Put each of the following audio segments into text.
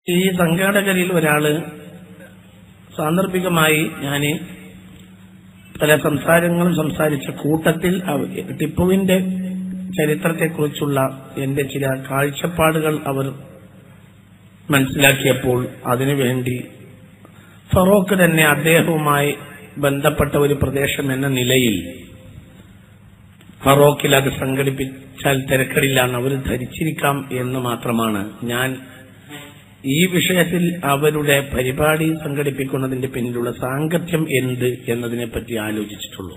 ഈ സംഘാടകരിൽ ഒരാള് സാന്ദർഭികമായി ഞാൻ പല സംസാരങ്ങളും സംസാരിച്ച കൂട്ടത്തിൽ അവ- ടിപ്പുവിന്റെ ചരിത്രത്തെക്കുറിച്ചുള്ള എന്റെ ചില കാഴ്ചപ്പാടുകൾ അവർ മനസ്സിലാക്കിയപ്പോൾ അതിനുവേണ്ടി ഫറോക്ക് തന്നെ അദ്ദേഹവുമായി ബന്ധപ്പെട്ട ഒരു പ്രദേശം എന്ന നിലയിൽ ഫറോക്കിൽ അത് സംഘടിപ്പിച്ചാൽ തിരക്കടില്ലാന്ന് അവർ ധരിച്ചിരിക്കാം എന്ന് മാത്രമാണ് ഞാൻ ഈ വിഷയത്തിൽ അവരുടെ പരിപാടി സംഘടിപ്പിക്കുന്നതിന്റെ പിന്നിലുള്ള സാങ്കത്യം എന്ത് എന്നതിനെ പറ്റി ആലോചിച്ചിട്ടുള്ളൂ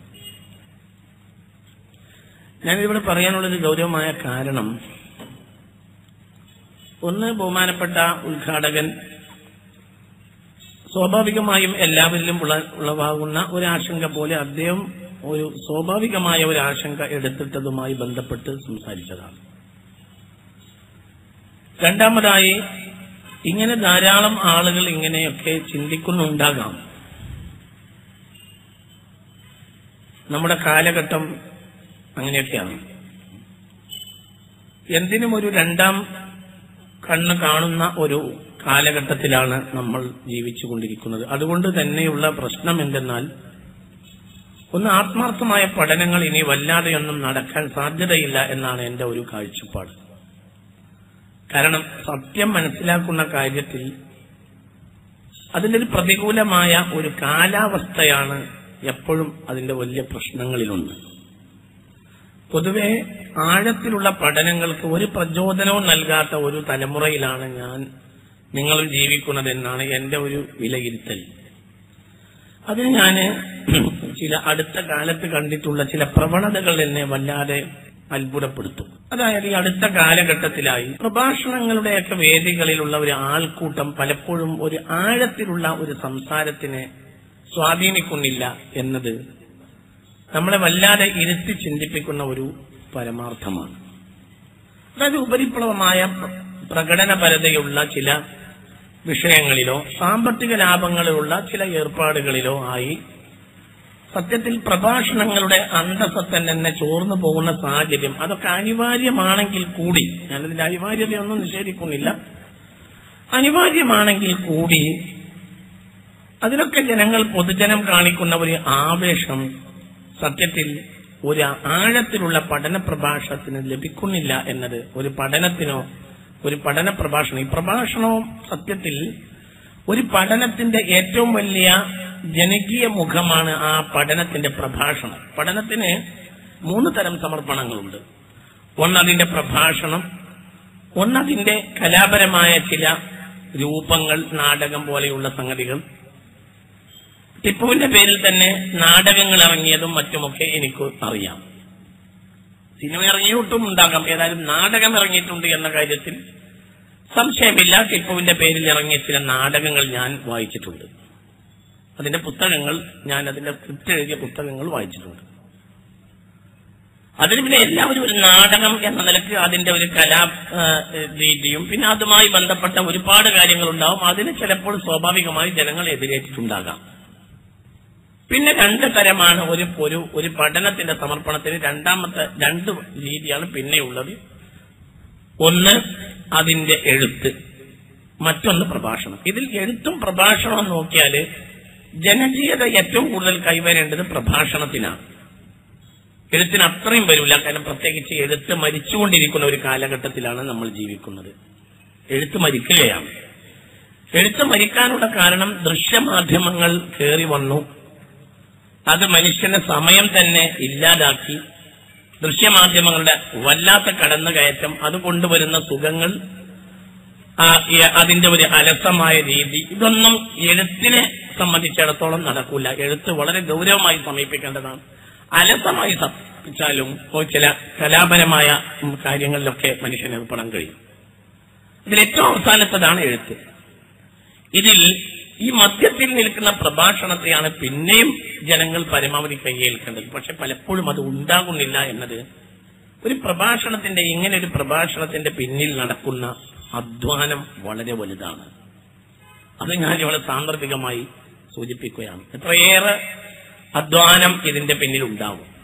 ഞാനിവിടെ പറയാനുള്ളൊരു ഗൗരവമായ കാരണം ഒന്ന് ബഹുമാനപ്പെട്ട ഉദ്ഘാടകൻ സ്വാഭാവികമായും എല്ലാവരിലും ഉള- ഉളവാകുന്ന ഒരു ആശങ്ക പോലെ അദ്ദേഹം ഒരു സ്വാഭാവികമായ ഒരു ആശങ്ക എടുത്തിട്ടതുമായി ബന്ധപ്പെട്ട് സംസാരിച്ചതാണ് രണ്ടാമതായി ഇങ്ങനെ ധാരാളം ആളുകൾ ഇങ്ങനെയൊക്കെ ചിന്തിക്കുന്നുണ്ടാകാം നമ്മുടെ കാലഘട്ടം അങ്ങനെയൊക്കെയാണ് എന്തിനും ഒരു രണ്ടാം കണ്ണ് കാണുന്ന ഒരു കാലഘട്ടത്തിലാണ് നമ്മൾ ജീവിച്ചുകൊണ്ടിരിക്കുന്നത് അതുകൊണ്ട് തന്നെയുള്ള പ്രശ്നം എന്തെന്നാൽ ഒന്ന് ആത്മാർത്ഥമായ പഠനങ്ങൾ ഇനി വല്ലാതെയൊന്നും നടക്കാൻ സാധ്യതയില്ല എന്നാണ് എന്റെ ഒരു കാഴ്ചപ്പാട് കാരണം സത്യം മനസ്സിലാക്കുന്ന കാര്യത്തിൽ അതിന്റെ ഒരു പ്രതികൂലമായ ഒരു കാലാവസ്ഥയാണ് എപ്പോഴും അതിന്റെ വലിയ പ്രശ്നങ്ങളിലൊന്ന് പൊതുവെ ആഴത്തിലുള്ള പഠനങ്ങൾക്ക് ഒരു പ്രചോദനവും നൽകാത്ത ഒരു തലമുറയിലാണ് ഞാൻ നിങ്ങൾ ജീവിക്കുന്നതെന്നാണ് എന്റെ ഒരു വിലയിരുത്തൽ അതിന് ഞാൻ ചില അടുത്ത കാലത്ത് കണ്ടിട്ടുള്ള ചില പ്രവണതകൾ എന്നെ വല്ലാതെ അത്ഭുതപ്പെടുത്തും അതായത് ഈ അടുത്ത കാലഘട്ടത്തിലായി പ്രഭാഷണങ്ങളുടെയൊക്കെ വേദികളിലുള്ള ഒരു ആൾക്കൂട്ടം പലപ്പോഴും ഒരു ആഴത്തിലുള്ള ഒരു സംസാരത്തിനെ സ്വാധീനിക്കുന്നില്ല എന്നത് നമ്മളെ വല്ലാതെ ഇരുത്തി ചിന്തിപ്പിക്കുന്ന ഒരു പരമാർത്ഥമാണ് അതായത് ഉപരിപ്ലവമായ പ്ര- പ്രകടനപരതയുള്ള ചില വിഷയങ്ങളിലോ സാമ്പത്തിക ലാഭങ്ങളിലുള്ള ചില ഏർപ്പാടുകളിലോ ആയി സത്യത്തിൽ പ്രഭാഷണങ്ങളുടെ അന്തസ്സത്തൻ തന്നെ ചോർന്നു പോകുന്ന സാഹചര്യം അതൊക്കെ അനിവാര്യമാണെങ്കിൽ കൂടി ഞാനതിന്റെ അനിവാര്യതയൊന്നും നിഷേധിക്കുന്നില്ല അനിവാര്യമാണെങ്കിൽ കൂടി അതിലൊക്കെ ജനങ്ങൾ പൊതുജനം കാണിക്കുന്ന ഒരു ആവേശം സത്യത്തിൽ ഒരു ആഴത്തിലുള്ള പഠന പ്രഭാഷണത്തിന് ലഭിക്കുന്നില്ല എന്നത് ഒരു പഠനത്തിനോ ഒരു പഠന പ്രഭാഷണം ഈ പ്രഭാഷണവും സത്യത്തിൽ ഒരു പഠനത്തിന്റെ ഏറ്റവും വലിയ ജനകീയ മുഖമാണ് ആ പഠനത്തിന്റെ പ്രഭാഷണം പഠനത്തിന് മൂന്ന് തരം സമർപ്പണങ്ങളുണ്ട് ഒന്നതിന്റെ പ്രഭാഷണം ഒന്നതിന്റെ കലാപരമായ ചില രൂപങ്ങൾ നാടകം പോലെയുള്ള സംഗതികൾ ടിപ്പുവിന്റെ പേരിൽ തന്നെ നാടകങ്ങൾ ഇറങ്ങിയതും മറ്റുമൊക്കെ എനിക്ക് അറിയാം സിനിമ ഇറങ്ങിയിട്ടും ഉണ്ടാകാം ഏതായാലും നാടകം ഇറങ്ങിയിട്ടുണ്ട് എന്ന കാര്യത്തിൽ സംശയമില്ല ടിപ്പുവിന്റെ പേരിൽ ഇറങ്ങിയ ചില നാടകങ്ങൾ ഞാൻ വായിച്ചിട്ടുണ്ട് അതിന്റെ പുസ്തകങ്ങൾ ഞാൻ അതിന്റെ സ്ക്രിപ്റ്റ് എഴുതിയ പുസ്തകങ്ങൾ വായിച്ചിട്ടുണ്ട് അതിന് പിന്നെ എല്ലാവരും ഒരു നാടകം എന്ന നിലക്ക് അതിന്റെ ഒരു കലാ ആ, രീതിയും പിന്നെ അതുമായി ബന്ധപ്പെട്ട ഒരുപാട് കാര്യങ്ങളുണ്ടാവും അതിന് ചിലപ്പോൾ സ്വാഭാവികമായി ജനങ്ങൾ എതിരേറ്റിട്ടുണ്ടാകാം പിന്നെ രണ്ട് തരമാണ് ഒരു ഒരു ഒരു പഠനത്തിന്റെ സമർപ്പണത്തിന് രണ്ടാമത്തെ രണ്ട് രീതിയാണ് പിന്നെയുള്ളത് ഒന്ന് അതിന്റെ എഴുത്ത് മറ്റൊന്ന് പ്രഭാഷണം ഇതിൽ എഴുത്തും പ്രഭാഷണവും നോക്കിയാല് ജനകീയത ഏറ്റവും കൂടുതൽ കൈവരേണ്ടത് പ്രഭാഷണത്തിനാണ് എഴുത്തിന് അത്രയും വരില്ല കാരണം പ്രത്യേകിച്ച് എഴുത്ത് മരിച്ചുകൊണ്ടിരിക്കുന്ന ഒരു കാലഘട്ടത്തിലാണ് നമ്മൾ ജീവിക്കുന്നത് എഴുത്ത് മരിക്കുകയാണ് എഴുത്ത് മരിക്കാനുള്ള കാരണം ദൃശ്യമാധ്യമങ്ങൾ കയറി വന്നു അത് മനുഷ്യന്റെ സമയം തന്നെ ഇല്ലാതാക്കി ദൃശ്യമാധ്യമങ്ങളുടെ വല്ലാത്ത കടന്നുകയറ്റം അത് കൊണ്ടുവരുന്ന സുഖങ്ങൾ ആ, ഈ അതിന്റെ ഒരു അലസമായ രീതി ഇതൊന്നും എഴുത്തിനെ സംബന്ധിച്ചിടത്തോളം നടക്കൂല എഴുത്ത് വളരെ ഗൗരവമായി സമീപിക്കേണ്ടതാണ് അലസമായി സമീപിച്ചാലും ഓ ചില കലാപരമായ ഉം, കാര്യങ്ങളിലൊക്കെ മനുഷ്യന് ഏർപ്പെടാൻ കഴിയും ഇതിൽ ഏറ്റവും അവസാനത്തതാണ് എഴുത്ത് ഇതിൽ ഈ മധ്യത്തിൽ നിൽക്കുന്ന പ്രഭാഷണത്തെയാണ് പിന്നെയും ജനങ്ങൾ പരമാവധി കൈയേൽക്കേണ്ടത് പക്ഷെ പലപ്പോഴും അത് ഉണ്ടാകുന്നില്ല എന്നത് ഒരു പ്രഭാഷണത്തിന്റെ ഇങ്ങനെ ഒരു പ്രഭാഷണത്തിന്റെ പിന്നിൽ നടക്കുന്ന അധ്വാനം വളരെ വലുതാണ് അത് ഞാൻ ഇവിടെ സാന്ദർഭികമായി സൂചിപ്പിക്കുകയാണ് എത്രയേറെ അധ്വാനം ഇതിന്റെ പിന്നിൽ ഉണ്ടാവും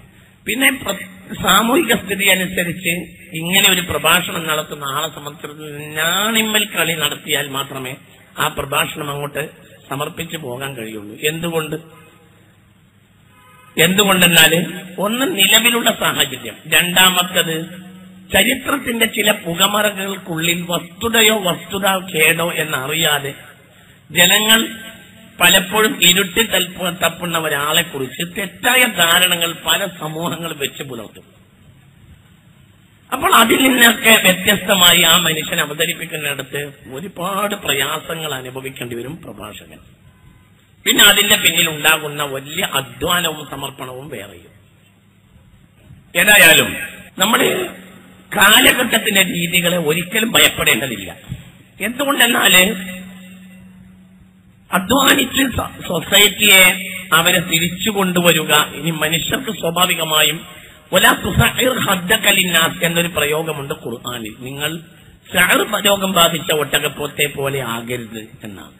പിന്നെ പ്ര- സാമൂഹിക സ്ഥിതി അനുസരിച്ച് ഇങ്ങനെ ഒരു പ്രഭാഷണം നടത്തുന്ന ആളെ സംബന്ധിച്ചിടത്തോളം ഞാണിമ്മൽ കളി നടത്തിയാൽ മാത്രമേ ആ പ്രഭാഷണം അങ്ങോട്ട് സമർപ്പിച്ചു പോകാൻ കഴിയുള്ളൂ എന്തുകൊണ്ട് എന്തുകൊണ്ടെന്നാല് ഒന്ന് നിലവിലുള്ള സാഹചര്യം രണ്ടാമത്തത് ചരിത്രത്തിന്റെ ചില പുകമറകൾക്കുള്ളിൽ വസ്തുതയോ വസ്തുത കേടോ എന്നറിയാതെ ജനങ്ങൾ പലപ്പോഴും ഇരുട്ടി തൽപ്പ തപ്പുന്ന ഒരാളെ കുറിച്ച് തെറ്റായ ധാരണകൾ പല സമൂഹങ്ങൾ വെച്ച് പുലർത്തും അപ്പോൾ അതിൽ നിന്നൊക്കെ വ്യത്യസ്തമായി ആ മനുഷ്യൻ അവതരിപ്പിക്കുന്നിടത്ത് ഒരുപാട് പ്രയാസങ്ങൾ അനുഭവിക്കേണ്ടി വരും പ്രഭാഷകൻ പിന്നെ അതിന്റെ പിന്നിൽ ഉണ്ടാകുന്ന വലിയ അധ്വാനവും സമർപ്പണവും വേറെയും ഏതായാലും നമ്മുടെ കാലഘട്ടത്തിന്റെ രീതികളെ ഒരിക്കലും ഭയപ്പെടേണ്ടതില്ല എന്തുകൊണ്ടെന്നാല് അധ്വാനിച്ച് സ- സൊസൈറ്റിയെ അവരെ തിരിച്ചു കൊണ്ടുവരിക ഇനി മനുഷ്യർക്ക് സ്വാഭാവികമായും ഒലാ തുസഇർ ഹദ്ദകലിന്നാസ് എന്നൊരു പ്രയോഗമുണ്ട് ഖുർആനിൽ നിങ്ങൾ സഹർ രോഗം ബാധിച്ച ഒട്ടകപ്പോത്തെ പോലെ ആകരുത് എന്നാണ്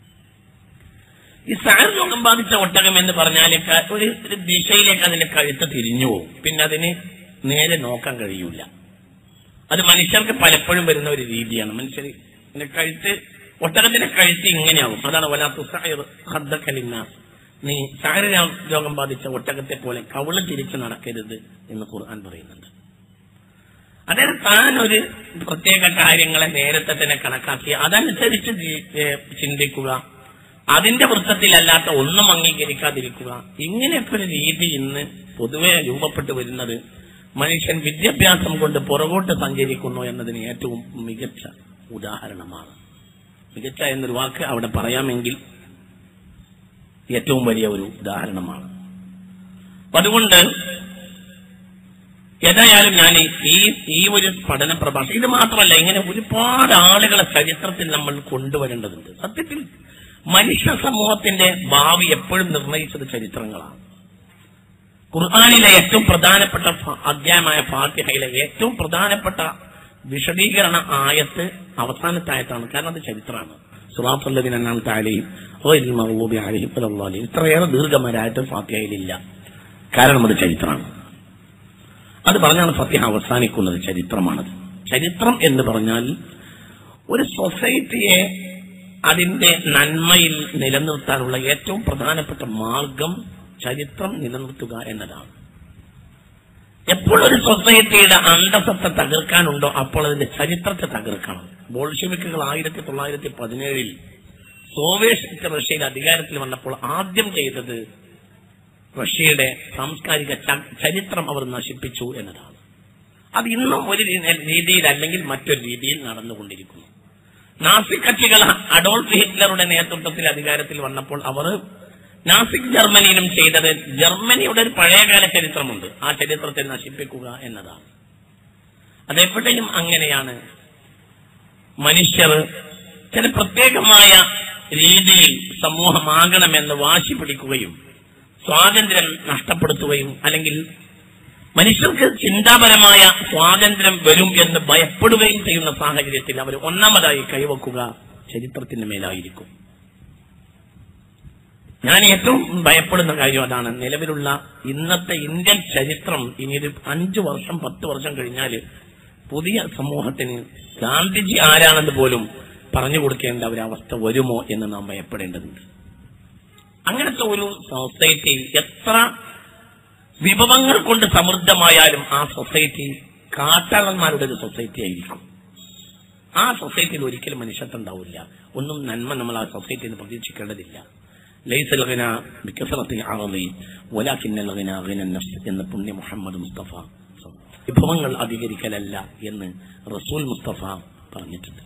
ഈ സഹർ രോഗം ബാധിച്ച ഒട്ടകം എന്ന് പറഞ്ഞാൽ ക- ഒരു ഒരു ദിശയിലേക്ക് അതിന്റെ കഴുത്ത് തിരിഞ്ഞു പോകും പിന്നെ അതിന് നേരെ നോക്കാൻ കഴിയൂല അത് മനുഷ്യർക്ക് പലപ്പോഴും വരുന്ന ഒരു രീതിയാണ് മനുഷ്യർ ഇതിന്റെ കഴുത്ത് ഒട്ടകത്തിന്റെ കഴുത്ത് ഇങ്ങനെയാവും അതാണ് വലാത്തുലിന്ന നീ സഹര രോഗം ബാധിച്ച ഒട്ടകത്തെ പോലെ കവിള് തിരിച്ച് നടക്കരുത് എന്ന് ഖുർആൻ പറയുന്നുണ്ട് അതായത് താൻ ഒരു പ്രത്യേക കാര്യങ്ങളെ നേരത്തെ തന്നെ കണക്കാക്കി അതനുസരിച്ച് ജീ- ഏ, ചിന്തിക്കുക അതിന്റെ വൃത്തത്തിലല്ലാത്ത ഒന്നും അംഗീകരിക്കാതിരിക്കുക ഇങ്ങനെയൊക്കെ ഒരു രീതി ഇന്ന് പൊതുവെ രൂപപ്പെട്ടു വരുന്നത് മനുഷ്യൻ വിദ്യാഭ്യാസം കൊണ്ട് പുറകോട്ട് സഞ്ചരിക്കുന്നു എന്നതിന് ഏറ്റവും മികച്ച ഉദാഹരണമാണ് മികച്ച എന്നൊരു വാക്ക് അവിടെ പറയാമെങ്കിൽ ഏറ്റവും വലിയ ഒരു ഉദാഹരണമാണ് അപ്പൊ അതുകൊണ്ട് ഏതായാലും ഞാൻ ഈ ഈ ഒരു പഠന പ്രഭാഷണം ഇത് മാത്രമല്ല ഇങ്ങനെ ഒരുപാട് ആളുകളെ ചരിത്രത്തിൽ നമ്മൾ കൊണ്ടുവരേണ്ടതുണ്ട് സത്യത്തിൽ മനുഷ്യ സമൂഹത്തിന്റെ ഭാവി എപ്പോഴും നിർണയിച്ചത് ചരിത്രങ്ങളാണ് ഖുർആാനിലെ ഏറ്റവും പ്രധാനപ്പെട്ട ഫ- അധ്യായമായ ഫാത്തിഹയിലെ ഏറ്റവും പ്രധാനപ്പെട്ട വിശദീകരണ ആയത്ത് അവസാനത്തെ ആയത്താണ് കാരണം അത് ചരിത്രമാണ് സുറാത്തുള്ളതിൻ അന്നാമത്തെ ആലയും മഹബൂബി ആലയും അലി ഇത്രയേറെ ദീർഘമരായിട്ട് ഫാത്തിഹയിലില്ല കാരണം അത് ചരിത്രമാണ് അത് പറഞ്ഞാണ് ഫത്തിഹ അവസാനിക്കുന്നത് ചരിത്രമാണത് ചരിത്രം എന്ന് പറഞ്ഞാൽ ഒരു സൊസൈറ്റിയെ അതിന്റെ നന്മയിൽ നിലനിർത്താനുള്ള ഏറ്റവും പ്രധാനപ്പെട്ട മാർഗം ചരിത്രം നിലനിർത്തുക എന്നതാണ് എപ്പോഴൊരു സൊസൈറ്റിയുടെ അന്തസത്ത തകർക്കാനുണ്ടോ അപ്പോൾ അതിന്റെ ചരിത്രത്തെ തകർക്കണം ബോൾഷെവിക്കുകൾ ആയിരത്തി തൊള്ളായിരത്തി പതിനേഴിൽ സോവിയറ്റ് റഷ്യയിൽ അധികാരത്തിൽ വന്നപ്പോൾ ആദ്യം ചെയ്തത് റഷ്യയുടെ സാംസ്കാരിക ച- ചരിത്രം അവർ നശിപ്പിച്ചു എന്നതാണ് അത് ഇന്നും ഒരു രീ- രീതിയിൽ അല്ലെങ്കിൽ മറ്റൊരു രീതിയിൽ നടന്നുകൊണ്ടിരിക്കുന്നു നാസി കക്ഷികൾ അഡോൾഫ് ഹിറ്റ്ലറുടെ നേതൃത്വത്തിൽ അധികാരത്തിൽ വന്നപ്പോൾ അവർ നാസിക് ജർമ്മനിയിലും ചെയ്തത് ജർമ്മനിയുടെ ഒരു പഴയകാല ചരിത്രമുണ്ട് ആ ചരിത്രത്തെ നശിപ്പിക്കുക എന്നതാണ് അതെപ്പോഴും അങ്ങനെയാണ് മനുഷ്യർ ചില പ്രത്യേകമായ രീതിയിൽ സമൂഹമാകണമെന്ന് വാശി പിടിക്കുകയും സ്വാതന്ത്ര്യം നഷ്ടപ്പെടുത്തുകയും അല്ലെങ്കിൽ മനുഷ്യർക്ക് ചിന്താപരമായ സ്വാതന്ത്ര്യം വരും എന്ന് ഭയപ്പെടുകയും ചെയ്യുന്ന സാഹചര്യത്തിൽ അവർ ഒന്നാമതായി കൈവക്കുക ചരിത്രത്തിന് മേലായിരിക്കും ഞാൻ ഏറ്റവും ഭയപ്പെടുന്ന കാര്യം അതാണ് നിലവിലുള്ള ഇന്നത്തെ ഇന്ത്യൻ ചരിത്രം ഇനി ഒരു അഞ്ചു വർഷം പത്ത് വർഷം കഴിഞ്ഞാൽ പുതിയ സമൂഹത്തിന് ഗാന്ധിജി ആരാണെന്ന് പോലും പറഞ്ഞു കൊടുക്കേണ്ട ഒരു അവസ്ഥ വരുമോ എന്ന് നാം ഭയപ്പെടേണ്ടതുണ്ട് അങ്ങനത്തെ ഒരു സൊസൈറ്റി എത്ര വിഭവങ്ങൾ കൊണ്ട് സമൃദ്ധമായാലും ആ സൊസൈറ്റി കാട്ടാളന്മാരുടെ ഒരു സൊസൈറ്റി ആയിരിക്കും ആ സൊസൈറ്റിയിൽ ഒരിക്കലും മനുഷ്യത്വം ഉണ്ടാവില്ല ഒന്നും നന്മ നമ്മൾ ആ സൊസൈറ്റിയിൽ നിന്ന് പ്രതീക്ഷിക്കേണ്ടതില്ല ലൈസൽ ഗിന ബിക്കസറത്തി അറളി വലാക്കിന്നൽ ഗിന ഗിന നഫ്സ് എന്ന് പുണ്യ മുഹമ്മദ് മുസ്തഫ വിഭവങ്ങൾ അധികരിക്കലല്ല എന്ന് റസൂൽ മുസ്തഫ പറഞ്ഞിട്ടുണ്ട്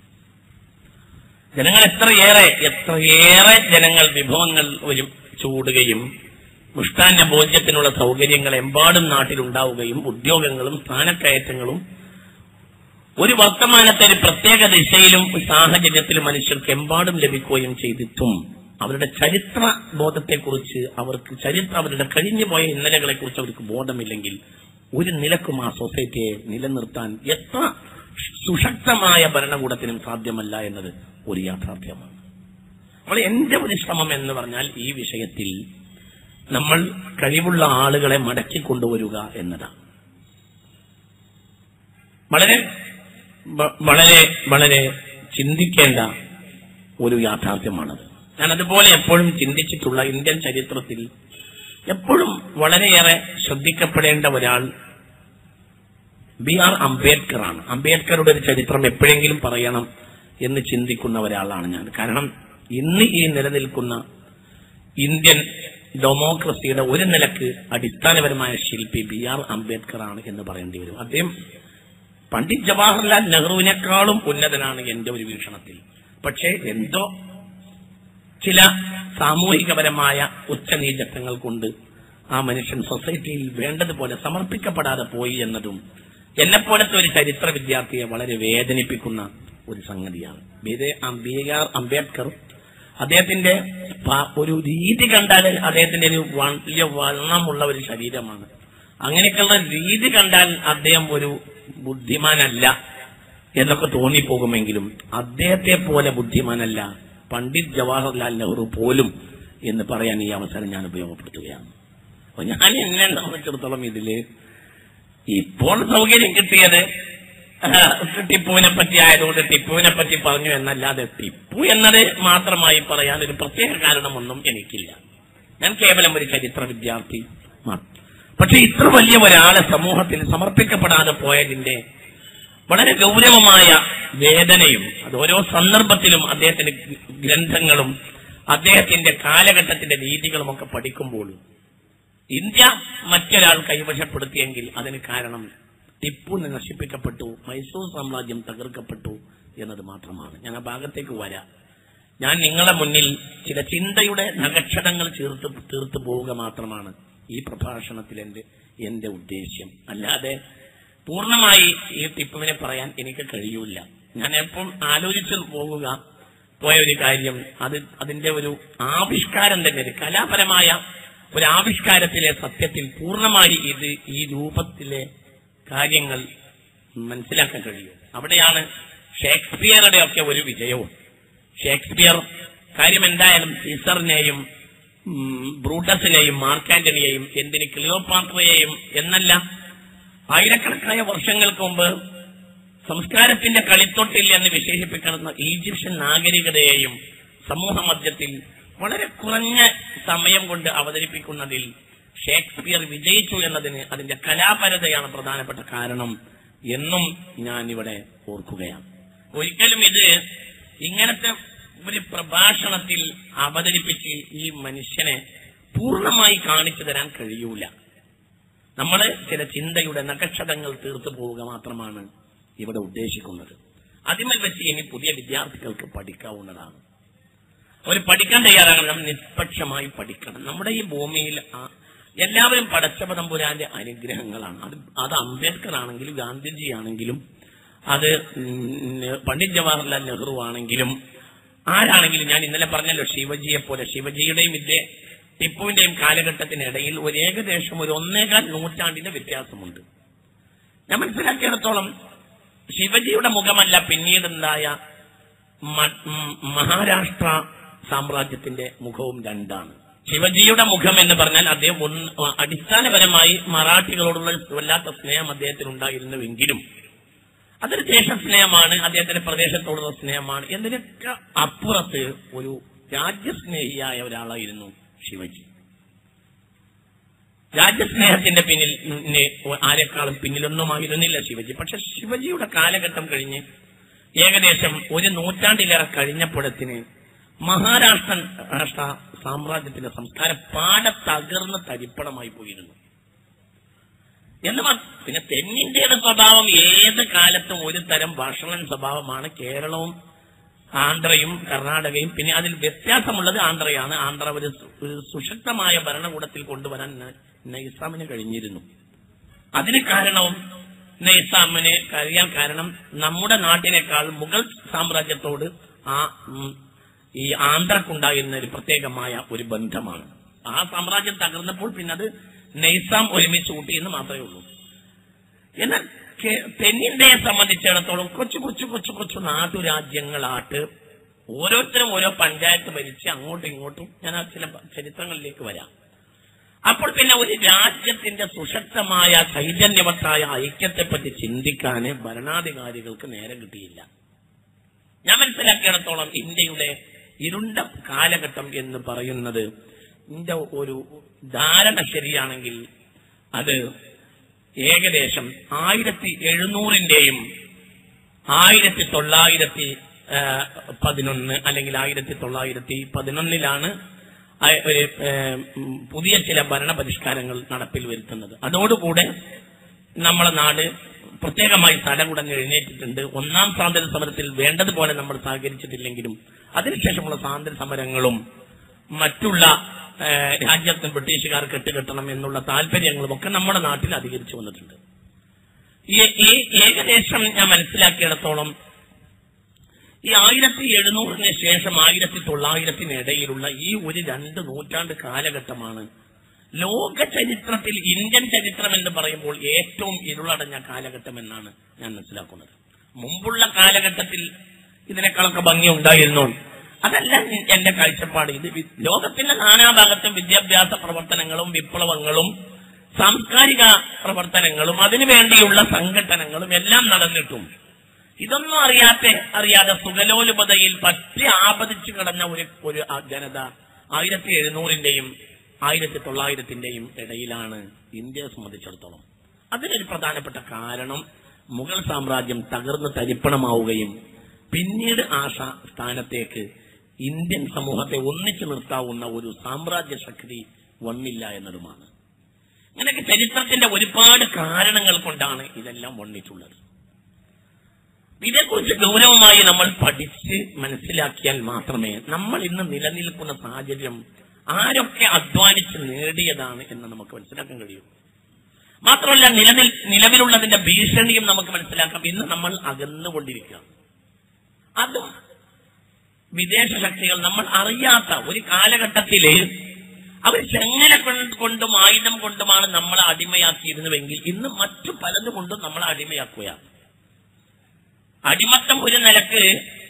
ജനങ്ങൾ എത്രയേറെ എത്രയേറെ ജനങ്ങൾ വിഭവങ്ങൾ ഒരു ചൂടുകയും മുഷ്ടാന്റെ ഭോജ്യത്തിനുള്ള സൗകര്യങ്ങൾ എമ്പാടും നാട്ടിലുണ്ടാവുകയും ഉദ്യോഗങ്ങളും സ്ഥാനക്കയറ്റങ്ങളും ഒരു വർത്തമാനത്തെ ഒരു പ്രത്യേക ദിശയിലും സാഹചര്യത്തിലും മനുഷ്യർക്ക് എമ്പാടും ലഭിക്കുകയും ചെയ്തിട്ടും അവരുടെ ചരിത്ര ബോധത്തെക്കുറിച്ച് അവർക്ക് ചരിത്ര അവരുടെ കഴിഞ്ഞുപോയ ഇന്നലകളെ കുറിച്ച് അവർക്ക് ബോധമില്ലെങ്കിൽ ഒരു നിലക്കും ആ സൊസൈറ്റിയെ നിലനിർത്താൻ എത്ര സുശക്തമായ ഭരണകൂടത്തിനും സാധ്യമല്ല എന്നത് ഒരു യാഥാർത്ഥ്യമാണ് അപ്പോൾ എന്റെ ഒരു ശ്രമം എന്ന് പറഞ്ഞാൽ ഈ വിഷയത്തിൽ നമ്മൾ കഴിവുള്ള ആളുകളെ മടക്കി കൊണ്ടുവരിക എന്നതാണ് വളരെ വ- വളരെ വളരെ ചിന്തിക്കേണ്ട ഒരു യാഥാർത്ഥ്യമാണത് ഞാൻ അതുപോലെ എപ്പോഴും ചിന്തിച്ചിട്ടുള്ള ഇന്ത്യൻ ചരിത്രത്തിൽ എപ്പോഴും വളരെയേറെ ശ്രദ്ധിക്കപ്പെടേണ്ട ഒരാൾ ബി ആർ അംബേദ്കർ ആണ് അംബേദ്കറുടെ ഒരു ചരിത്രം എപ്പോഴെങ്കിലും പറയണം എന്ന് ചിന്തിക്കുന്ന ഒരാളാണ് ഞാൻ കാരണം ഇന്ന് ഈ നിലനിൽക്കുന്ന ഇന്ത്യൻ ഡെമോക്രസിയുടെ ഒരു നിലക്ക് അടിസ്ഥാനപരമായ ശില്പി ബി ആർ അംബേദ്കർ ആണ് എന്ന് പറയേണ്ടി വരും അദ്ദേഹം പണ്ഡിറ്റ് ജവഹർലാൽ നെഹ്റുവിനേക്കാളും ഉന്നതനാണ് എന്റെ ഒരു വീക്ഷണത്തിൽ പക്ഷേ എന്തോ ചില സാമൂഹികപരമായ ഉച്ചനീചത്വങ്ങൾ കൊണ്ട് ആ മനുഷ്യൻ സൊസൈറ്റിയിൽ വേണ്ടതുപോലെ സമർപ്പിക്കപ്പെടാതെ പോയി എന്നതും എന്നെപ്പോലത്തെ ഒരു ചരിത്ര വിദ്യാർത്ഥിയെ വളരെ വേദനിപ്പിക്കുന്ന ഒരു സംഗതിയാണ് ബി- ആ ബി ആർ അംബേദ്കർ അദ്ദേഹത്തിന്റെ പ- ഒരു രീതി കണ്ടാൽ അദ്ദേഹത്തിന്റെ ഒരു വലിയ വണ്ണമുള്ള ഒരു ശരീരമാണ് അങ്ങനെയൊക്കെയുള്ള രീതി കണ്ടാൽ അദ്ദേഹം ഒരു ബുദ്ധിമാനല്ല എന്നൊക്കെ തോന്നിപ്പോകുമെങ്കിലും അദ്ദേഹത്തെ പോലെ ബുദ്ധിമാനല്ല പണ്ഡിറ്റ് ജവഹർലാൽ നെഹ്റു പോലും എന്ന് പറയാൻ ഈ അവസരം ഞാൻ ഉപയോഗപ്പെടുത്തുകയാണ് അപ്പൊ ഞാൻ എന്നെ സംബന്ധിച്ചിടത്തോളം ഇതില് ഇപ്പോൾ സൗകര്യം കിട്ടിയത് ആ, ടിപ്പുവിനെ പറ്റി ആയതുകൊണ്ട് ടിപ്പുവിനെ പറ്റി പറഞ്ഞു എന്നല്ലാതെ ടിപ്പു എന്നത് മാത്രമായി പറയാൻ ഒരു പ്രത്യേക കാരണമൊന്നും എനിക്കില്ല ഞാൻ കേവലം ഒരു ചരിത്ര വിദ്യാർത്ഥി മാത്രം പക്ഷെ ഇത്ര വലിയ ഒരാളെ സമൂഹത്തിൽ സമർപ്പിക്കപ്പെടാതെ പോയതിന്റെ വളരെ ഗൗരവമായ വേദനയും അത് ഓരോ സന്ദർഭത്തിലും അദ്ദേഹത്തിന്റെ ഗ്രന്ഥങ്ങളും അദ്ദേഹത്തിന്റെ കാലഘട്ടത്തിന്റെ രീതികളും ഒക്കെ പഠിക്കുമ്പോൾ ഇന്ത്യ മറ്റൊരാൾ കൈവശപ്പെടുത്തിയെങ്കിൽ അതിന് കാരണം ടിപ്പു നശിപ്പിക്കപ്പെട്ടു മൈസൂർ സാമ്രാജ്യം തകർക്കപ്പെട്ടു എന്നത് മാത്രമാണ് ഞാൻ ആ ഭാഗത്തേക്ക് വരാം ഞാൻ നിങ്ങളെ മുന്നിൽ ചില ചിന്തയുടെ നഗക്ഷതങ്ങൾ ചേർത്ത് തീർത്തു പോവുക മാത്രമാണ് ഈ പ്രഭാഷണത്തിൽ എന്റെ എന്റെ ഉദ്ദേശ്യം അല്ലാതെ പൂർണ്ണമായി ഈ ടിപ്പുവിനെ പറയാൻ എനിക്ക് കഴിയൂല ഞാൻ എപ്പം ആലോചിച്ചു പോകുക പോയ ഒരു കാര്യം അത് അതിന്റെ ഒരു ആവിഷ്കാരം തന്നെ ഒരു കലാപരമായ ഒരു ആവിഷ്കാരത്തിലെ സത്യത്തിൽ പൂർണ്ണമായി ഇത് ഈ രൂപത്തിലെ കാര്യങ്ങൾ മനസ്സിലാക്കാൻ കഴിയും അവിടെയാണ് ഷേക്സ്പിയറുടെ ഒക്കെ ഒരു വിജയവും ഷേക്സ്പിയർ കാര്യം എന്തായാലും സീസറിനെയും ഉം, ബ്രൂട്ടസിനെയും മാർക്ക് ആന്റണിയെയും എന്തിന് ക്ലിയോപാട്രയെയും എന്നല്ല ആയിരക്കണക്കായ വർഷങ്ങൾക്ക് മുമ്പ് സംസ്കാരത്തിന്റെ കളിത്തൊട്ടിൽ എന്ന് വിശേഷിപ്പിക്കുന്ന ഈജിപ്ഷ്യൻ നാഗരികതയെയും സമൂഹ മധ്യത്തിൽ വളരെ കുറഞ്ഞ സമയം കൊണ്ട് അവതരിപ്പിക്കുന്നതിൽ ഷേക്സ്പിയർ വിജയിച്ചു എന്നതിന് അതിന്റെ കലാപരതയാണ് പ്രധാനപ്പെട്ട കാരണം എന്നും ഞാൻ ഇവിടെ ഓർക്കുകയാണ് ഒരിക്കലും ഇത് ഇങ്ങനത്തെ ഒരു പ്രഭാഷണത്തിൽ അവതരിപ്പിച്ച് ഈ മനുഷ്യനെ പൂർണ്ണമായി കാണിച്ചു തരാൻ കഴിയൂല നമ്മൾ ചില ചിന്തയുടെ നക്ഷതങ്ങൾ തീർത്തു പോവുക മാത്രമാണ് ഇവിടെ ഉദ്ദേശിക്കുന്നത് അതിമൽ വെച്ച് ഇനി പുതിയ വിദ്യാർത്ഥികൾക്ക് പഠിക്കാവുന്നതാണ് അവർ പഠിക്കാൻ തയ്യാറാകണം നിഷ്പക്ഷമായി പഠിക്കണം നമ്മുടെ ഈ ഭൂമിയിൽ ആ- എല്ലാവരും പടച്ചപതമ്പുരാന്റെ അനുഗ്രഹങ്ങളാണ് അത് അത് അംബേദ്കർ ആണെങ്കിലും ഗാന്ധിജി ആണെങ്കിലും അത് ഉം, പണ്ഡിറ്റ് ജവഹർലാൽ നെഹ്റു ആണെങ്കിലും ആരാണെങ്കിലും ഞാൻ ഇന്നലെ പറഞ്ഞല്ലോ ശിവജിയെ പോലെ ശിവജിയുടെയും ഇതേ ടിപ്പുവിന്റെയും കാലഘട്ടത്തിനിടയിൽ ഒരു ഏകദേശം ഒരു ഒന്നേകാൽ നൂറ്റാണ്ടിന്റെ വ്യത്യാസമുണ്ട് ഞാൻ മനസ്സിലാക്കിയിടത്തോളം ശിവജിയുടെ മുഖമല്ല പിന്നീടുണ്ടായ മ- ഉം, മഹാരാഷ്ട്ര സാമ്രാജ്യത്തിന്റെ മുഖവും രണ്ടാണ് ശിവജിയുടെ മുഖം എന്ന് പറഞ്ഞാൽ അദ്ദേഹം ഒന്ന് അടിസ്ഥാനപരമായി മറാഠികളോടുള്ള വല്ലാത്ത സ്നേഹം അദ്ദേഹത്തിന് ഉണ്ടായിരുന്നുവെങ്കിലും അതൊരു ദേശസ്നേഹമാണ് അദ്ദേഹത്തിന്റെ പ്രദേശത്തോടുള്ള സ്നേഹമാണ് എന്നതിനൊക്കെ അപ്പുറത്ത് ഒരു രാജ്യസ്നേഹിയായ ഒരാളായിരുന്നു ശിവജി രാജ്യസ്നേഹത്തിന്റെ പിന്നിൽ ന് ആരെക്കാളും പിന്നിലൊന്നുമായിരുന്നില്ല ശിവജി പക്ഷെ ശിവജിയുടെ കാലഘട്ടം കഴിഞ്ഞ് ഏകദേശം ഒരു നൂറ്റാണ്ടിലേറെ കഴിഞ്ഞപ്പോഴത്തിന് മഹാരാഷ്ട്ര രാഷ്ട്ര സാമ്രാജ്യത്തിന്റെ സംസ്കാരം പാടെ തകർന്ന് തരിപ്പണമായി പോയിരുന്നു എന്ന് മാ- പിന്നെ തെന്നിന്ത്യയുടെ സ്വഭാവം ഏത് കാലത്തും ഒരു തരം ഭക്ഷണൻ സ്വഭാവമാണ് കേരളവും ആന്ധ്രയും കർണാടകയും പിന്നെ അതിൽ വ്യത്യാസമുള്ളത് ആന്ധ്രയാണ് ആന്ധ്ര ഒരു സു- ഒരു സുശക്തമായ ഭരണകൂടത്തിൽ കൊണ്ടുവരാൻ ന- നൈസാമിന് കഴിഞ്ഞിരുന്നു അതിന് കാരണവും നൈസാമിന് കഴിയാൻ കാരണം നമ്മുടെ നാട്ടിനേക്കാൾ മുഗൾ സാമ്രാജ്യത്തോട് ആ ഉം, ഈ ആന്ധ്രക്കുണ്ടായിരുന്ന ഒരു പ്രത്യേകമായ ഒരു ബന്ധമാണ് ആ സാമ്രാജ്യം തകർന്നപ്പോൾ പിന്നെ അത് നൈസാം ഒരുമിച്ച് കൂട്ടി എന്ന് മാത്രമേ ഉള്ളൂ എന്നാൽ കേ- തെന്നിന്ത്യയെ സംബന്ധിച്ചിടത്തോളം കൊച്ചു കൊച്ചു കൊച്ചു കൊച്ചു നാട്ടുരാജ്യങ്ങളാട്ട് ഓരോരുത്തരും ഓരോ പഞ്ചായത്ത് ഭരിച്ച് അങ്ങോട്ടും ഇങ്ങോട്ടും ഞാൻ ആ ചില ചരിത്രങ്ങളിലേക്ക് വരാം അപ്പോൾ പിന്നെ ഒരു രാജ്യത്തിന്റെ സുശക്തമായ ചൈതന്യവത്തായ ഐക്യത്തെപ്പറ്റി ചിന്തിക്കാൻ ഭരണാധികാരികൾക്ക് നേരം കിട്ടിയില്ല ഞാൻ മനസ്സിലാക്കിയിടത്തോളം ഇന്ത്യയുടെ ഇരുണ്ട കാലഘട്ടം എന്ന് പറയുന്നത് ഇതിന്റെ ഒരു ധാരണ ശരിയാണെങ്കിൽ അത് ഏകദേശം ആയിരത്തി എഴുന്നൂറിന്റെയും ആയിരത്തി തൊള്ളായിരത്തി പതിനൊന്ന് അല്ലെങ്കിൽ ആയിരത്തി തൊള്ളായിരത്തി പതിനൊന്നിലാണ് ആ- ഒരു ഏഹ്, ഉം, പുതിയ ചില ഭരണ പരിഷ്കാരങ്ങൾ നടപ്പിൽ വരുത്തുന്നത് അതോടുകൂടെ നമ്മളെ നാട് പ്രത്യേകമായി തലകുടഞ്ഞ് എഴുന്നേറ്റിട്ടുണ്ട് ഒന്നാം സ്വാതന്ത്ര്യ സമരത്തിൽ വേണ്ടതുപോലെ നമ്മൾ സഹകരിച്ചിട്ടില്ലെങ്കിലും അതിനുശേഷമുള്ള സ്വാതന്ത്ര്യ സമരങ്ങളും മറ്റുള്ള ഏഹ്, രാജ്യത്ത് ബ്രിട്ടീഷുകാർ കെട്ടുകെട്ടണം എന്നുള്ള താല്പര്യങ്ങളും ഒക്കെ നമ്മുടെ നാട്ടിൽ അധികരിച്ചു വന്നിട്ടുണ്ട് ഈ- ഈ ഏകദേശം ഞാൻ മനസ്സിലാക്കിയിടത്തോളം ഈ ആയിരത്തി എഴുന്നൂറിന് ശേഷം ആയിരത്തി തൊള്ളായിരത്തിനിടയിലുള്ള ഈ ഒരു രണ്ട് നൂറ്റാണ്ട് കാലഘട്ടമാണ് ലോക ചരിത്രത്തിൽ ഇന്ത്യൻ ചരിത്രം എന്ന് പറയുമ്പോൾ ഏറ്റവും ഇരുളടഞ്ഞ കാലഘട്ടം എന്നാണ് ഞാൻ മനസ്സിലാക്കുന്നത് മുമ്പുള്ള കാലഘട്ടത്തിൽ ഇതിനേക്കാളൊക്കെ ഭംഗി ഉണ്ടായിരുന്നു അതല്ല എന്റെ കാഴ്ചപ്പാട് ഇത് വി- ലോകത്തിന്റെ നാനാഭാഗത്തും വിദ്യാഭ്യാസ പ്രവർത്തനങ്ങളും വിപ്ലവങ്ങളും സാംസ്കാരിക പ്രവർത്തനങ്ങളും അതിനുവേണ്ടിയുള്ള സംഘടനകളും എല്ലാം നടന്നിട്ടും ഇതൊന്നും അറിയാത്ത അറിയാതെ സുഗലോലുപതയിൽ പറ്റി ആപതിച്ചു കിടന്ന ഒരു ഒരു ആ ജനത ആയിരത്തി എഴുന്നൂറിന്റെയും ആയിരത്തി തൊള്ളായിരത്തിന്റെയും ഇടയിലാണ് ഇന്ത്യയെ സംബന്ധിച്ചിടത്തോളം അതിനൊരു പ്രധാനപ്പെട്ട കാരണം മുഗൾ സാമ്രാജ്യം തകർന്ന് തരിപ്പണമാവുകയും പിന്നീട് ആ സ- സ്ഥാനത്തേക്ക് ഇന്ത്യൻ സമൂഹത്തെ ഒന്നിച്ചു നിർത്താവുന്ന ഒരു സാമ്രാജ്യ ശക്തി വന്നില്ല എന്നതുമാണ് ഇങ്ങനെയൊക്കെ ചരിത്രത്തിന്റെ ഒരുപാട് കാരണങ്ങൾ കൊണ്ടാണ് ഇതെല്ലാം വന്നിട്ടുള്ളത് ഇതേക്കുറിച്ച് ഗൗരവമായി നമ്മൾ പഠിച്ച് മനസ്സിലാക്കിയാൽ മാത്രമേ നമ്മൾ ഇന്ന് നിലനിൽക്കുന്ന സാഹചര്യം ആരൊക്കെ അധ്വാനിച്ച് നേടിയതാണ് എന്ന് നമുക്ക് മനസ്സിലാക്കാൻ കഴിയൂ മാത്രമല്ല നിലനിൽ നിലവിലുള്ളതിന്റെ ഭീഷണിയും നമുക്ക് മനസ്സിലാക്കാം ഇന്ന് നമ്മൾ അകന്നുകൊണ്ടിരിക്കുക അതും വിദേശ ശക്തികൾ നമ്മൾ അറിയാത്ത ഒരു കാലഘട്ടത്തില് അവർ ചെങ്ങല കൊണ്ട് കൊണ്ടും ആയുധം കൊണ്ടുമാണ് നമ്മളെ അടിമയാക്കിയിരുന്നുവെങ്കിൽ ഇന്ന് മറ്റു പലതും കൊണ്ടും നമ്മളെ അടിമയാക്കുകയാണ് അടിമത്തം ഒരു നിലക്ക്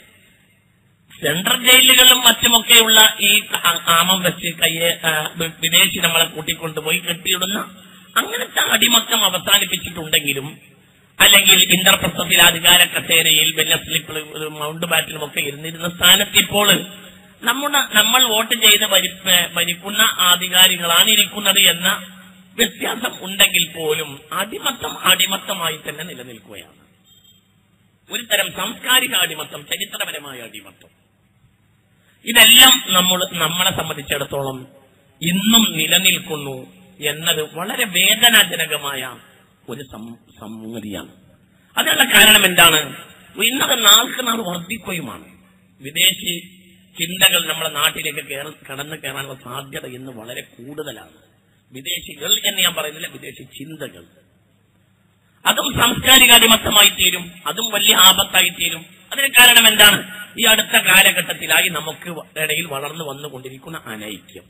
സെൻട്രൽ ജയിലുകളിലും മറ്റുമൊക്കെയുള്ള ഈ ആ- ആമം വെച്ച് കയ്യെ ആ, വി- വിദേശി നമ്മളെ കൂട്ടിക്കൊണ്ടുപോയി കെട്ടിയിടുന്ന അങ്ങനത്തെ അടിമത്തം അവസാനിപ്പിച്ചിട്ടുണ്ടെങ്കിലും അല്ലെങ്കിൽ ഇന്ദ്രപ്രസ്ഥത്തിൽ അധികാര കസേരയിൽ പിന്നെ സ്ലിപ്പിൽ മൗണ്ട് ബാറ്റിലും ഒക്കെ ഇരുന്നിരുന്ന സ്ഥാനത്ത് ഇപ്പോൾ നമ്മുടെ നമ്മൾ വോട്ട് ചെയ്ത് ഭരി- ഭരിക്കുന്ന അധികാരികളാണ് ഇരിക്കുന്നത് എന്ന വ്യത്യാസം ഉണ്ടെങ്കിൽ പോലും അടിമത്തം അടിമത്തമായി തന്നെ നിലനിൽക്കുകയാണ് ഒരു തരം സാംസ്കാരിക അടിമത്തം ചരിത്രപരമായ അടിമത്തം ഇതെല്ലാം നമ്മൾ നമ്മളെ സംബന്ധിച്ചിടത്തോളം ഇന്നും നിലനിൽക്കുന്നു എന്നത് വളരെ വേദനാജനകമായ ഒരു സം- സംഗതിയാണ് അതിനുള്ള കാരണം എന്താണ് ഇന്നത് നാൾക്ക് നാൾ വർദ്ധിക്കുകയുമാണ് വിദേശി ചിന്തകൾ നമ്മുടെ നാട്ടിലേക്ക് കയറി കടന്നു കയറാനുള്ള സാധ്യത ഇന്ന് വളരെ കൂടുതലാണ് വിദേശികൾ എന്ന് ഞാൻ പറയുന്നില്ല വിദേശി ചിന്തകൾ അതും സാംസ്കാരിക അടിമത്തമായി തീരും അതും വലിയ ആപത്തായി തീരും അതിന് കാരണം എന്താണ് ഈ അടുത്ത കാലഘട്ടത്തിലായി നമുക്ക് ഇടയിൽ വളർന്നു വന്നുകൊണ്ടിരിക്കുന്ന അനൈക്യം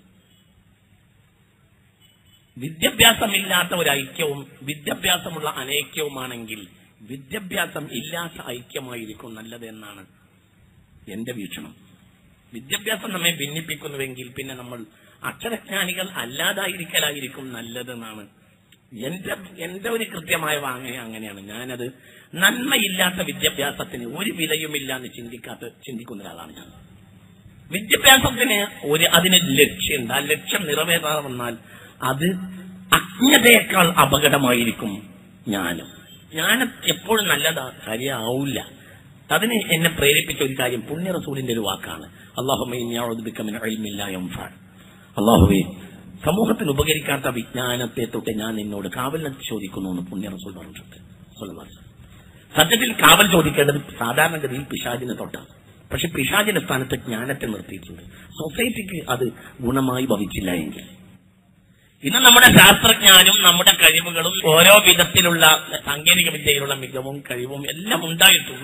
വിദ്യാഭ്യാസമില്ലാത്ത ഒരു ഐക്യവും വിദ്യാഭ്യാസമുള്ള അനൈക്യവുമാണെങ്കിൽ വിദ്യാഭ്യാസം ഇല്ലാത്ത ഐക്യമായിരിക്കും നല്ലത് എന്നാണ് എന്റെ വീക്ഷണം വിദ്യാഭ്യാസം നമ്മെ ഭിന്നിപ്പിക്കുന്നുവെങ്കിൽ പിന്നെ നമ്മൾ അക്ഷരജ്ഞാനികൾ അല്ലാതായിരിക്കലായിരിക്കും നല്ലതെന്നാണ് എന്റെ എന്റെ ഒരു കൃത്യമായ വാങ്ങ അങ്ങനെയാണ് ഞാനത് നന്മയില്ലാത്ത വിദ്യാഭ്യാസത്തിന് ഒരു വിലയുമില്ല എന്ന് ചിന്തിക്കാത്ത ചിന്തിക്കുന്ന ഒരാളാണ് ഞാൻ വിദ്യാഭ്യാസത്തിന് ഒരു അതിന് ലക്ഷ്യമുണ്ട് ആ ലക്ഷ്യം നിറവേറാതെ വന്നാൽ അത് അജ്ഞതയേക്കാൾ അപകടമായിരിക്കും ജ്ഞാനം ജ്ഞാനം എപ്പോഴും നല്ലതാ കാര്യമാവില്ല അതിന് എന്നെ പ്രേരിപ്പിച്ച ഒരു കാര്യം പുണ്യ റസൂലിന്റെ ഒരു വാക്കാണ് അള്ളാഹുമില്ല അള്ളാഹുവേ സമൂഹത്തിന് ഉപകരിക്കാത്ത വിജ്ഞാനത്തെ തൊട്ട് ഞാൻ നിന്നോട് കാവൽ ചോദിക്കുന്നു എന്ന് പുണ്യ റസൂൽ പറഞ്ഞിട്ടുണ്ട് സ്വല്ലല്ലാഹു അലൈഹി വസല്ലം. സത്യത്തിൽ കാവൽ ചോദിക്കേണ്ടത് സാധാരണഗതിയിൽ പിശാചിനെ തൊട്ടാണ് പക്ഷെ പിശാചിന്റെ സ്ഥാനത്ത് ജ്ഞാനത്തെ നിർത്തിയിട്ടുണ്ട് സൊസൈറ്റിക്ക് അത് ഗുണമായി ഭവിച്ചില്ല എങ്കിൽ ഇന്ന് നമ്മുടെ ശാസ്ത്രജ്ഞാനും നമ്മുടെ കഴിവുകളും ഓരോ വിധത്തിലുള്ള സാങ്കേതിക വിദ്യയിലുള്ള മികവും കഴിവും എല്ലാം ഉണ്ടായിട്ടും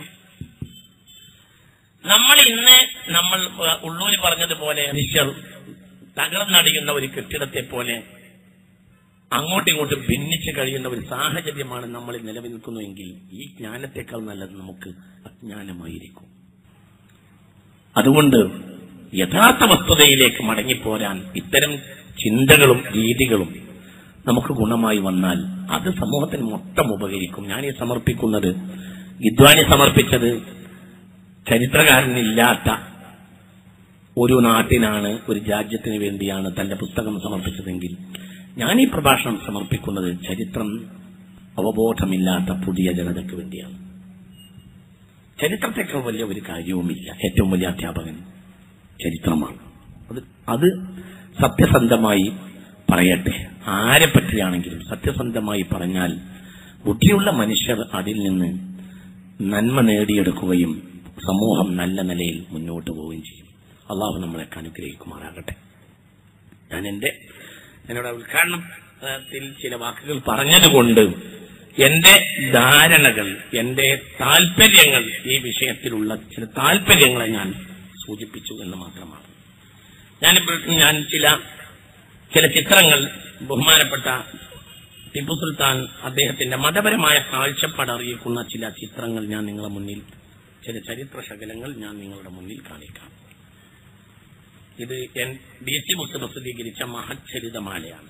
നമ്മൾ ഇന്ന് നമ്മൾ ഏഹ്, ഉള്ളൂര് പറഞ്ഞതുപോലെ മനുഷ്യർ തകർന്നടിയുന്ന ഒരു കെട്ടിടത്തെ പോലെ അങ്ങോട്ടും ഇങ്ങോട്ടും ഭിന്നിച്ച് കഴിയുന്ന ഒരു സാഹചര്യമാണ് നമ്മൾ നിലനിൽക്കുന്നുവെങ്കിൽ ഈ ജ്ഞാനത്തെക്കാൾ നല്ലത് നമുക്ക് അജ്ഞാനമായിരിക്കും അതുകൊണ്ട് യഥാർത്ഥ വസ്തുതയിലേക്ക് മടങ്ങിപ്പോരാൻ ഇത്തരം ചിന്തകളും രീതികളും നമുക്ക് ഗുണമായി വന്നാൽ അത് സമൂഹത്തിന് മൊത്തം ഉപകരിക്കും ഞാൻ ഈ സമർപ്പിക്കുന്നത് വിദ്വാനി സമർപ്പിച്ചത് ചരിത്രകാരനില്ലാത്ത ഒരു നാട്ടിനാണ് ഒരു രാജ്യത്തിന് വേണ്ടിയാണ് തന്റെ പുസ്തകം സമർപ്പിച്ചതെങ്കിൽ ഞാൻ ഈ പ്രഭാഷണം സമർപ്പിക്കുന്നത് ചരിത്രം അവബോധമില്ലാത്ത പുതിയ ജനതയ്ക്ക് വേണ്ടിയാണ് ചരിത്രത്തെക്കാൾ വലിയ ഒരു കാര്യവുമില്ല ഏറ്റവും വലിയ അധ്യാപകൻ ചരിത്രമാണ് അത് അത് സത്യസന്ധമായി പറയട്ടെ ആരെ പറ്റിയാണെങ്കിലും സത്യസന്ധമായി പറഞ്ഞാൽ ബുദ്ധിയുള്ള മനുഷ്യർ അതിൽ നിന്ന് നന്മ നേടിയെടുക്കുകയും സമൂഹം നല്ല നിലയിൽ മുന്നോട്ട് പോവുകയും ചെയ്യും അള്ളാഹു നമ്മളെയൊക്കെ അനുഗ്രഹിക്കുമാറാകട്ടെ ഞാൻ എന്റെ എന്നോട് ഉദ്ഘാടനത്തിൽ ചില വാക്കുകൾ പറഞ്ഞതുകൊണ്ട് എന്റെ ധാരണകൾ എന്റെ താല്പര്യങ്ങൾ ഈ വിഷയത്തിലുള്ള ചില താല്പര്യങ്ങളെ ഞാൻ സൂചിപ്പിച്ചു എന്ന് മാത്രമാണ് ഞാനിപ്പോൾ ഞാൻ ചില ചില ചിത്രങ്ങൾ ബഹുമാനപ്പെട്ട ടിപ്പു സുൽത്താൻ അദ്ദേഹത്തിന്റെ മതപരമായ കാഴ്ചപ്പാട് അറിയിക്കുന്ന ചില ചിത്രങ്ങൾ ഞാൻ നിങ്ങളുടെ മുന്നിൽ ചില ചരിത്ര ശകലങ്ങൾ ഞാൻ നിങ്ങളുടെ മുന്നിൽ കാണിക്കാം ഇത് എൻ ഡി സി ബുക്ക് പ്രസിദ്ധീകരിച്ച മഹച്ചരിതമാലയാണ്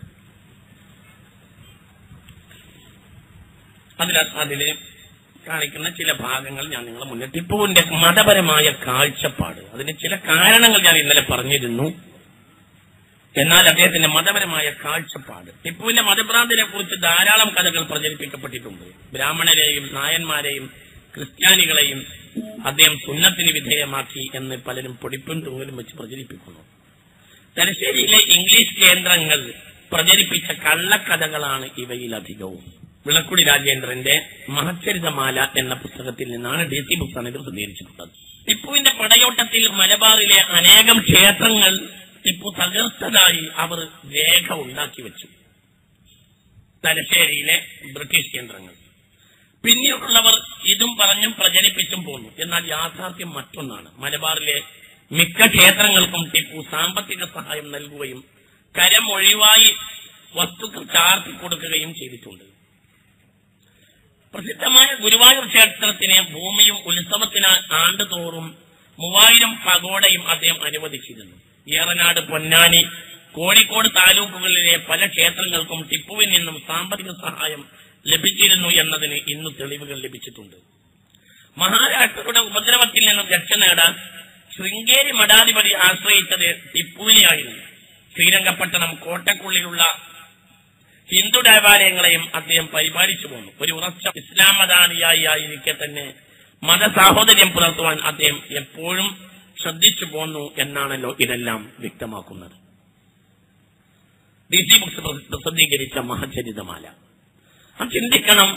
അതിൽ അതില് കാണിക്കുന്ന ചില ഭാഗങ്ങൾ ഞാൻ നിങ്ങളെ മുന്നിൽ ടിപ്പുവിന്റെ മതപരമായ കാഴ്ചപ്പാട് അതിന് ചില കാരണങ്ങൾ ഞാൻ ഇന്നലെ പറഞ്ഞിരുന്നു എന്നാൽ അദ്ദേഹത്തിന്റെ മതപരമായ കാഴ്ചപ്പാട് ടിപ്പുവിന്റെ മതഭ്രാന്തിനെ കുറിച്ച് ധാരാളം കഥകൾ പ്രചരിപ്പിക്കപ്പെട്ടിട്ടുണ്ട് ബ്രാഹ്മണരെയും നായന്മാരെയും ക്രിസ്ത്യാനികളെയും അദ്ദേഹം സുന്നത്തിന് വിധേയമാക്കി എന്ന് പലരും പൊടിപ്പും തൂങ്ങലും വെച്ച് പ്രചരിപ്പിക്കുന്നു തലശ്ശേരിയിലെ ഇംഗ്ലീഷ് കേന്ദ്രങ്ങൾ പ്രചരിപ്പിച്ച കള്ളക്കഥകളാണ് ഇവയിലധികവും വിളക്കുടി രാജേന്ദ്രന്റെ മഹച്ചരിതമാല എന്ന പുസ്തകത്തിൽ നിന്നാണ് ഡി സി ബുക്സാണ് ഇത് പ്രസിദ്ധീകരിച്ചിട്ടുള്ളത് ടിപ്പുവിന്റെ പടയോട്ടത്തിൽ മലബാറിലെ അനേകം ക്ഷേത്രങ്ങൾ ടിപ്പു തകർത്തതായി അവർ രേഖ ഉണ്ടാക്കി വെച്ചു തലശ്ശേരിയിലെ ബ്രിട്ടീഷ് കേന്ദ്രങ്ങൾ പിന്നീടുള്ളവർ ഇതും പറഞ്ഞും പ്രചരിപ്പിച്ചും പോന്നു എന്നാൽ യാഥാർത്ഥ്യം മറ്റൊന്നാണ് മലബാറിലെ മിക്ക ക്ഷേത്രങ്ങൾക്കും ടിപ്പു സാമ്പത്തിക സഹായം നൽകുകയും കരമൊഴിവായി വസ്തുക്കൾ ചാർത്തി കൊടുക്കുകയും ചെയ്തിട്ടുണ്ട് പ്രസിദ്ധമായ ഗുരുവായൂർ ക്ഷേത്രത്തിന് ഭൂമിയും ഉത്സവത്തിന് ആണ്ടുതോറും മൂവായിരം പഗോഡയും അദ്ദേഹം അനുവദിച്ചിരുന്നു ഏറനാട് പൊന്നാനി കോഴിക്കോട് താലൂക്കുകളിലെ പല ക്ഷേത്രങ്ങൾക്കും ടിപ്പുവിൽ നിന്നും സാമ്പത്തിക സഹായം ലഭിച്ചിരുന്നു എന്നതിന് ഇന്ന് തെളിവുകൾ ലഭിച്ചിട്ടുണ്ട് മഹാരാഷ്ട്രയുടെ ഉപദ്രവത്തിൽ നിന്നും രക്ഷ നേടാൻ ശൃംഗേരി മഠാധിപതി ആശ്രയിച്ചത് ടിപ്പുവിനെയായിരുന്നു ശ്രീരംഗപട്ടണം കോട്ടക്കുള്ളിലുള്ള ഹിന്ദു ദേവാലയങ്ങളെയും അദ്ദേഹം പരിപാലിച്ചു പോന്നു ഒരു ഉറച്ച ഇസ്ലാം മതാനിയായി ആയിരിക്കെ തന്നെ മതസാഹോദര്യം പുലർത്തുവാൻ അദ്ദേഹം എപ്പോഴും ശ്രദ്ധിച്ചു പോന്നു എന്നാണല്ലോ ഇതെല്ലാം വ്യക്തമാക്കുന്നത് ഡി സി ബുക്സ് പ്രസിദ്ധീകരിച്ച മഹചരിതമാല ആ ചിന്തിക്കണം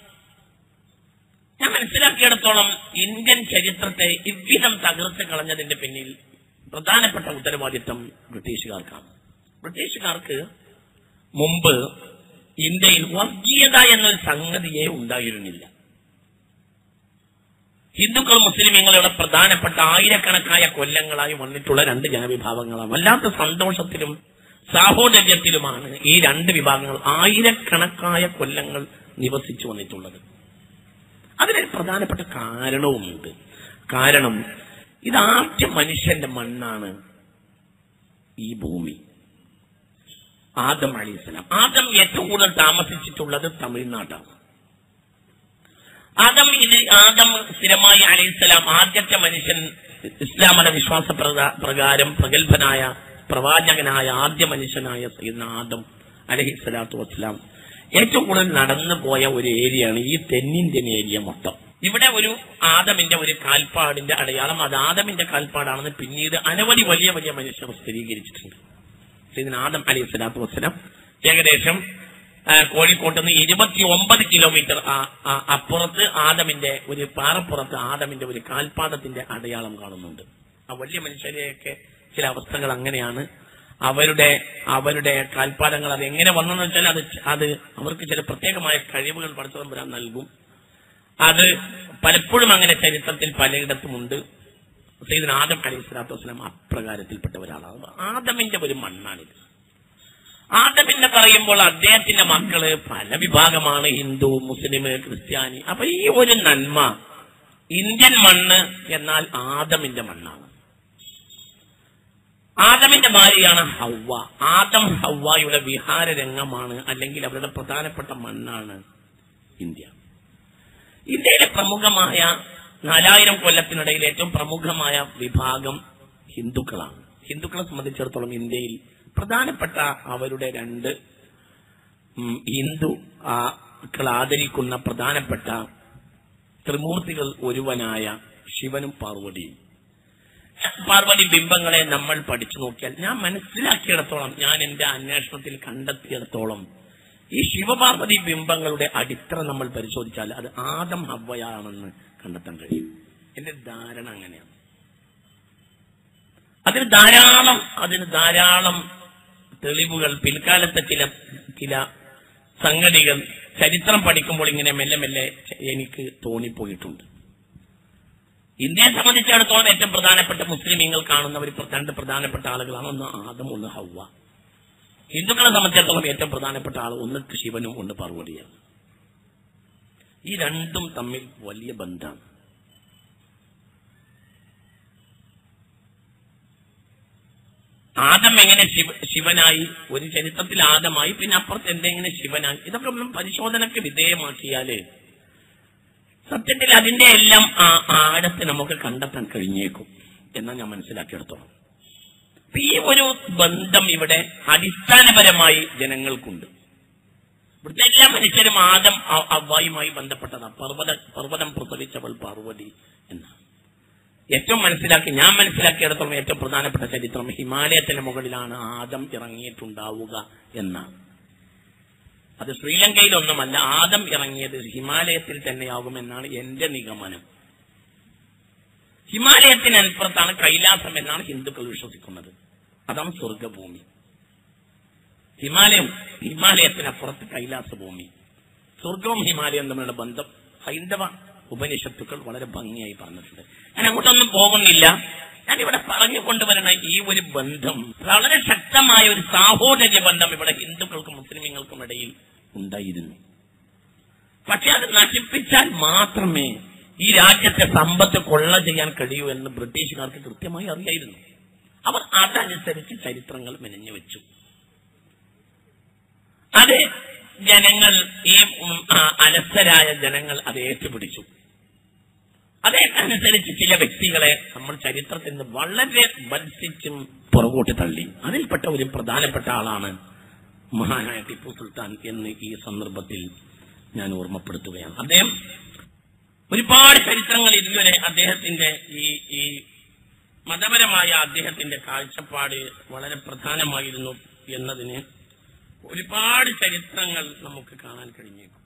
ഞാൻ മനസ്സിലാക്കിയിടത്തോളം ഇന്ത്യൻ ചരിത്രത്തെ ഇவ்விധം തകർത്ത് കളഞ്ഞതിന്റെ പിന്നിൽ പ്രധാനപ്പെട്ട ഉത്തരവാദിത്തം ബ്രിട്ടീഷുകാർക്കാണ് ബ്രിട്ടീഷുകാർക്ക് മുമ്പ് ഇന്ത്യയിൽ വർഗീയത എന്നൊരു സംഗതിയെ ഉണ്ടായിരുന്നില്ല ഹിന്ദുക്കളും മുസ്ലിമീങ്ങളുടെ പ്രധാനപ്പെട്ട ആയിരക്കണക്കായ കൊല്ലങ്ങളായി വന്നിട്ടുള്ള രണ്ട് ജനവിഭാഗങ്ങളാണ് വല്ലാത്ത സന്തോഷത്തിലും സാഹോദര്യത്തിലുമാണ് ഈ രണ്ട് വിഭാഗങ്ങൾ ആയിരക്കണക്കായ കൊല്ലങ്ങൾ നിവസിച്ചു വന്നിട്ടുള്ളത് അതിനൊരു പ്രധാനപ്പെട്ട കാരണവുമുണ്ട് കാരണം ഇതാദ്യ മനുഷ്യന്റെ മണ്ണാണ് ഈ ഭൂമി ആദം അലിസ്ലാം ആദം ഏറ്റവും കൂടുതൽ താമസിച്ചിട്ടുള്ളത് തമിഴ്നാട്ടാണ് ആദം ഇത് ആദം സ്ഥിരമായി അലൈഹിസ്സലാം ആദ്യത്തെ മനുഷ്യൻ ഇസ്ലാം മത വിശ്വാസ പ്രകാ- പ്രകാരം പ്രഗത്ഭനായ പ്രവാചകനായ ആദ്യ മനുഷ്യനായ സയ്യിദ്ന ആദം അലഹിസ്സലാത്തു വസ്സലാം ഏറ്റവും കൂടുതൽ നടന്നു പോയ ഒരു ഏരിയയാണ് ഈ തെന്നിന്ത്യൻ ഏരിയ മൊത്തം ഇവിടെ ഒരു ആദമിന്റെ ഒരു കാൽപ്പാടിന്റെ അടയാളം അത് ആദമിന്റെ കാൽപ്പാടാണെന്ന് പിന്നീട് അനവധി വലിയ വലിയ മനുഷ്യർ സ്ഥിരീകരിച്ചിട്ടുണ്ട് ഇതിന് ആദം അലി സ്വലാത്തു വസ്സലാം ഏകദേശം ആ, കോഴിക്കോട്ട് നിന്ന് ഇരുപത്തി ഒമ്പത് കിലോമീറ്റർ ആ- ആ- അപ്പുറത്ത് ആദമിന്റെ ഒരു പാറപ്പുറത്ത് ആദമിന്റെ ഒരു കാൽപാദത്തിന്റെ അടയാളം കാണുന്നുണ്ട് ആ വലിയ മനുഷ്യരെയൊക്കെ ചില അവസ്ഥകൾ അങ്ങനെയാണ് അവരുടെ അവരുടെ കാൽപാദങ്ങൾ അത് എങ്ങനെ വന്നെന്ന് വെച്ചാൽ അത് അത് അവർക്ക് ചില പ്രത്യേകമായ കഴിവുകൾ പഠിച്ചതമ്പുരാൻ നൽകും അത് പലപ്പോഴും അങ്ങനെ ചരിത്രത്തിൽ പലയിടത്തുമുണ്ട് സൈദൻ ആദം അലൈഹി സ്വലാത്തു വസ്സലാം അപ്രകാരത്തിൽപ്പെട്ട ഒരാളാണ് ആദമിന്റെ ഒരു മണ്ണാണിത് ആദമിന്റെ പറയുമ്പോൾ അദ്ദേഹത്തിന്റെ മക്കള് പല വിഭാഗമാണ് ഹിന്ദു മുസ്ലിം ക്രിസ്ത്യാനി അപ്പൊ ഈ ഒരു നന്മ ഇന്ത്യൻ മണ്ണ് എന്നാൽ ആദമിന്റെ മണ്ണാണ് ആദമിന്റെ ഭാര്യയാണ് ഹവ്വ ആദം ഹവ്വയുടെ വിഹാര രംഗമാണ് അല്ലെങ്കിൽ അവരുടെ പ്രധാനപ്പെട്ട മണ്ണാണ് ഇന്ത്യ ഇന്ത്യയിലെ പ്രമുഖമായ നാലായിരം കൊല്ലത്തിനിടയിൽ ഏറ്റവും പ്രമുഖമായ വിഭാഗം ഹിന്ദുക്കളാണ് ഹിന്ദുക്കളെ സംബന്ധിച്ചിടത്തോളം ഇന്ത്യയിൽ പ്രധാനപ്പെട്ട അവരുടെ രണ്ട് ഉം, ഹിന്ദു ആ, ക്കൾ ആദരിക്കുന്ന പ്രധാനപ്പെട്ട ത്രിമൂർത്തികൾ ഒരുവനായ ശിവനും പാർവതിയും പാർവതി ബിംബങ്ങളെ നമ്മൾ പഠിച്ചു നോക്കിയാൽ ഞാൻ മനസ്സിലാക്കിയിടത്തോളം ഞാൻ എന്റെ അന്വേഷണത്തിൽ കണ്ടെത്തിയിടത്തോളം ഈ ശിവപാർവതി ബിംബങ്ങളുടെ അടിത്തറ നമ്മൾ പരിശോധിച്ചാൽ അത് ആദം ഹവ്വയാണെന്ന് കണ്ടെത്താൻ കഴിയും എന്റെ ധാരണ അങ്ങനെയാണ് അതിന് ധാരാളം അതിന് ധാരാളം തെളിവുകൾ പിൽക്കാലത്തെ ചില ചില സംഗതികൾ ചരിത്രം പഠിക്കുമ്പോൾ ഇങ്ങനെ മെല്ലെ മെല്ലെ എനിക്ക് തോന്നിപ്പോയിട്ടുണ്ട് ഇന്ത്യയെ സംബന്ധിച്ചിടത്തോളം ഏറ്റവും പ്രധാനപ്പെട്ട മുസ്ലിമീങ്ങൾ കാണുന്ന ഒരു പ്ര- രണ്ട് പ്രധാനപ്പെട്ട ആളുകളാണ് ഒന്ന് ആദം ഒന്ന് ഹവ്വ ഹിന്ദുക്കളെ സംബന്ധിച്ചിടത്തോളം ഏറ്റവും പ്രധാനപ്പെട്ട ആൾ ഒന്ന് ശിവനും ഒന്ന് പാർവതിയാണ് ഈ രണ്ടും തമ്മിൽ വലിയ ബന്ധമാണ് ആദം എങ്ങനെ ശിവ ശിവനായി ഒരു ചരിത്രത്തിൽ ആദമായി പിന്നെ അപ്പുറത്ത് എന്തെങ്ങനെ ശിവനായി ഇതൊക്കെ നമ്മൾ പരിശോധനയ്ക്ക് വിധേയമാക്കിയാല് സത്യത്തിൽ അതിന്റെ എല്ലാം ആ ആഴത്തെ നമുക്ക് കണ്ടെത്താൻ കഴിഞ്ഞേക്കും എന്നാ ഞാൻ മനസ്സിലാക്കിയെടുത്തോളം അപ്പൊ ഈ ഒരു ബന്ധം ഇവിടെ അടിസ്ഥാനപരമായി ജനങ്ങൾക്കുണ്ട് ഇവിടുത്തെ എല്ലാ മനുഷ്യരും ആദം അ- അവ്വായുമായി ബന്ധപ്പെട്ടതാണ് പർവ്വത പർവ്വതം പ്രസവിച്ചവൾ പാർവതി എന്നാണ് ഏറ്റവും മനസ്സിലാക്കി ഞാൻ മനസ്സിലാക്കിയിടത്തോളം ഏറ്റവും പ്രധാനപ്പെട്ട ചരിത്രം ഹിമാലയത്തിന് മുകളിലാണ് ആദം ഇറങ്ങിയിട്ടുണ്ടാവുക എന്നാണ് അത് ശ്രീലങ്കയിലൊന്നുമല്ല ആദം ഇറങ്ങിയത് ഹിമാലയത്തിൽ തന്നെയാകുമെന്നാണ് എന്റെ നിഗമനം ഹിമാലയത്തിനപ്പുറത്താണ് കൈലാസം എന്നാണ് ഹിന്ദുക്കൾ വിശ്വസിക്കുന്നത് അതാണ് സ്വർഗഭൂമി ഹിമാലയം ഹിമാലയത്തിനപ്പുറത്ത് കൈലാസ ഭൂമി സ്വർഗവും ഹിമാലയവും തമ്മിലുള്ള ബന്ധം ഹൈന്ദവ ഉപനിഷത്തുക്കൾ വളരെ ഭംഗിയായി പറഞ്ഞിട്ടുണ്ട് ഞാൻ അങ്ങോട്ടൊന്നും പോകുന്നില്ല ഞാൻ ഇവിടെ പറഞ്ഞു കൊണ്ടുവരുന്ന ഈ ഒരു ബന്ധം വളരെ ശക്തമായ ഒരു സാഹോദര്യ ബന്ധം ഇവിടെ ഹിന്ദുക്കൾക്കും മുസ്ലിമുകൾക്കും ഇടയിൽ ഉണ്ടായിരുന്നു പക്ഷെ അത് നശിപ്പിച്ചാൽ മാത്രമേ ഈ രാജ്യത്തെ സമ്പത്ത് കൊള്ള ചെയ്യാൻ കഴിയൂ എന്ന് ബ്രിട്ടീഷുകാർക്ക് കൃത്യമായി അറിയായിരുന്നു അവർ അതനുസരിച്ച് ചരിത്രങ്ങൾ മെനഞ്ഞു വെച്ചു അത് ജനങ്ങൾ ഈ ഉം, ആ, അലസരായ ജനങ്ങൾ അത് ഏറ്റുപിടിച്ചു അതനുസരിച്ച് ചില വ്യക്തികളെ നമ്മൾ ചരിത്രത്തിൽ നിന്ന് വളരെ ബത്സിച്ചും പുറകോട്ട് തള്ളി അതിൽപ്പെട്ട ഒരു പ്രധാനപ്പെട്ട ആളാണ് മഹാനായ ടിപ്പു സുൽത്താൻ എന്ന് ഈ സന്ദർഭത്തിൽ ഞാൻ ഓർമ്മപ്പെടുത്തുകയാണ് അദ്ദേഹം ഒരുപാട് ചരിത്രങ്ങൾ ഇതുവരെ അദ്ദേഹത്തിന്റെ ഈ ഈ മതപരമായ അദ്ദേഹത്തിന്റെ കാഴ്ചപ്പാട് വളരെ പ്രധാനമായിരുന്നു എന്നതിന് ഒരുപാട് ചരിത്രങ്ങൾ നമുക്ക് കാണാൻ കഴിഞ്ഞേക്കും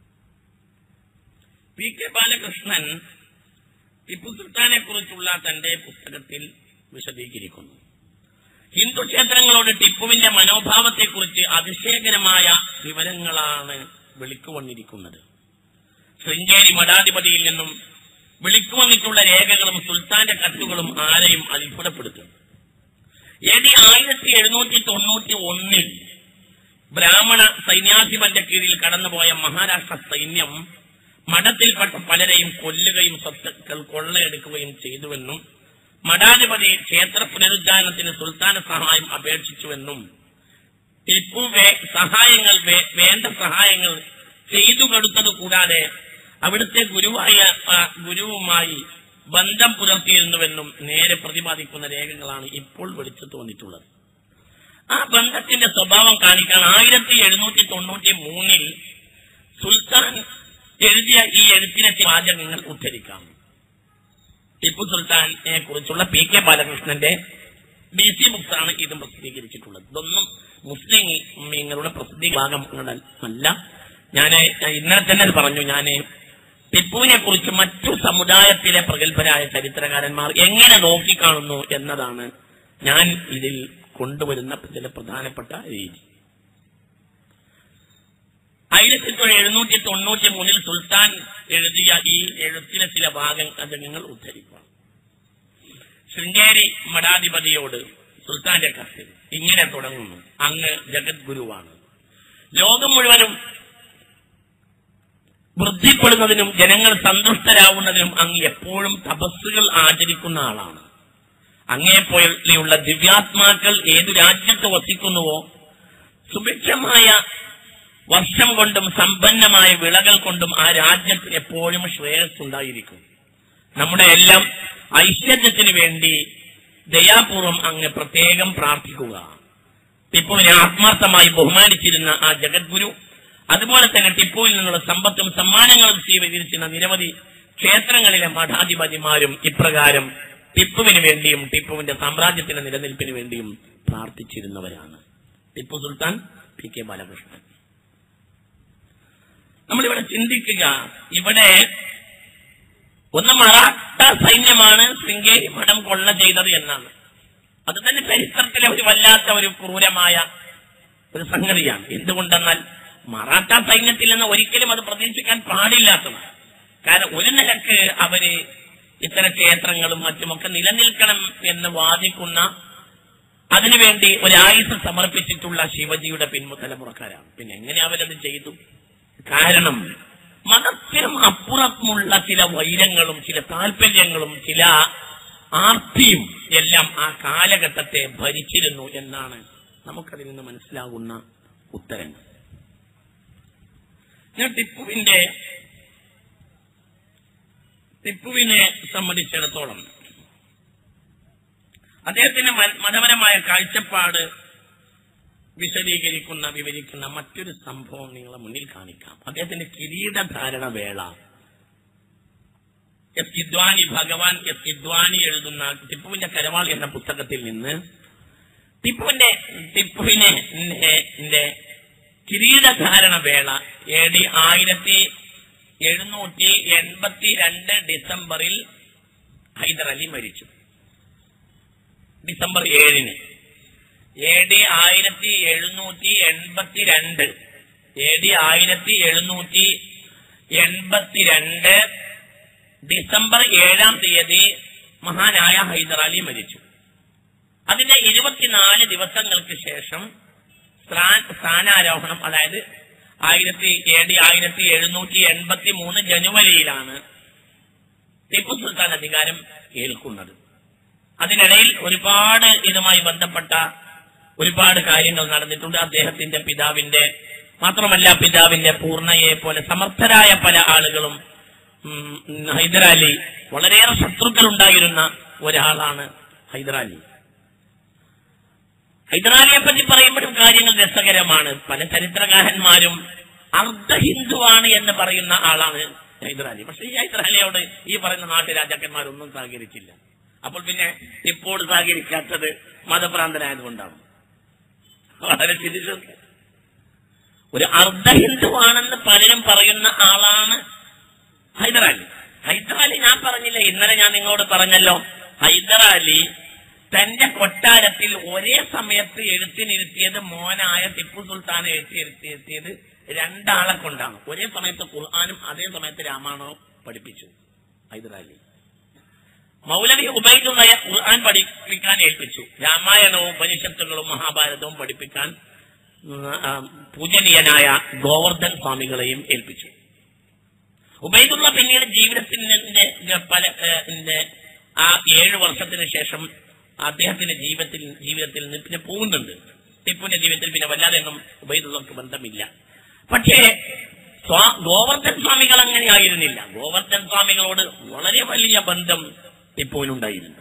പി കെ ബാലകൃഷ്ണൻ ടിപ്പു സുൽത്താനെ കുറിച്ചുള്ള തന്റെ പുസ്തകത്തിൽ വിശദീകരിക്കുന്നു ഹിന്ദു ക്ഷേത്രങ്ങളോട് ടിപ്പുവിന്റെ മനോഭാവത്തെക്കുറിച്ച് അതിശയകരമായ വിവരങ്ങളാണ് വിളിക്കുവന്നിരിക്കുന്നത് ശൃംഗേരി മഠാധിപതിയിൽ നിന്നും വിളിക്കുവന്നിട്ടുള്ള രേഖകളും സുൽത്താന്റെ കത്തുകളും ആരെയും അത്ഭുതപ്പെടുത്തും എ ഡി ആയിരത്തി എഴുന്നൂറ്റി തൊണ്ണൂറ്റി ഒന്നിൽ ബ്രാഹ്മണ സൈന്യാധിപന്റെ കീഴിൽ കടന്നുപോയ മഹാരാഷ്ട്ര സൈന്യം മഠത്തിൽപ്പെട്ട പലരെയും കൊല്ലുകയും സ്വത്തുക്കൾ കൊള്ളയെടുക്കുകയും ചെയ്തുവെന്നും മഠാധിപതി ക്ഷേത്ര പുനരുദ്ധാരണത്തിന് സുൽത്താന സഹായം അപേക്ഷിച്ചുവെന്നും ടിപ്പു വേ- സഹായങ്ങൾ വേ- വേണ്ട സഹായങ്ങൾ ചെയ്തു കൊടുത്തത് കൂടാതെ അവിടുത്തെ ഗുരുവായ ആ, ഗുരുവുമായി ബന്ധം പുലർത്തിയിരുന്നുവെന്നും നേരെ പ്രതിപാദിക്കുന്ന രേഖകളാണ് ഇപ്പോൾ വെളിച്ചു തോന്നിയിട്ടുള്ളത് ആ ബന്ധത്തിന്റെ സ്വഭാവം കാണിക്കാൻ ആയിരത്തി എഴുന്നൂറ്റി തൊണ്ണൂറ്റി മൂന്നിൽ സുൽത്താൻ എഴുതിയ ഈ എഴുത്തിനെ ചില വാചകങ്ങൾ ഉദ്ധരിക്കാം ടിപ്പു സുൽത്താനെ കുറിച്ചുള്ള പി കെ ബാലകൃഷ്ണന്റെ ബി സി ബുക്സ് ആണ് ഇത് പ്രസിദ്ധീകരിച്ചിട്ടുള്ളത് ഇതൊന്നും മുസ്ലിം മീങ്ങളുടെ പ്രസിദ്ധീ ഭാഗങ്ങളല്ല ഞാൻ ഇന്നലെ തന്നെ അത് പറഞ്ഞു ഞാൻ ടിപ്പുവിനെ കുറിച്ച് മറ്റു സമുദായത്തിലെ പ്രഗത്ഭരായ ചരിത്രകാരന്മാർ എങ്ങനെ നോക്കിക്കാണുന്നു എന്നതാണ് ഞാൻ ഇതിൽ കൊണ്ടുവരുന്ന ചില പ്രധാനപ്പെട്ട രീതി ആയിരത്തി എഴുന്നൂറ്റി തൊണ്ണൂറ്റി മൂന്നിൽ സുൽത്താൻ എഴുതിയ ഈ എഴുത്തിലെ ചില ഭാഗങ്ങൾ നിങ്ങൾ ഉദ്ധരിക്കുക ശൃംഗേരി മഠാധിപതിയോട് സുൽത്താന്റെ കത്ത് ഇങ്ങനെ തുടങ്ങുന്നു അങ്ങ് ജഗദ്ഗുരുവാണ് ലോകം മുഴുവനും വൃദ്ധിപ്പെടുന്നതിനും ജനങ്ങൾ സന്തുഷ്ടരാകുന്നതിനും അങ്ങ് എപ്പോഴും തപസ്സുകൾ ആചരിക്കുന്ന ആളാണ് അങ്ങേപ്പോലെയുള്ള ദിവ്യാത്മാക്കൾ ഏതു രാജ്യത്ത് വസിക്കുന്നുവോ സുഭിക്ഷമായ വർഷം കൊണ്ടും സമ്പന്നമായ വിളകൾ കൊണ്ടും ആ രാജ്യത്ത് എപ്പോഴും ശ്രേയസ് ഉണ്ടായിരിക്കും നമ്മുടെ എല്ലാം ഐശ്വര്യത്തിന് വേണ്ടി ദയാപൂർവം അങ്ങ് പ്രത്യേകം പ്രാർത്ഥിക്കുക ടിപ്പുവിനെ ആത്മാർത്ഥമായി ബഹുമാനിച്ചിരുന്ന ആ ജഗദ്ഗുരു അതുപോലെ തന്നെ ടിപ്പുവിൽ നിന്നുള്ള സമ്പത്തും സമ്മാനങ്ങളും സ്വീകരിച്ചിരുന്ന നിരവധി ക്ഷേത്രങ്ങളിലെ മഠാധിപതിമാരും ഇപ്രകാരം ടിപ്പുവിന് വേണ്ടിയും ടിപ്പുവിന്റെ സാമ്രാജ്യത്തിന്റെ നിലനിൽപ്പിന് വേണ്ടിയും പ്രാർത്ഥിച്ചിരുന്നവരാണ് ടിപ്പു സുൽത്താൻ പി കെ ബാലകൃഷ്ണൻ നമ്മളിവിടെ ചിന്തിക്കുക ഇവിടെ ഒന്ന് മറാഠ സൈന്യമാണ് ശൃംഗേരി മഠം കൊള്ള ചെയ്തത് എന്നാണ് അത് തന്നെ ചരിത്രത്തിലെ ഒരു വല്ലാത്ത ഒരു ക്രൂരമായ ഒരു സംഗതിയാണ് എന്തുകൊണ്ടെന്നാൽ മറാഠ സൈന്യത്തിൽ നിന്ന് ഒരിക്കലും അത് പ്രതീക്ഷിക്കാൻ പാടില്ലാത്തതാണ് കാരണം ഒരു നിലക്ക് അവര് ഇത്തരം ക്ഷേത്രങ്ങളും മറ്റുമൊക്കെ നിലനിൽക്കണം എന്ന് വാദിക്കുന്ന അതിനുവേണ്ടി ഒരു ആയുസ് സമർപ്പിച്ചിട്ടുള്ള ശിവജിയുടെ പിൻമുതലമുറക്കാരാണ് പിന്നെ എങ്ങനെ അവരത് ചെയ്തു കാരണം മതത്തിനും അപ്പുറമുള്ള ചില വൈരങ്ങളും ചില താല്പര്യങ്ങളും ചില ആർത്തിയും എല്ലാം ആ കാലഘട്ടത്തെ ഭരിച്ചിരുന്നു എന്നാണ് നമുക്കതിൽ നിന്ന് മനസ്സിലാകുന്ന ഉത്തരങ്ങൾ ഞാൻ ടിപ്പുവിന്റെ ടിപ്പുവിനെ സംബന്ധിച്ചിടത്തോളം അദ്ദേഹത്തിന്റെ മ- മതപരമായ കാഴ്ചപ്പാട് വിശദീകരിക്കുന്ന വിവരിക്കുന്ന മറ്റൊരു സംഭവം നിങ്ങളെ മുന്നിൽ കാണിക്കാം അദ്ദേഹത്തിന്റെ കിരീടധാരണ വേള എസ് കിദ്വാനി ഭഗവാൻ എസ് കിദ്വാനി എഴുതുന്ന ടിപ്പുവിന്റെ കരവാൾ എന്ന പുസ്തകത്തിൽ നിന്ന് ടിപ്പുവിന്റെ ടിപ്പുവിനെ ന്റെ- ന്റെ കിരീടധാരണ വേള എ ഡി ആയിരത്തി എഴുന്നൂറ്റി എൺപത്തി രണ്ട് ഡിസംബറിൽ ഹൈദരലി മരിച്ചു ഡിസംബർ ഏഴിന് എ ഡി ആയിരത്തി എഴുന്നൂറ്റി എൺപത്തി രണ്ട് എ ഡി ആയിരത്തി എഴുന്നൂറ്റി എൺപത്തിരണ്ട് ഡിസംബർ ഏഴാം തീയതി മഹാനായ ഹൈദരാലി മരിച്ചു അതിന്റെ ഇരുപത്തിനാല് ദിവസങ്ങൾക്ക് ശേഷം സ്ഥാൻ- സ്ഥാനാരോഹണം അതായത് ആയിരത്തി എ ഡി ആയിരത്തി എഴുന്നൂറ്റി എൺപത്തി മൂന്ന് ജനുവരിയിലാണ് ടിപ്പു സുൽത്താൻ അധികാരം ഏൽക്കുന്നത് അതിനിടയിൽ ഒരുപാട് ഇതുമായി ബന്ധപ്പെട്ട ഒരുപാട് കാര്യങ്ങൾ നടന്നിട്ടുണ്ട് അദ്ദേഹത്തിന്റെ പിതാവിന്റെ മാത്രമല്ല പിതാവിന്റെ പൂർണ്ണയെ പോലെ സമർത്ഥരായ പല ആളുകളും ഉം, ഹൈദരാലി വളരെയേറെ ശത്രുക്കൾ ഉണ്ടായിരുന്ന ഒരാളാണ് ഹൈദരാലി ഹൈദരാലിയെ പറ്റി പറയുമ്പോഴും കാര്യങ്ങൾ രസകരമാണ് പല ചരിത്രകാരന്മാരും അർദ്ധ ഹിന്ദുവാണ് എന്ന് പറയുന്ന ആളാണ് ഹൈദരാലി പക്ഷെ ഈ ഹൈദരാലിയോട് ഈ പറയുന്ന നാട്ടുരാജാക്കന്മാരൊന്നും സഹകരിച്ചില്ല അപ്പോൾ പിന്നെ ഇപ്പോൾ സഹകരിക്കാത്തത് മതഭ്രാന്തനായതുകൊണ്ടാണ് വളരെ ചിന്തിച്ചു ഒരു അർദ്ധ ഹിന്ദുവാണെന്ന് പലരും പറയുന്ന ആളാണ് ഹൈദരാലി ഹൈദരാലി ഞാൻ പറഞ്ഞില്ല ഇന്നലെ ഞാൻ നിങ്ങളോട് പറഞ്ഞല്ലോ ഹൈദരാലി തന്റെ കൊട്ടാരത്തിൽ ഒരേ സമയത്ത് എഴുത്തിനിരുത്തിയത് മോനായ ടിപ്പു സുൽത്താനെ എഴുത്തിയിരുത്തിയത് രണ്ടാളെ കൊണ്ടാണ് ഒരേ സമയത്ത് ഖുർആാനും അതേ സമയത്ത് രാമായണവും പഠിപ്പിച്ചു ഹൈദരാലി മൗലവി ഉബൈദുള്ളയെ ഖുർആൻ പഠിപ്പിക്കാൻ ഏൽപ്പിച്ചു രാമായണവും ഉപനിഷത്തുകളും മഹാഭാരതവും പഠിപ്പിക്കാൻ ഉം, ആ, പൂജനീയനായ ഗോവർദ്ധൻ സ്വാമികളെയും ഏൽപ്പിച്ചു ഉബൈദുള്ള പിന്നീട് ജീവിതത്തിന്റെ പല ഏഹ്, ന്റെ ആ ഏഴു വർഷത്തിന് ശേഷം അദ്ദേഹത്തിന്റെ ജീവിതത്തിൽ ജീവിതത്തിൽ നിന്ന് പിന്നെ പോകുന്നുണ്ട് ടിപ്പുവിന്റെ ജീവിതത്തിൽ പിന്നെ വല്ലാതെ ഒന്നും ഉബൈദുള്ളക്ക് ബന്ധമില്ല പക്ഷേ സ്വാ- ഗോവർദ്ധൻ സ്വാമികൾ അങ്ങനെയായിരുന്നില്ല ഗോവർദ്ധൻ സ്വാമികളോട് വളരെ വലിയ ബന്ധം ടിപ്പുവിനുണ്ടായിരുന്നു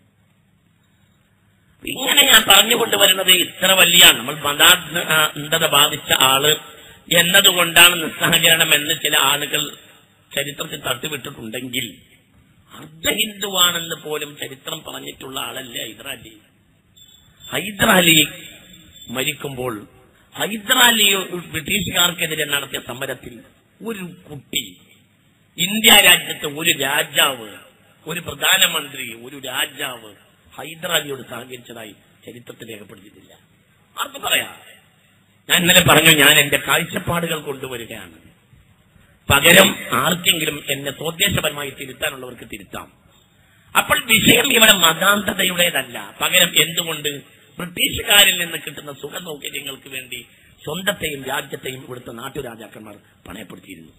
ഇങ്ങനെ ഞാൻ പറഞ്ഞുകൊണ്ടുവരുന്നത് ഇത്ര വലിയ നമ്മൾ മതാന്ധത ബാധിച്ച ആള് എന്നതുകൊണ്ടാണ് നിസ്സഹകരണം എന്ന് ചില ആളുകൾ ചരിത്രത്തിൽ തട്ടുവിട്ടിട്ടുണ്ടെങ്കിൽ അർദ്ധ ഹിന്ദുവാണെന്ന് പോലും ചരിത്രം പറഞ്ഞിട്ടുള്ള ആളല്ലേ ഹൈദരാലി ഹൈദരാലി മരിക്കുമ്പോൾ ഹൈദരാലി ബ്രിട്ടീഷുകാർക്കെതിരെ നടത്തിയ സമരത്തിൽ ഒരു കുട്ടി ഇന്ത്യ രാജ്യത്തെ ഒരു രാജാവ് ഒരു പ്രധാനമന്ത്രി ഒരു രാജാവ് ഹൈദരാലിയോട് സഹകരിച്ചതായി ചരിത്രത്തിൽ രേഖപ്പെടുത്തിയിട്ടില്ല ആർക്ക് പറയാം ഞാൻ ഇന്നലെ പറഞ്ഞു ഞാൻ എന്റെ കാഴ്ചപ്പാടുകൾ കൊണ്ടുവരികയാണ് പകരം ആർക്കെങ്കിലും എന്നെ സ്വദേശപരമായി തിരുത്താനുള്ളവർക്ക് തിരുത്താം അപ്പോൾ വിഷയം ഇവിടെ മതാന്തതയുടേതല്ല പകരം എന്തുകൊണ്ട് ബ്രിട്ടീഷുകാരിൽ നിന്ന് കിട്ടുന്ന സുഖ സൗകര്യങ്ങൾക്ക് വേണ്ടി സ്വന്തത്തെയും രാജ്യത്തെയും ഇവിടുത്തെ നാട്ടുരാജാക്കന്മാർ പണയപ്പെടുത്തിയിരുന്നു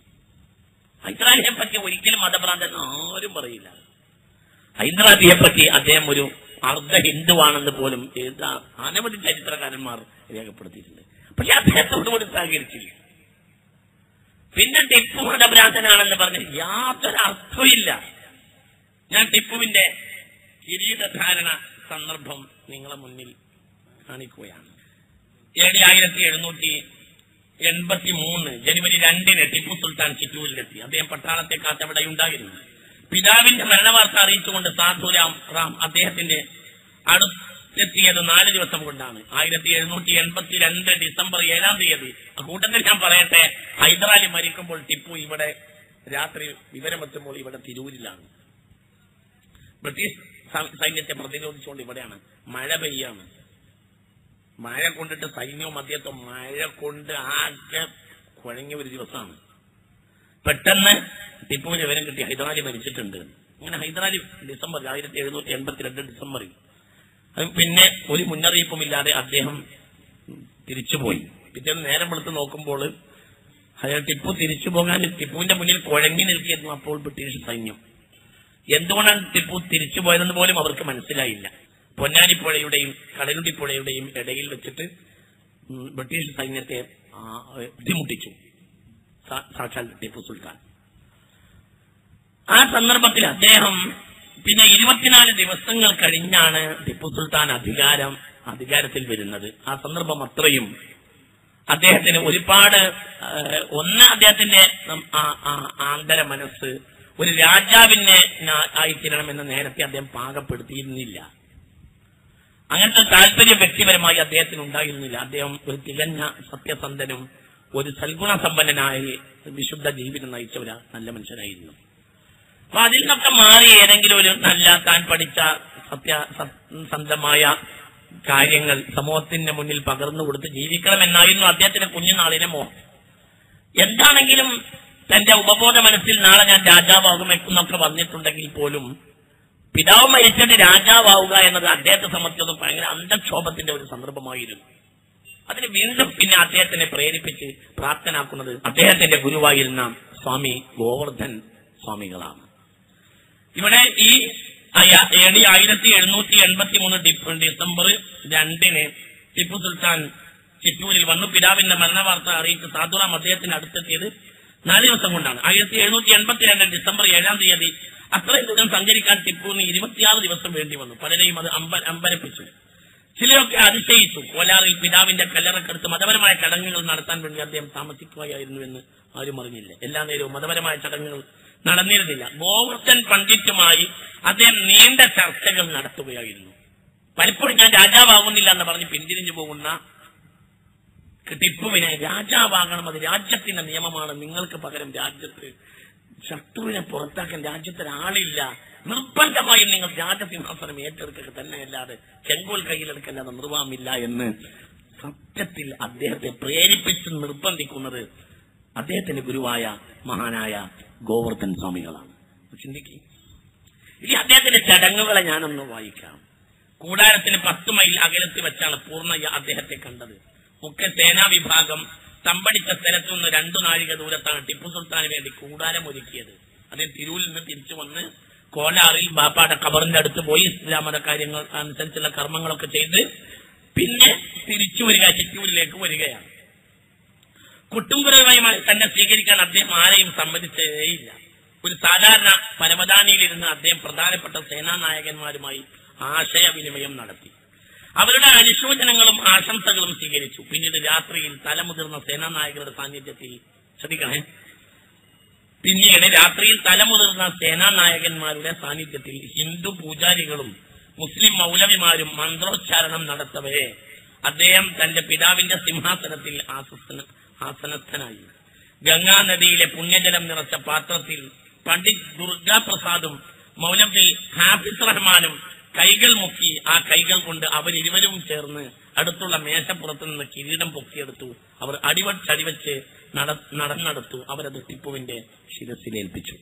ഹൈദരാലിയെ പറ്റി ഒരിക്കലും മതഭ്രാന്തൻ ആരും പറയില്ല ഹൈദരാലിയെ പറ്റി അദ്ദേഹം ഒരു അർദ്ധ ഹിന്ദുവാണെന്ന് പോലും എഴുതാ അനവധി ചരിത്രകാരന്മാർ രേഖപ്പെടുത്തിയിട്ടുണ്ട് പക്ഷെ അദ്ദേഹത്തോട് കൂടി സഹകരിച്ചില്ല പിന്നെ ടിപ്പു മതഭ്രാന്തനാണെന്ന് പറഞ്ഞ് യാതൊരു അർത്ഥമില്ല ഞാൻ ടിപ്പുവിന്റെ കിരീടധാരണ സന്ദർഭം നിങ്ങളെ മുന്നിൽ കാണിക്കുകയാണ് എ ഡി ആയിരത്തി എഴുന്നൂറ്റി എൺപത്തി മൂന്ന് ജനുവരി രണ്ടിന് ടിപ്പു സുൽത്താൻ ചിറ്റൂരിലെത്തി അദ്ദേഹം പട്ടാളത്തെ കാത്തവിടെ ഉണ്ടായിരുന്നു പിതാവിന്റെ മരണവാർത്ത അറിയിച്ചുകൊണ്ട് സാധുരാം റാം അദ്ദേഹത്തിന്റെ അടുത്തെത്തിയത് നാല് ദിവസം കൊണ്ടാണ് ആയിരത്തി എഴുന്നൂറ്റി എൺപത്തി രണ്ട് ഡിസംബർ ഏഴാം തീയതി ആ കൂട്ടത്തിൽ ഞാൻ പറയട്ടെ ഹൈദരാലി മരിക്കുമ്പോൾ ടിപ്പു ഇവിടെ രാത്രി വിവരമെത്തുമ്പോൾ ഇവിടെ തിരൂരിലാണ് ബ്രിട്ടീഷ് സ- സൈന്യത്തെ പ്രതിരോധിച്ചുകൊണ്ട് ഇവിടെയാണ് മഴ പെയ്യാണ് മഴ കൊണ്ടിട്ട് സൈന്യവും അദ്ദേഹത്തും മഴ കൊണ്ട് ആകെ കുഴങ്ങിയ ഒരു ദിവസമാണ് പെട്ടെന്ന് ടിപ്പുവിന് വിവരം കിട്ടി ഹൈദരാലി മരിച്ചിട്ടുണ്ട് അങ്ങനെ ഹൈദരാലി ഡിസംബർ ആയിരത്തി എഴുന്നൂറ്റി എൺപത്തിരണ്ട് ഡിസംബറിൽ അത് പിന്നെ ഒരു മുന്നറിയിപ്പുമില്ലാതെ അദ്ദേഹം തിരിച്ചുപോയി പിറ്റേന്ന് നേരം വെളുത്ത് നോക്കുമ്പോൾ അയാൾ ടിപ്പു തിരിച്ചു പോകാൻ ടിപ്പുവിന്റെ മുന്നിൽ കുഴങ്ങി നിൽക്കുന്നു അപ്പോൾ ബ്രിട്ടീഷ് സൈന്യം എന്തുകൊണ്ടാണ് ടിപ്പു തിരിച്ചു പോയതെന്ന് പോലും അവർക്ക് മനസ്സിലായില്ല പൊന്നാനിപ്പുഴയുടെയും കടലുണ്ടിപ്പുഴയുടെയും ഇടയിൽ വെച്ചിട്ട് ഉം, ബ്രിട്ടീഷ് സൈന്യത്തെ ആ, ബുദ്ധിമുട്ടിച്ചു സാ- സാക്ഷാൽ ടിപ്പു സുൽത്താൻ ആ സന്ദർഭത്തിൽ അദ്ദേഹം പിന്നെ ഇരുപത്തിനാല് ദിവസങ്ങൾ കഴിഞ്ഞാണ് ടിപ്പു സുൽത്താൻ അധികാരം അധികാരത്തിൽ വരുന്നത് ആ സന്ദർഭം അത്രയും അദ്ദേഹത്തിന് ഒരുപാട് ആ, ഒന്ന് അദ്ദേഹത്തിന്റെ ഉം, ആ- ആ- ആന്തര മനസ്സ് ഒരു രാജാവിനെ നാ- ആയിത്തീരണമെന്ന് നേരത്തെ അദ്ദേഹം പാകപ്പെടുത്തിയിരുന്നില്ല അങ്ങനത്തെ താല്പര്യം വ്യക്തിപരമായി അദ്ദേഹത്തിന് ഉണ്ടായിരുന്നില്ല അദ്ദേഹം ഒരു തികഞ്ഞ സത്യസന്ധനും ഒരു സൽഗുണസമ്പന്നനായി വിശുദ്ധ ജീവിതം നയിച്ച ഒരു നല്ല മനുഷ്യനായിരുന്നു അപ്പൊ അതിൽ നിന്നൊക്കെ മാറി ഏതെങ്കിലും ഒരു നല്ല താൻ പഠിച്ച സത്യസന്ധമായ കാര്യങ്ങൾ സമൂഹത്തിന്റെ മുന്നിൽ പകർന്നു കൊടുത്ത് ജീവിക്കണമെന്നായിരുന്നു അദ്ദേഹത്തിന്റെ കുഞ്ഞുനാളിലെ മോഹം എന്താണെങ്കിലും തന്റെ ഉപബോധ മനസ്സിൽ നാളെ ഞാൻ രാജാവാകും എന്നൊക്കെ വന്നിട്ടുണ്ടെങ്കിൽ പോലും പിതാവ് മരിച്ചിട്ട് രാജാവാവുക എന്നത് അദ്ദേഹത്തെ സംബന്ധിച്ചത് ഭയങ്കര അന്ധക്ഷോഭത്തിന്റെ ഒരു സന്ദർഭമായിരുന്നു അതിന് വീണ്ടും പിന്നെ അദ്ദേഹത്തിനെ പ്രേരിപ്പിച്ച് പ്രാപ്തനാക്കുന്നത് അദ്ദേഹത്തിന്റെ ഗുരുവായിരുന്ന സ്വാമി ഗോവർദ്ധൻ സ്വാമികളാണ് ഇവിടെ ഈ അയ- എ ഡി ആയിരത്തി എഴുന്നൂറ്റി എൺപത്തി മൂന്ന് ഡിസംബർ രണ്ടിന് ടിപ്പു സുൽത്താൻ ചിറ്റൂരിൽ വന്നു പിതാവിന്റെ മരണവാർത്ത അറിയിച്ച് സാധുറാം അദ്ദേഹത്തിന് അടുത്തെത്തിയത് നാല് ദിവസം കൊണ്ടാണ് ആയിരത്തി എഴുന്നൂറ്റി എൺപത്തിരണ്ട് ഡിസംബർ ഏഴാം തീയതി അത്രയും ദൂരം സഞ്ചരിക്കാൻ ടിപ്പുവിന് ഇരുപത്തിയാറ് ദിവസം വേണ്ടി വന്നു പലരെയും അത് അമ്പ അമ്പരപ്പിച്ചു ചിലരൊക്കെ അതിശയിച്ചു കോലാറിൽ പിതാവിന്റെ കല്ലറക്കടുത്ത് മതപരമായ ചടങ്ങുകൾ നടത്താൻ വേണ്ടി അദ്ദേഹം താമസിക്കുകയായിരുന്നു എന്ന് ആരും അറിഞ്ഞില്ല എല്ലാ നേരവും മതപരമായ ചടങ്ങുകൾ നടന്നിരുന്നില്ല ഗോവർദ്ധൻ പണ്ഡിറ്റുമായി അദ്ദേഹം നീണ്ട ചർച്ചകൾ നടത്തുകയായിരുന്നു പലപ്പോഴും ഞാൻ രാജാവാകുന്നില്ല എന്ന് പറഞ്ഞ് പിന്തിരിഞ്ഞു പോകുന്ന ടിപ്പുവിനെ രാജാവാകണം അത് രാജ്യത്തിന്റെ നിയമമാണ് നിങ്ങൾക്ക് പകരം രാജ്യത്ത് ശത്രുവിനെ പുറത്താക്കാൻ രാജ്യത്തിൽ ആളില്ല നിർബന്ധമായും നിങ്ങൾ രാജസിംഹാസനം ഏറ്റെടുക്കുക തന്നെയല്ലാതെ ചെങ്കോൽ കയ്യിലെടുക്കല്ലാതെ നിർവാഹമില്ല എന്ന് സത്യത്തിൽ അദ്ദേഹത്തെ പ്രേരിപ്പിച്ച് നിർബന്ധിക്കുന്നത് അദ്ദേഹത്തിന്റെ ഗുരുവായ മഹാനായ ഗോവർദ്ധൻ സ്വാമികളാണ് ചിന്തിക്കുക ഇനി അദ്ദേഹത്തിന്റെ ചടങ്ങുകളെ ഞാനൊന്ന് വായിക്കാം കൂടാരത്തിന് പത്ത് മൈൽ അകലത്ത് വെച്ചാണ് പൂർണ്ണ അദ്ദേഹത്തെ കണ്ടത് മുഖ്യ സേനാ വിഭാഗം തമ്പടിച്ച സ്ഥലത്തു നിന്ന് രണ്ടു നാഴിക ദൂരത്താണ് ടിപ്പു സുൽത്താന് വേണ്ടി കൂടാരം ഒരുക്കിയത് അദ്ദേഹം തിരൂരിൽ നിന്ന് തിരിച്ചു വന്ന് കോലാറിൽ ബാപ്പാടെ ഖബറിന്റെ അടുത്ത് പോയി ഇസ്ലാം മത കാര്യങ്ങൾ അനുസരിച്ചുള്ള കർമ്മങ്ങളൊക്കെ ചെയ്ത് പിന്നെ തിരിച്ചു വരിക ചിറ്റൂരിലേക്ക് വരികയാണ് കുട്ടുംപുരമായി തന്നെ സ്വീകരിക്കാൻ അദ്ദേഹം ആരെയും സമ്മതിച്ചേയില്ല ഒരു സാധാരണ പരമദാനിയിലിരുന്ന് അദ്ദേഹം പ്രധാനപ്പെട്ട സേനാനായകന്മാരുമായി ആശയവിനിമയം നടത്തി അവരുടെ അനുശോചനങ്ങളും ആശംസകളും സ്വീകരിച്ചു പിന്നീട് രാത്രിയിൽ തലമുതിർന്ന സേനാനായകരുടെ സാന്നിധ്യത്തിൽ ശ്രദ്ധിക്കണേ പിന്നീട് രാത്രിയിൽ തലമുതിർന്ന സേനാനായകന്മാരുടെ സാന്നിധ്യത്തിൽ ഹിന്ദു പൂജാരികളും മുസ്ലിം മൗലവിമാരും മന്ത്രോച്ചാരണം നടത്തവേ അദ്ദേഹം തന്റെ പിതാവിന്റെ സിംഹാസനത്തിൽ ആസന- ആസനസ്ഥനായി ഗംഗാ നദിയിലെ പുണ്യജലം നിറച്ച പാത്രത്തിൽ പണ്ഡിറ്റ് ദുർഗാപ്രസാദും മൗലവി ഹാഫിസ് റഹ്മാനും കൈകൾ മുക്കി ആ കൈകൾ കൊണ്ട് അവരിരുവരും ചേർന്ന് അടുത്തുള്ള മേശപ്പുറത്ത് നിന്ന് കിരീടം പൊക്കിയെടുത്തു അവർ അടിവച്ചടിവച്ച് നട നടന്നെടുത്തു അവരത് ടിപ്പുവിന്റെ ശിരസിലേൽപ്പിച്ചു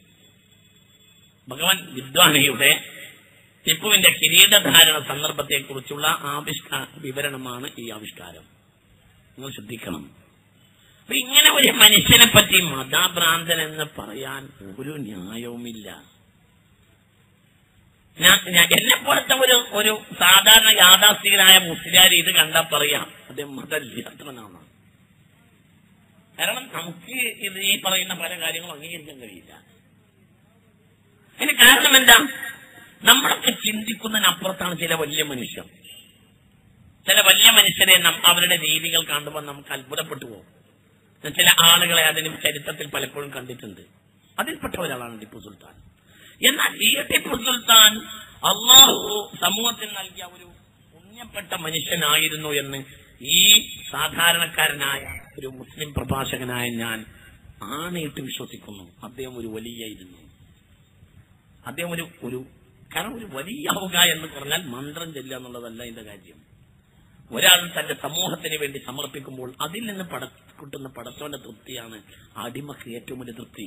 ഭഗവാൻ വിദ്വാനിയുടെ ടിപ്പുവിന്റെ കിരീടധാരണ സന്ദർഭത്തെക്കുറിച്ചുള്ള ആവിഷ്കാര വിവരണമാണ് ഈ ആവിഷ്കാരം നിങ്ങൾ ശ്രദ്ധിക്കണം അപ്പൊ ഇങ്ങനെ ഒരു മനുഷ്യനെ പറ്റി മതാഭ്രാന്തൻ എന്ന് പറയാൻ ഒരു ന്യായവുമില്ല ഞാൻ ഞാൻ- എന്നെ പോലത്തെ ഒരു ഒരു സാധാരണ യാഥാസ്ഥികനായ മുസ്ലിയാർ ഇത് കണ്ടാ പറയാം അദ്ദേഹം മതല്ലാത്തവനാണ് കാരണം നമുക്ക് ഇത് ഈ പറയുന്ന പല കാര്യങ്ങളും അംഗീകരിക്കാൻ കഴിയില്ല അതിന് കാരണം എന്താ നമ്മളൊക്കെ ചിന്തിക്കുന്നതിനപ്പുറത്താണ് ചില വലിയ മനുഷ്യർ ചില വലിയ മനുഷ്യരെ നം- അവരുടെ രീതികൾ കാണുമ്പോൾ നമുക്ക് അത്ഭുതപ്പെട്ടു പോകും ചില ആളുകളെ അതിന് ചരിത്രത്തിൽ പലപ്പോഴും കണ്ടിട്ടുണ്ട് അതിൽപ്പെട്ട ഒരാളാണ് ടിപ്പു സുൽത്താൻ എന്നാൽ ഈ ടിപ്പു സുൽത്താൻ അള്ളാഹു സമൂഹത്തിൽ നൽകിയ ഒരു പുണ്യപ്പെട്ട മനുഷ്യനായിരുന്നു എന്ന് ഈ സാധാരണക്കാരനായ ഒരു മുസ്ലിം പ്രഭാഷകനായ ഞാൻ ആണയിട്ട് വിശ്വസിക്കുന്നു അദ്ദേഹം ഒരു വലിയായിരുന്നു അദ്ദേഹം ഒരു ഒരു കാരണം ഒരു വലിയാവുക എന്ന് പറഞ്ഞാൽ മന്ത്രം ചെല്ലുക എന്നുള്ളതല്ല ഇതിന്റെ കാര്യം ഒരാൾ തന്റെ സമൂഹത്തിന് വേണ്ടി സമർപ്പിക്കുമ്പോൾ അതിൽ നിന്ന് പട കിട്ടുന്ന പടത്തോന്റെ തൃപ്തിയാണ് അടിമക്ക് ഏറ്റവും വലിയ തൃപ്തി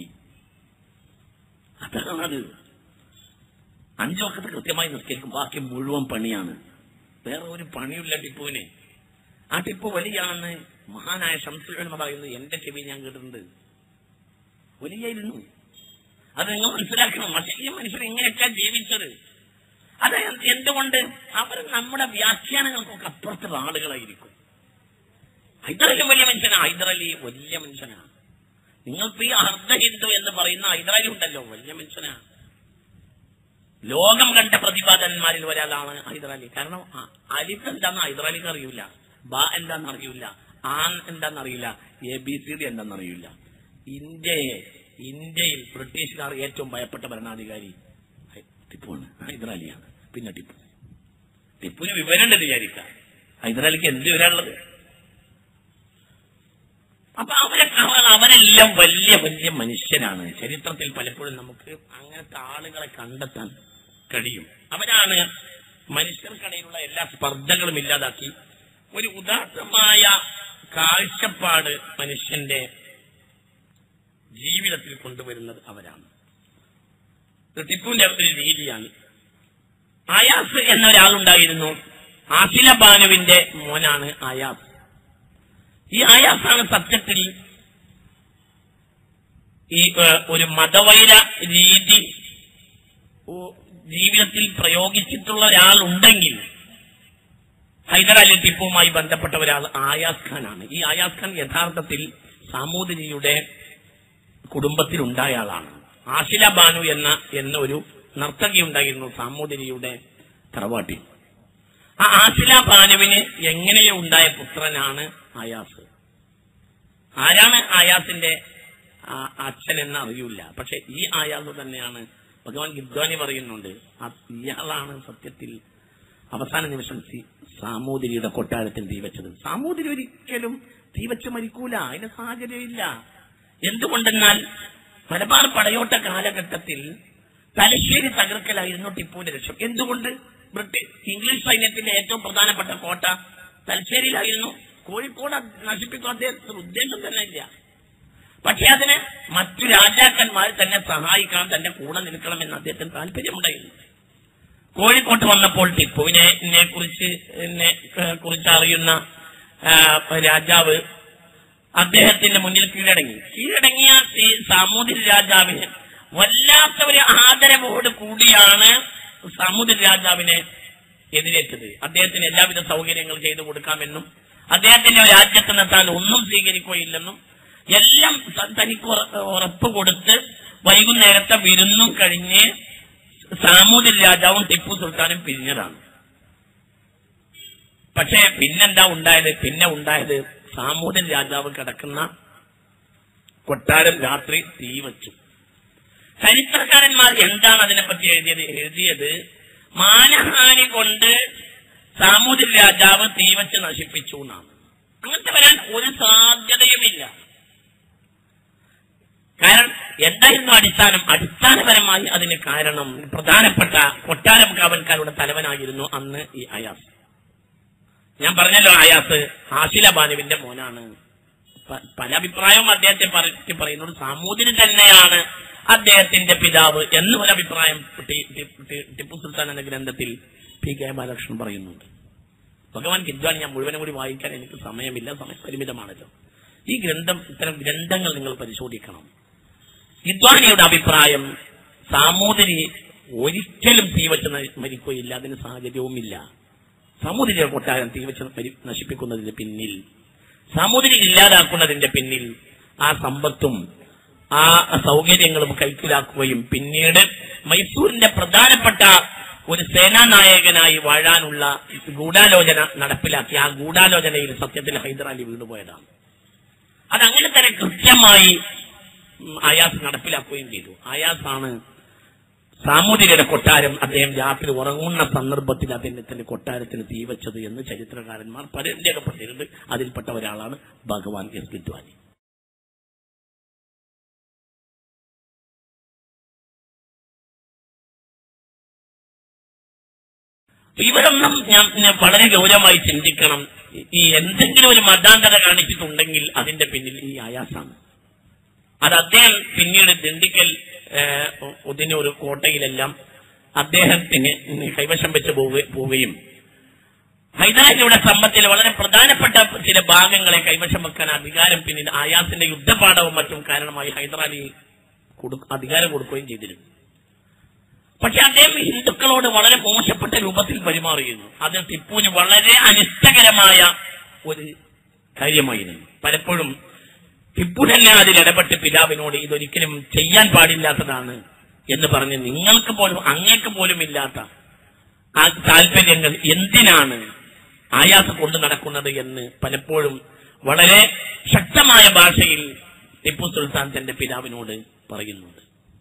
അതാണത് അഞ്ചു വക്കത്ത് കൃത്യമായി നിസ്കരിക്കും ബാക്കി മുഴുവൻ പണിയാണ് വേറെ ഒരു പണിയില്ല ടിപ്പുവിന് ആ ടിപ്പു വലിയാണെന്ന് മഹാനായ ശംസുകൾ പറയുന്നത് എന്റെ ചെവി ഞാൻ കേട്ടിട്ടുണ്ട് വലിയായിരുന്നു അത് നിങ്ങൾ മനസ്സിലാക്കണം പക്ഷേ ഈ മനുഷ്യർ ഇങ്ങനെയൊക്കെ ജീവിച്ചത് അത് എന്തുകൊണ്ട് അവർ നമ്മുടെ വ്യാഖ്യാനങ്ങൾക്കൊക്കെ അപ്പുറത്തുള്ള ആളുകളായിരിക്കും ഹൈദരലി വലിയ മനുഷ്യനാ ഹൈദരലി വലിയ മനുഷ്യനാ നിങ്ങൾക്ക് ഈ അർദ്ധ ഹിന്ദു എന്ന് പറയുന്ന ഹൈദരാലി ഉണ്ടല്ലോ വലിയ മനുഷ്യനാ ലോകം കണ്ട പ്രതിപാദന്മാരിൽ ഒരാളാണ് ഹൈദരാലി കാരണം അ- അലിഫ് എന്താന്ന് ഹൈദരാലിക്ക് അറിയില്ല ബ എന്താന്ന് അറിയില്ല ആൻ എന്താന്ന് അറിയില്ല എ ബി സി ഡി എന്താന്ന് അറിയില്ല ഇന്ത്യയെ ഇന്ത്യയിൽ ബ്രിട്ടീഷുകാർ ഏറ്റവും ഭയപ്പെട്ട ഭരണാധികാരി ഹൈ- ടിപ്പുവാണ് ഹൈദരാലിയാണ് പിന്നെ ടിപ്പു ടിപ്പുവിന് വിവരമുണ്ടെന്ന് വിചാരിക്കാം ഹൈദരാലിക്ക് എന്ത് വിവരമുള്ളത് അപ്പൊ അവരെ അവ- അവരെല്ലാം വലിയ വലിയ മനുഷ്യരാണ് ചരിത്രത്തിൽ പലപ്പോഴും നമുക്ക് അങ്ങനത്തെ ആളുകളെ കണ്ടെത്താൻ കഴിയും അവരാണ് മനുഷ്യർക്കിടയിലുള്ള എല്ലാ സ്പർദ്ധകളും ഇല്ലാതാക്കി ഒരു ഉദാത്തമായ കാഴ്ചപ്പാട് മനുഷ്യന്റെ ജീവിതത്തിൽ കൊണ്ടുവരുന്നത് അവരാണ് ഇത് ടിപ്പുവിന്റെ ഒരു രീതിയാണ് ആയാസ് എന്ന ഒരാളുണ്ടായിരുന്നു ആസില ബാനുവിന്റെ മോനാണ് ആയാസ് ഈ ആയാസാണ് സത്യത്തിൽ ഈ ഏഹ്, ഒരു മതവൈര രീതി ഓ, ജീവിതത്തിൽ പ്രയോഗിച്ചിട്ടുള്ള ഒരാളുണ്ടെങ്കിൽ ഹൈദരാലി ടിപ്പുവുമായി ബന്ധപ്പെട്ട ഒരാൾ ആയാസ് ഖാനാണ് ഈ ആയാസ് ഖാൻ യഥാർത്ഥത്തിൽ സാമൂതിരിയുടെ കുടുംബത്തിൽ ഉണ്ടായ ആളാണ് ആശില ബാനു എന്ന എന്ന ഒരു നർത്തകി ഉണ്ടായിരുന്നു സാമൂതിരിയുടെ തറവാട്ടിൽ ആ ആശില ബാനുവിന് എങ്ങനെയോ ഉണ്ടായ പുത്രനാണ് ആയാസ് ആരാണ് ആയാസിന്റെ ആ, അച്ഛൻ എന്ന് അറിയില്ല പക്ഷെ ഈ ആയാസ് തന്നെയാണ് ഭഗവാൻ ഗിദ്വാനി പറയുന്നുണ്ട് ആ ഇയാളാണ് സത്യത്തിൽ അവസാന നിമിഷം സി- സാമൂതിരിയുടെ കൊട്ടാരത്തിൽ തീവച്ചത് സാമൂതിരി ഒരിക്കലും തീവച്ച് മരിക്കൂല അതിന് സാഹചര്യമില്ല എന്തുകൊണ്ടെന്നാൽ മലബാർ പടയോട്ട കാലഘട്ടത്തിൽ തലശ്ശേരി തകർക്കലായിരുന്നു ടിപ്പുവിന്റെ ലക്ഷ്യം എന്തുകൊണ്ട് ബ്രിട്ടീഷ് ഇംഗ്ലീഷ് സൈന്യത്തിന്റെ ഏറ്റവും പ്രധാനപ്പെട്ട കോട്ട തലശ്ശേരിയിലായിരുന്നു കോഴിക്കോട് അത് നശിപ്പിക്കാൻ അദ്ദേഹത്തിന് ഉദ്ദേശം തന്നെ ഇല്ല പക്ഷെ അതിന് മറ്റു രാജാക്കന്മാർ തന്നെ സഹായിക്കാൻ തന്റെ കൂടെ നിൽക്കണമെന്ന് അദ്ദേഹത്തിന് താല്പര്യമുണ്ടായിരുന്നു കോഴിക്കോട്ട് വന്നപ്പോൾ ടിപ്പുവിനെ നെ കുറിച്ച് എന്നെ, ഏഹ്, കുറിച്ച് അറിയുന്ന ആ, രാജാവ് അദ്ദേഹത്തിന്റെ മുന്നിൽ കീഴടങ്ങി കീഴടങ്ങിയ ഈ സാമൂതിരി രാജാവിന് വല്ലാത്ത ഒരു ആദരവോട് കൂടിയാണ് സാമൂതിരി രാജാവിനെ എതിരേറ്റത് അദ്ദേഹത്തിന് എല്ലാവിധ സൗകര്യങ്ങൾ ചെയ്തു കൊടുക്കാമെന്നും അദ്ദേഹത്തിന്റെ രാജ്യത്ത് നിന്ന് താൻ ഒന്നും സ്വീകരിക്കുകയില്ലെന്നും എല്ലാം ത- തനിക്ക് ഉറ- ഉറപ്പ് കൊടുത്ത് വൈകുന്നേരത്തെ വിരുന്നും കഴിഞ്ഞ് സാമൂതിരി രാജാവും ടിപ്പു സുൽത്താനും പിരിഞ്ഞതാണ് പക്ഷേ പിന്നെന്താ ഉണ്ടായത് പിന്നെ ഉണ്ടായത് സാമൂതിരി രാജാവ് കിടക്കുന്ന കൊട്ടാരം രാത്രി തീ വച്ചു ചരിത്രകാരന്മാർ എന്താണ് അതിനെപ്പറ്റി എഴുതിയത് എഴുതിയത് മാനഹാനി കൊണ്ട് സാമൂതിരി രാജാവ് തീ വെച്ച് നശിപ്പിച്ചു എന്നാണ് അങ്ങനത്തെ വരാൻ ഒരു സാധ്യതയുമില്ല കാരണം എന്തായിരുന്നു അടിസ്ഥാനം അടിസ്ഥാനപരമായി അതിന് കാരണം പ്രധാനപ്പെട്ട കൊട്ടാരം കാവൽക്കാരുടെ തലവനായിരുന്നു അന്ന് ഈ അയാസ് ഞാൻ പറഞ്ഞല്ലോ ആയാസ് ആശില ബാനുവിന്റെ മോനാണ് പ- പല അഭിപ്രായവും അദ്ദേഹത്തെ പറ്റി പറയുന്നത് സാമൂതിരി തന്നെയാണ് അദ്ദേഹത്തിന്റെ പിതാവ് എന്ന് ഒരു അഭിപ്രായം ടി- ടി- ടി- ടിപ്പു സുൽത്താൻ എന്ന ഗ്രന്ഥത്തിൽ പി കെ ബാലകൃഷ്ണൻ പറയുന്നുണ്ട് ഭഗവാൻ കിദ്വാൻ ഞാൻ മുഴുവനും കൂടി വായിക്കാൻ എനിക്ക് സമയമില്ല സമയപരിമിതമാണല്ലോ ഈ ഗ്രന്ഥം ഇത്തരം ഗ്രന്ഥങ്ങൾ നിങ്ങൾ പരിശോധിക്കണം വിദ്വാനിയുടെ അഭിപ്രായം സാമൂതിരി ഒരിക്കലും തീവച്ച് ന- മരിക്കുകയില്ല അതിന് സാഹചര്യവുമില്ല സമുദ്ര കൊട്ടാരം തീവച്ച് മരി- നശിപ്പിക്കുന്നതിന് പിന്നിൽ സമുദ്രം ഇല്ലാതാക്കുന്നതിന്റെ പിന്നിൽ ആ സമ്പത്തും ആ സൗകര്യങ്ങളും കൈക്കലാക്കുകയും പിന്നീട് മൈസൂരിന്റെ പ്രധാനപ്പെട്ട ഒരു സേനാനായകനായി വാഴാനുള്ള ഗൂഢാലോചന നടപ്പിലാക്കി ആ ഗൂഢാലോചനയിൽ സത്യത്തിൽ ഹൈദരാലി വീണുപോയതാണ് അതങ്ങനെ തന്നെ കൃത്യമായി ഉം, ആയാസ് നടപ്പിലാക്കുകയും ചെയ്തു ആയാസാണ് സാമൂതിരിയുടെ കൊട്ടാരം അദ്ദേഹം രാത്രി ഉറങ്ങുന്ന സന്ദർഭത്തിൽ അദ്ദേഹത്തിന്റെ കൊട്ടാരത്തിന് തീവച്ചത് എന്ന് ചരിത്രകാരന്മാർ പലരും രേഖപ്പെട്ടിട്ടുണ്ട് അതിൽപ്പെട്ട ഒരാളാണ് ഭഗവാൻ എസ് ഗിദ്വാനി ഇവരൊന്നും ഞാൻ ഞാൻ വളരെ ഗൗരവമായി ചിന്തിക്കണം ഈ എന്തെങ്കിലും ഒരു മതാന്തത കാണിച്ചിട്ടുണ്ടെങ്കിൽ അതിന്റെ പിന്നിൽ ഈ ആയാസാണ് അത് അദ്ദേഹം പിന്നീട് ദിണ്ടിക്കൽ ഇതിന് ഒരു കോട്ടയിലെല്ലാം അദ്ദേഹത്തിന് കൈവശം വെച്ച് പോവുക- പോവുകയും ഹൈദരാലിയുടെ സമ്പത്തിലെ വളരെ പ്രധാനപ്പെട്ട ചില ഭാഗങ്ങളെ കൈവശം വെക്കാൻ അധികാരം പിന്നീട് ആയാസിന്റെ യുദ്ധപാഠവും മറ്റും കാരണമായി ഹൈദരാലി കൊടു- അധികാരം കൊടുക്കുകയും ചെയ്തിരുന്നു പക്ഷെ അദ്ദേഹം ഹിന്ദുക്കളോട് വളരെ മോശപ്പെട്ട രൂപത്തിൽ പെരുമാറിയിരുന്നു അത് ടിപ്പുവിന് വളരെ അനിഷ്ടകരമായ ഒരു കാര്യമായിരുന്നു പലപ്പോഴും ടിപ്പു തന്നെ അതിൽ ഇടപെട്ട് പിതാവിനോട് ഇതൊരിക്കലും ചെയ്യാൻ പാടില്ലാത്തതാണ് എന്ന് പറഞ്ഞ് നിങ്ങൾക്ക് പോലും അങ്ങേക്ക് പോലും ഇല്ലാത്ത ആ താല്പര്യങ്ങൾ എന്തിനാണ് ആയാസ കൊണ്ടു നടക്കുന്നത് എന്ന് പലപ്പോഴും വളരെ ശക്തമായ ഭാഷയിൽ ടിപ്പു സുൽത്താൻ തന്റെ പിതാവിനോട് പറയുന്നുണ്ട്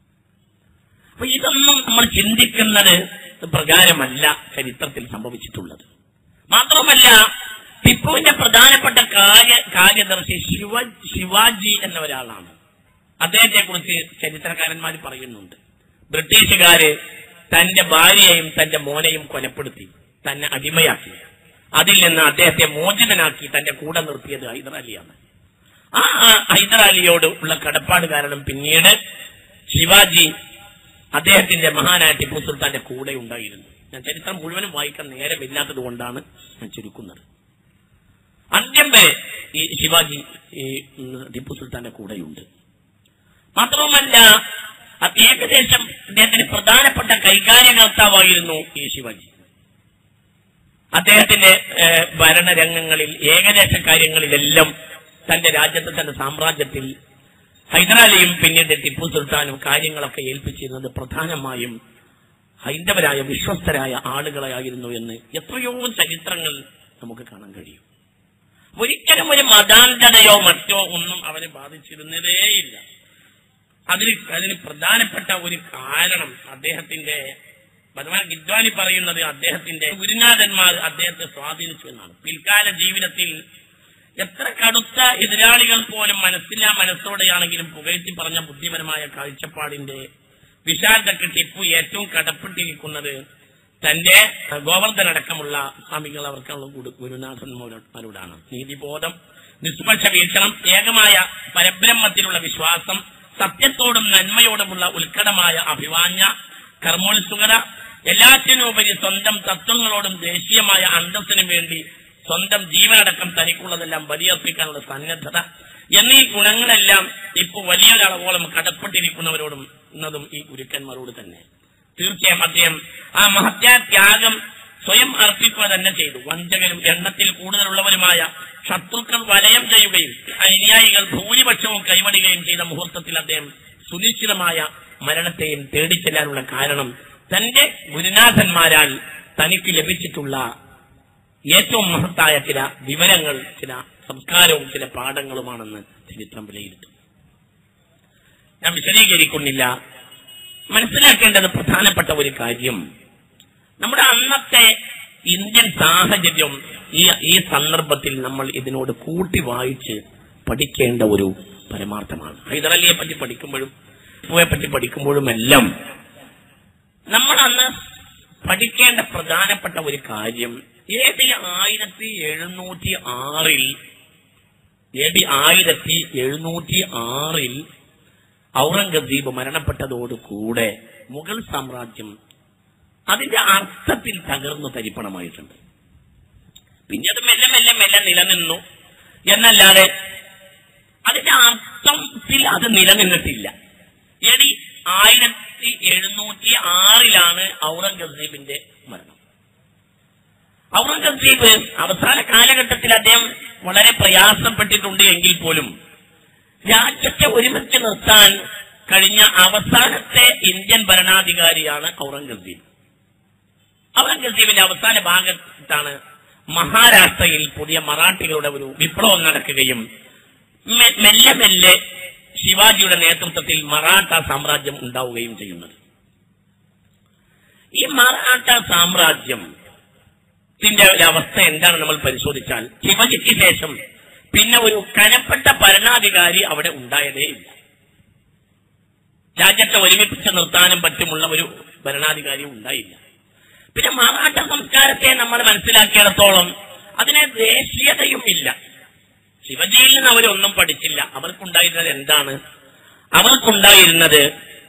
അപ്പൊ ഇതൊന്നും നമ്മൾ ചിന്തിക്കുന്നത് പ്രകാരമല്ല ചരിത്രത്തിൽ സംഭവിച്ചിട്ടുള്ളത് മാത്രമല്ല ടിപ്പുവിന്റെ പ്രധാനപ്പെട്ട കാര്യ കാര്യദർശി ശിവ ശിവാജി എന്ന ഒരാളാണ് അദ്ദേഹത്തെ കുറിച്ച് ചരിത്രകാരന്മാർ പറയുന്നുണ്ട് ബ്രിട്ടീഷുകാര് തന്റെ ഭാര്യയെയും തന്റെ മോനെയും കൊലപ്പെടുത്തി തന്നെ അടിമയാക്കി അതിൽ നിന്ന് അദ്ദേഹത്തെ മോചിതനാക്കി തന്റെ കൂടെ നിർത്തിയത് ഹൈദരാലിയാണ് ആ ആ ഹൈദരാലിയോട് ഉള്ള കടപ്പാട് കാരണം പിന്നീട് ശിവാജി അദ്ദേഹത്തിന്റെ മഹാനായ ടിപ്പു സുൽത്താന്റെ കൂടെ ഉണ്ടായിരുന്നു ഞാൻ ചരിത്രം മുഴുവനും വായിക്കാൻ നേരമില്ലാത്തത് കൊണ്ടാണ് ഞാൻ ചുരുക്കുന്നത് അന്ത്യം വരെ ഈ ശിവാജി ഈ ഉം, ടിപ്പു സുൽത്താന്റെ കൂടെയുണ്ട് മാത്രവുമല്ല അത് ഏകദേശം അദ്ദേഹത്തിന് പ്രധാനപ്പെട്ട കൈകാര്യകർത്താവായിരുന്നു ഈ ശിവാജി അദ്ദേഹത്തിന്റെ ഏഹ്, ഭരണരംഗങ്ങളിൽ ഏകദേശ കാര്യങ്ങളിലെല്ലാം തന്റെ രാജ്യത്ത് തന്റെ സാമ്രാജ്യത്തിൽ ഹൈദരാലിയും പിന്നീട് ടിപ്പു സുൽത്താനും കാര്യങ്ങളൊക്കെ ഏൽപ്പിച്ചിരുന്നത് പ്രധാനമായും ഹൈന്ദവരായ വിശ്വസ്തരായ ആളുകളായിരുന്നു എന്ന് എത്രയോ ചരിത്രങ്ങൾ നമുക്ക് കാണാൻ കഴിയും ഒരിക്കലും ഒരു മതാന്തതയോ മറ്റോ ഒന്നും അവരെ ബാധിച്ചിരുന്നതേയില്ല അതിന് അതിന് പ്രധാനപ്പെട്ട ഒരു കാരണം അദ്ദേഹത്തിന്റെ ഭഗവാൻ ഗിദ്വാനി പറയുന്നത് അദ്ദേഹത്തിന്റെ ഗുരുനാഥന്മാർ അദ്ദേഹത്തെ സ്വാധീനിച്ചു എന്നാണ് പിൽക്കാല ജീവിതത്തിൽ എത്ര കടുത്ത എതിരാളികൾ പോലും മനസ്സില്ലാ മനസ്സോടെയാണെങ്കിലും പുകഴ്ത്തി പറഞ്ഞ ബുദ്ധിപരമായ കാഴ്ചപ്പാടിന്റെ വിശാലതയ്ക്ക് ടിപ്പു ഏറ്റവും കടപ്പെട്ടിരിക്കുന്നത് തന്റെ ഗോവർദ്ധൻ അടക്കമുള്ള സ്വാമികൾ അവർക്കുള്ള ഗുരു- ഗുരുനാഥന്മാരോടാണ് നീതിബോധം നിഷ്പക്ഷ വീക്ഷണം ഏകമായ പരബ്രഹ്മത്തിലുള്ള വിശ്വാസം സത്യത്തോടും നന്മയോടുമുള്ള ഉത്കടമായ അഭിവാഞ്ഞ കർമ്മോത്സുകത എല്ലാറ്റിനുപരി സ്വന്തം തത്വങ്ങളോടും ദേശീയമായ അന്തസ്സിനും വേണ്ടി സ്വന്തം ജീവനടക്കം തനിക്കുള്ളതെല്ലാം ബലിയർപ്പിക്കാനുള്ള സന്നദ്ധത എന്നീ ഗുണങ്ങളെല്ലാം ഇപ്പൊ വലിയൊരളവോളം കടപ്പെട്ടിരിക്കുന്നവരോടും എന്നതും ഈ ഗുരുക്കന്മാരോട് തന്നെ തീർച്ചയായും അദ്ദേഹം ആ മഹത്യാത്യാഗം സ്വയം അർപ്പിക്കുക തന്നെ ചെയ്തു വഞ്ചകരും എണ്ണത്തിൽ കൂടുതലുള്ളവരുമായ ശത്രുക്കൾ വലയം ചെയ്യുകയും അനുയായികൾ ഭൂരിപക്ഷവും കൈവടുകയും ചെയ്ത മുഹൂർത്തത്തിൽ അദ്ദേഹം സുനിശ്ചിതമായ മരണത്തെയും തേടിച്ചെല്ലാനുള്ള കാരണം തന്റെ ഗുരുനാഥന്മാരാൽ തനിക്ക് ലഭിച്ചിട്ടുള്ള ഏറ്റവും മഹത്തായ ചില വിവരങ്ങൾ ചില സംസ്കാരവും ചില പാഠങ്ങളുമാണെന്ന് ചരിത്രം വിലയിരുത്തും ഞാൻ വിശദീകരിക്കുന്നില്ല മനസ്സിലാക്കേണ്ടത് പ്രധാനപ്പെട്ട ഒരു കാര്യം നമ്മുടെ അന്നത്തെ ഇന്ത്യൻ സാഹചര്യം ഈ ഈ സന്ദർഭത്തിൽ നമ്മൾ ഇതിനോട് കൂട്ടി വായിച്ച് പഠിക്കേണ്ട ഒരു പരമാർത്ഥമാണ് ഹൈദരലിയെ പറ്റി പഠിക്കുമ്പോഴും ടിപ്പുവെ പറ്റി പഠിക്കുമ്പോഴുമെല്ലാം നമ്മൾ അന്ന് പഠിക്കേണ്ട പ്രധാനപ്പെട്ട ഒരു കാര്യം എ ഡി ആയിരത്തി എഴുന്നൂറ്റി ആറിൽ എ ഡി ആയിരത്തി എഴുന്നൂറ്റി ആറിൽ ഔറംഗസീബ് മരണപ്പെട്ടതോടുകൂടെ മുഗൾ സാമ്രാജ്യം അതിന്റെ അർത്ഥത്തിൽ തകർന്നു തരിപ്പണമായിട്ടുണ്ട് പിന്നെ അത് മെല്ലെ മെല്ലെ മെല്ലെ നിലനിന്നു എന്നല്ലാതെ അതിന്റെ അർത്ഥത്തിൽ അത് നിലനിന്നിട്ടില്ല എടി ആയിരത്തി ആയിരത്തി എഴുന്നൂറ്റി ആറിലാണ് ഔറംഗസീബിന്റെ മരണം ഔറംഗസീബ് അവസാന കാലഘട്ടത്തിൽ അദ്ദേഹം വളരെ പ്രയാസപ്പെട്ടിട്ടുണ്ട് എങ്കിൽ പോലും രാജ്യത്തെ ഒരുമിച്ച് നിർത്താൻ കഴിഞ്ഞ അവസാനത്തെ ഇന്ത്യൻ ഭരണാധികാരിയാണ് ഔറംഗസീബ് ഔറംഗസീബിന്റെ അവസാന ഭാഗത്താണ് മഹാരാഷ്ട്രയിൽ പുതിയ മറാഠികളുടെ ഒരു വിപ്ലവം നടക്കുകയും മെ- മെല്ലെ മെല്ലെ ശിവാജിയുടെ നേതൃത്വത്തിൽ മറാഠ സാമ്രാജ്യം ഉണ്ടാവുകയും ചെയ്യുന്നത് ഈ മറാഠ സാമ്രാജ്യം ത്തിന്റെ ഒരു അവസ്ഥ എന്താണ് നമ്മൾ പരിശോധിച്ചാൽ ശിവജിക്ക് ശേഷം പിന്നെ ഒരു കനപ്പെട്ട ഭരണാധികാരി അവിടെ ഉണ്ടായതേ ഇല്ല രാജ്യത്തെ ഒരുമിപ്പിച്ച് നിർത്താനും പറ്റുമുള്ള ഒരു ഭരണാധികാരി ഉണ്ടായില്ല പിന്നെ മറാഠ സംസ്കാരത്തെ നമ്മൾ മനസ്സിലാക്കിയിടത്തോളം അതിന് ദേശീയതയും ഇല്ല ശിവജിയിൽ നിന്ന് അവരൊന്നും പഠിച്ചില്ല അവർക്കുണ്ടായിരുന്നത് എന്താണ് അവർക്കുണ്ടായിരുന്നത്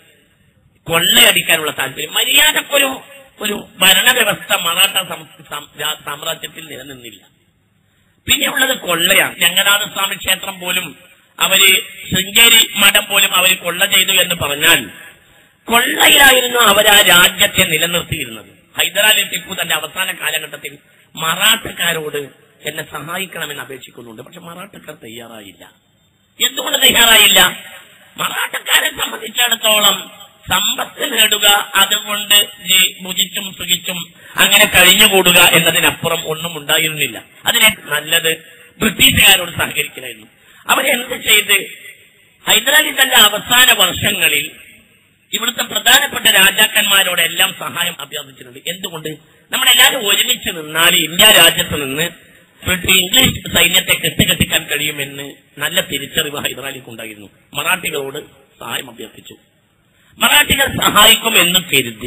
കൊള്ളയടിക്കാനുള്ള താല്പര്യം മര്യാദക്കൊരു ഒരു ഭരണവ്യവസ്ഥ മറാഠ സം- സം- രാ- സാമ്രാജ്യത്തിൽ നിലനിന്നില്ല പിന്നെയുള്ളത് കൊള്ളയാണ് രംഗനാഥ സ്വാമി ക്ഷേത്രം പോലും അവര് ശൃംഗേരി മഠം പോലും അവർ കൊള്ള ചെയ്തു എന്ന് പറഞ്ഞാൽ കൊള്ളയിലായിരുന്നു അവർ ആ രാജ്യത്തെ നിലനിർത്തിയിരുന്നത് ഹൈദരാലി ടിപ്പു തന്റെ അവസാന കാലഘട്ടത്തിൽ മറാഠക്കാരോട് എന്നെ സഹായിക്കണമെന്ന് അപേക്ഷിക്കുന്നുണ്ട് പക്ഷെ മറാഠക്കാർ തയ്യാറായില്ല എന്തുകൊണ്ട് തയ്യാറായില്ല മറാഠക്കാരെ സംബന്ധിച്ചിടത്തോളം സമ്പത്ത് നേടുക അതുകൊണ്ട് ഈ ഭുജിച്ചും സുഖിച്ചും അങ്ങനെ കഴിഞ്ഞുകൂടുക എന്നതിനപ്പുറം ഒന്നും ഉണ്ടായിരുന്നില്ല അതിനെ നല്ലത് ബ്രിട്ടീഷുകാരോട് സഹകരിക്കലായിരുന്നു അവരെന്ത് ചെയ്ത് ഹൈദരാലി തന്റെ അവസാന വർഷങ്ങളിൽ ഇവിടുത്തെ പ്രധാനപ്പെട്ട രാജാക്കന്മാരോടെല്ലാം സഹായം അഭ്യർത്ഥിച്ചിട്ടുണ്ട് എന്തുകൊണ്ട് നമ്മളെല്ലാവരും ഒരുമിച്ച് നിന്നാൽ ഇന്ത്യ രാജ്യത്ത് നിന്ന് ബ്രിട്ടീഷ് ഇംഗ്ലീഷ് സൈന്യത്തെ കെട്ടുകെട്ടിക്കാൻ കഴിയുമെന്ന് നല്ല തിരിച്ചറിവ് ഹൈദരാലിക്ക് ഉണ്ടായിരുന്നു മറാഠികളോട് സഹായം അഭ്യർത്ഥിച്ചു മറാഠികൾ സഹായിക്കുമെന്ന് കരുതി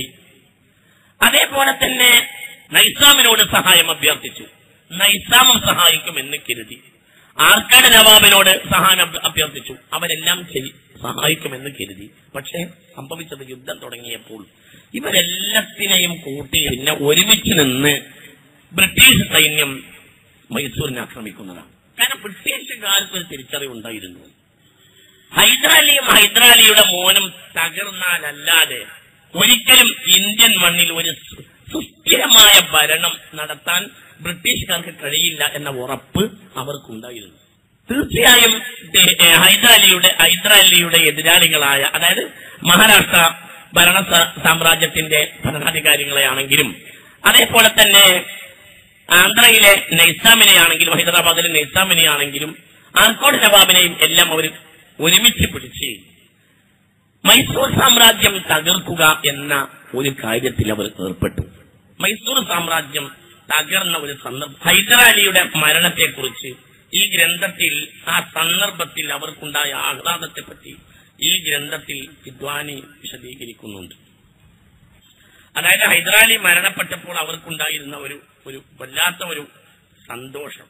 അതേപോലെ തന്നെ നൈസാമിനോട് സഹായം അഭ്യർത്ഥിച്ചു നൈസാമും സഹായിക്കുമെന്ന് കരുതി ആർക്കാട് നവാബിനോട് സഹായം അഭ്യ- അഭ്യർത്ഥിച്ചു അവരെല്ലാം ചെയ്- സഹായിക്കുമെന്ന് കരുതി പക്ഷേ സംഭവിച്ചത് യുദ്ധം തുടങ്ങിയപ്പോൾ ഇവരെല്ലാത്തിനെയും കൂട്ടി പിന്നെ ഒരുമിച്ച് നിന്ന് ബ്രിട്ടീഷ് സൈന്യം മൈസൂരിനെ ആക്രമിക്കുന്നതാണ് കാരണം ബ്രിട്ടീഷുകാർക്ക് ഒരു തിരിച്ചറിവുണ്ടായിരുന്നു ഹൈദരാലിയും ഹൈദരാലിയുടെ മോനും തകർന്നാലല്ലാതെ ഒരിക്കലും ഇന്ത്യൻ മണ്ണിൽ ഒരു സു- സുസ്ഥിരമായ ഭരണം നടത്താൻ ബ്രിട്ടീഷുകാർക്ക് കഴിയില്ല എന്ന ഉറപ്പ് അവർക്കുണ്ടായിരുന്നു തീർച്ചയായും ദേ- ഏ, ഹൈദരാലിയുടെ ഹൈദരാലിയുടെ എതിരാളികളായ അതായത് മഹാരാഷ്ട്ര ഭരണ സ- സാമ്രാജ്യത്തിന്റെ ഭരണാധികാരികളെയാണെങ്കിലും അതേപോലെ തന്നെ ആന്ധ്രയിലെ നൈസാമിനെയാണെങ്കിലും ഹൈദരാബാദിലെ നൈസാമിനെയാണെങ്കിലും ആർക്കോട് നവാബിനെയും എല്ലാം അവർ ഒരുമിച്ച് പിടിച്ച് മൈസൂർ സാമ്രാജ്യം തകർക്കുക എന്ന ഒരു കാര്യത്തിൽ അവർ ഏർപ്പെട്ടു മൈസൂർ സാമ്രാജ്യം തകർന്ന ഒരു സന്ദർഭം ഹൈദരാലിയുടെ മരണത്തെക്കുറിച്ച് ഈ ഗ്രന്ഥത്തിൽ ആ സന്ദർഭത്തിൽ അവർക്കുണ്ടായ ആഹ്ലാദത്തെപ്പറ്റി ഈ ഗ്രന്ഥത്തിൽ വിദ്വാനി വിശദീകരിക്കുന്നുണ്ട് അതായത് ഹൈദരാലി മരണപ്പെട്ടപ്പോൾ അവർക്കുണ്ടായിരുന്ന ഒരു ഒരു വല്ലാത്ത ഒരു സന്തോഷം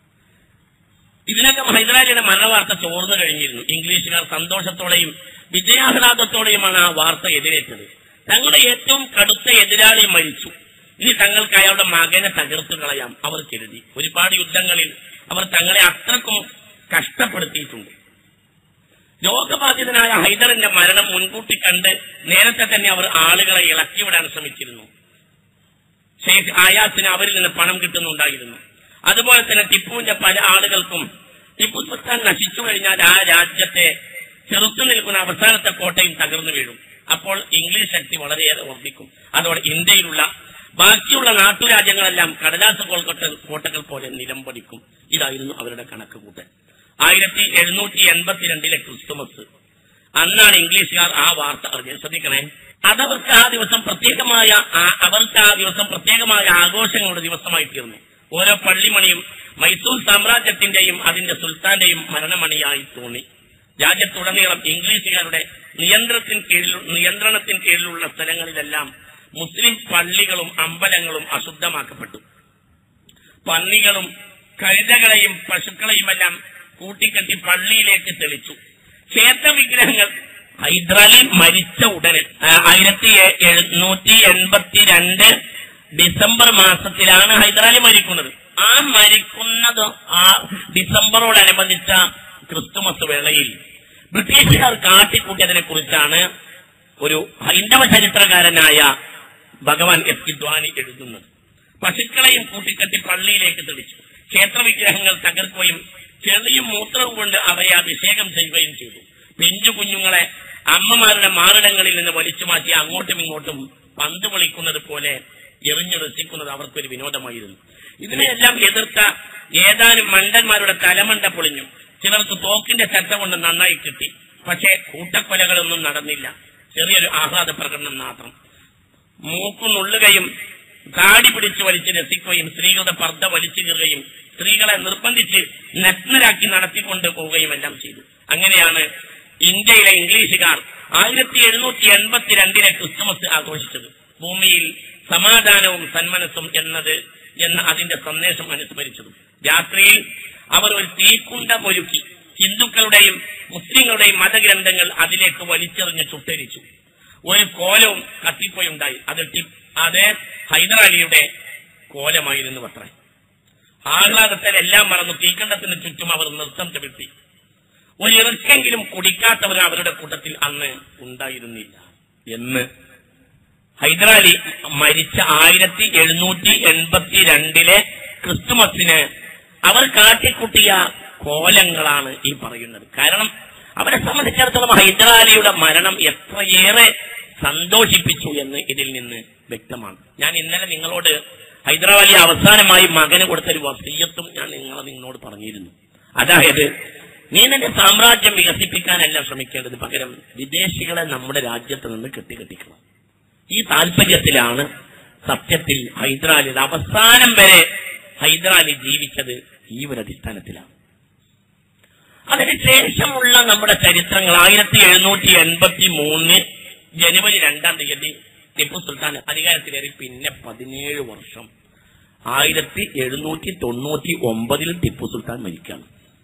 ഇതിനകം ഹൈദരാലിയുടെ മരണവാർത്ത ചോർന്നു കഴിഞ്ഞിരുന്നു ഇംഗ്ലീഷുകാർ സന്തോഷത്തോടെയും വിജയാഹ്ലാദത്തോടെയുമാണ് ആ വാർത്ത എതിരേറ്റത് തങ്ങളുടെ ഏറ്റവും കടുത്ത എതിരാളി മരിച്ചു ഇനി തങ്ങൾക്ക് അയാളുടെ മകനെ തകർത്തു കളയാം അവർ കരുതി ഒരുപാട് യുദ്ധങ്ങളിൽ അവർ തങ്ങളെ അത്രക്കും കഷ്ടപ്പെടുത്തിയിട്ടുണ്ട് രോഗബാധിതനായ ഹൈദറിന്റെ മരണം മുൻകൂട്ടി കണ്ട് നേരത്തെ തന്നെ അവർ ആളുകളെ ഇളക്കിവിടാൻ ശ്രമിച്ചിരുന്നു ഷെയ്ഖ് ആയാസിന് അവരിൽ നിന്ന് പണം കിട്ടുന്നുണ്ടായിരുന്നു അതുപോലെ തന്നെ ടിപ്പുവിന്റെ പല ആളുകൾക്കും ടിപ്പു സുൽത്താൻ നശിച്ചു കഴിഞ്ഞാൽ ആ രാജ്യത്തെ ചെറുത്തു നിൽക്കുന്ന അവസാനത്തെ കോട്ടയും തകർന്നു വീഴും അപ്പോൾ ഇംഗ്ലീഷ് ശക്തി വളരെയേറെ വർദ്ധിക്കും അതോടെ ഇന്ത്യയിലുള്ള ബാക്കിയുള്ള നാട്ടുരാജ്യങ്ങളെല്ലാം കടലാസ് കോൾക്കോട്ട കോട്ടകൾ പോലെ നിലംപടിക്കും ഇതായിരുന്നു അവരുടെ കണക്ക് കൂട്ടൽ ആയിരത്തി എഴുന്നൂറ്റി എൺപത്തിരണ്ടിലെ ക്രിസ്തുമസ് അന്നാണ് ഇംഗ്ലീഷുകാർ ആ വാർത്ത അറിഞ്ഞത് ശ്രദ്ധിക്കണേ അതവർക്ക് ആ ദിവസം പ്രത്യേകമായ ആ- അവർക്ക് ആ ദിവസം പ്രത്യേകമായ ആഘോഷങ്ങളുടെ ദിവസമായി തീർന്നു ഓരോ പള്ളിമണിയും മൈസൂർ സാമ്രാജ്യത്തിന്റെയും അതിന്റെ സുൽത്താന്റെയും മരണമണിയായി തോന്നി രാജ്യത്തുടനീളം ഇംഗ്ലീഷുകാരുടെ നിയന്ത്രണത്തിന് കീഴിൽ നിയന്ത്രണത്തിന് കീഴിലുള്ള സ്ഥലങ്ങളിലെല്ലാം മുസ്ലിം പള്ളികളും അമ്പലങ്ങളും അശുദ്ധമാക്കപ്പെട്ടു പന്നികളും കഴുതകളെയും പശുക്കളെയുമെല്ലാം കൂട്ടിക്കെട്ടി പള്ളിയിലേക്ക് തെളിച്ചു ക്ഷേത്ര വിഗ്രഹങ്ങൾ ഹൈദരാലി മരിച്ച ഉടനെ ആ, ആയിരത്തി എ- എഴുന്നൂറ്റി എൺപത്തിരണ്ട് ഡിസംബർ മാസത്തിലാണ് ഹൈദരാലി മരിക്കുന്നത് ആ മരിക്കുന്നത് ആ ഡിസംബറോടനുബന്ധിച്ച ക്രിസ്തുമസ് വേളയിൽ ബ്രിട്ടീഷുകാർ കാട്ടിക്കൂട്ടിയതിനെ കുറിച്ചാണ് ഒരു ഹൈന്ദവ ചരിത്രകാരനായ ഭഗവാൻ എഫ് കിദ്വാനി എഴുതുന്നത് പശുക്കളെയും കൂട്ടിക്കെട്ടി പള്ളിയിലേക്ക് തെളിച്ചു ക്ഷേത്രവിഗ്രഹങ്ങൾ തകർക്കുകയും ചെളിയും മൂത്രവും കൊണ്ട് അവയെ അഭിഷേകം ചെയ്യുകയും ചെയ്തു പിഞ്ചു കുഞ്ഞുങ്ങളെ അമ്മമാരുടെ മാറിടങ്ങളിൽ നിന്ന് വലിച്ചു മാറ്റി അങ്ങോട്ടും ഇങ്ങോട്ടും പന്ത് വിളിക്കുന്നത് പോലെ എറിഞ്ഞു രസിക്കുന്നത് അവർക്കൊരു വിനോദമായിരുന്നു ഇതിനെയെല്ലാം എതിർത്ത ഏതാനും മണ്ടന്മാരുടെ തലമണ്ട പൊളിഞ്ഞു ചിലർക്ക് തോക്കിന്റെ ചട്ട കൊണ്ട് നന്നായി കിട്ടി പക്ഷേ കൂട്ടക്കൊലകളൊന്നും നടന്നില്ല ചെറിയൊരു ആഹ്ലാദ പ്രകടനം മാത്രം മൂക്കുന്നുള്ളുകയും താടി പിടിച്ച് വലിച്ച് രസിക്കുകയും സ്ത്രീകളുടെ പർദ്ദ വലിച്ചു കീറുകയും സ്ത്രീകളെ നിർബന്ധിച്ച് നഗ്നരാക്കി നടത്തിക്കൊണ്ട് പോവുകയും എല്ലാം ചെയ്തു അങ്ങനെയാണ് ഇന്ത്യയിലെ ഇംഗ്ലീഷുകാർ ആയിരത്തി എഴുന്നൂറ്റി എൺപത്തിരണ്ടിലെ ക്രിസ്തുമസ് ആഘോഷിച്ചത് ഭൂമിയിൽ സമാധാനവും സന്മനസ്സും എന്നത് എന്ന അതിന്റെ സന്ദേശം അനുസ്മരിച്ചതും രാത്രിയിൽ അവർ ഒരു തീക്കുണ്ട ഒരുക്കി ഹിന്ദുക്കളുടെയും മുസ്ലിങ്ങളുടെയും മതഗ്രന്ഥങ്ങൾ അതിലേക്ക് വലിച്ചെറിഞ്ഞ് ചുട്ടരിച്ചു ഒരു കോലവും കത്തിപ്പോയുണ്ടായി അത് ടിപ്പ് അത് ഹൈദരാലിയുടെ കോലമായിരുന്നു അത്ര ആഹ്ലാദത്തിൽ എല്ലാം മറന്നു തീക്കണ്ടത്തിന് ചുറ്റും അവർ നൃത്തം ചവിട്ടി ഒരു ഇറക്കെങ്കിലും കുടിക്കാത്തവർ അവരുടെ കൂട്ടത്തിൽ അന്ന് ഉണ്ടായിരുന്നില്ല എന്ന് ഹൈദരാലി മരിച്ച ആയിരത്തി എഴുന്നൂറ്റി എൺപത്തി രണ്ടിലെ ക്രിസ്തുമസിന് അവർ കാട്ടിക്കുട്ടിയ കോലങ്ങളാണ് ഈ പറയുന്നത് കാരണം അവരെ സംബന്ധിച്ചിടത്തോളം ഹൈദരാലിയുടെ മരണം എത്രയേറെ സന്തോഷിപ്പിച്ചു എന്ന് ഇതിൽ നിന്ന് വ്യക്തമാണ് ഞാൻ ഇന്നലെ നിങ്ങളോട് ഹൈദരാബാദി അവസാനമായി മകന് കൊടുത്തൊരു വസീയത്തും ഞാൻ നിങ്ങളെ നിങ്ങളോട് പറഞ്ഞിരുന്നു അതായത് നീ നിന്റെ സാമ്രാജ്യം വികസിപ്പിക്കാനല്ല ശ്രമിക്കേണ്ടത് പകരം വിദേശികളെ നമ്മുടെ രാജ്യത്ത് നിന്ന് കെട്ടിക്കെട്ടിക്കണം ഈ താല്പര്യത്തിലാണ് സത്യത്തിൽ ഹൈദരാലിയുടെ അവസാനം വരെ ഹൈദരാലി ജീവിച്ചത് ഈ ഒരു അടിസ്ഥാനത്തിലാണ് അതിന് ശേഷമുള്ള നമ്മുടെ ചരിത്രങ്ങൾ ആയിരത്തി എഴുന്നൂറ്റി എൺപത്തി മൂന്ന് ജനുവരി രണ്ടാം തീയതി ടിപ്പു സുൽത്താൻ അധികാരത്തിലേറി പിന്നെ പതിനേഴ് വർഷം ആയിരത്തി എഴുന്നൂറ്റി തൊണ്ണൂറ്റി ഒമ്പതിൽ ടിപ്പു സുൽത്താൻ മരിക്കുകയാണ്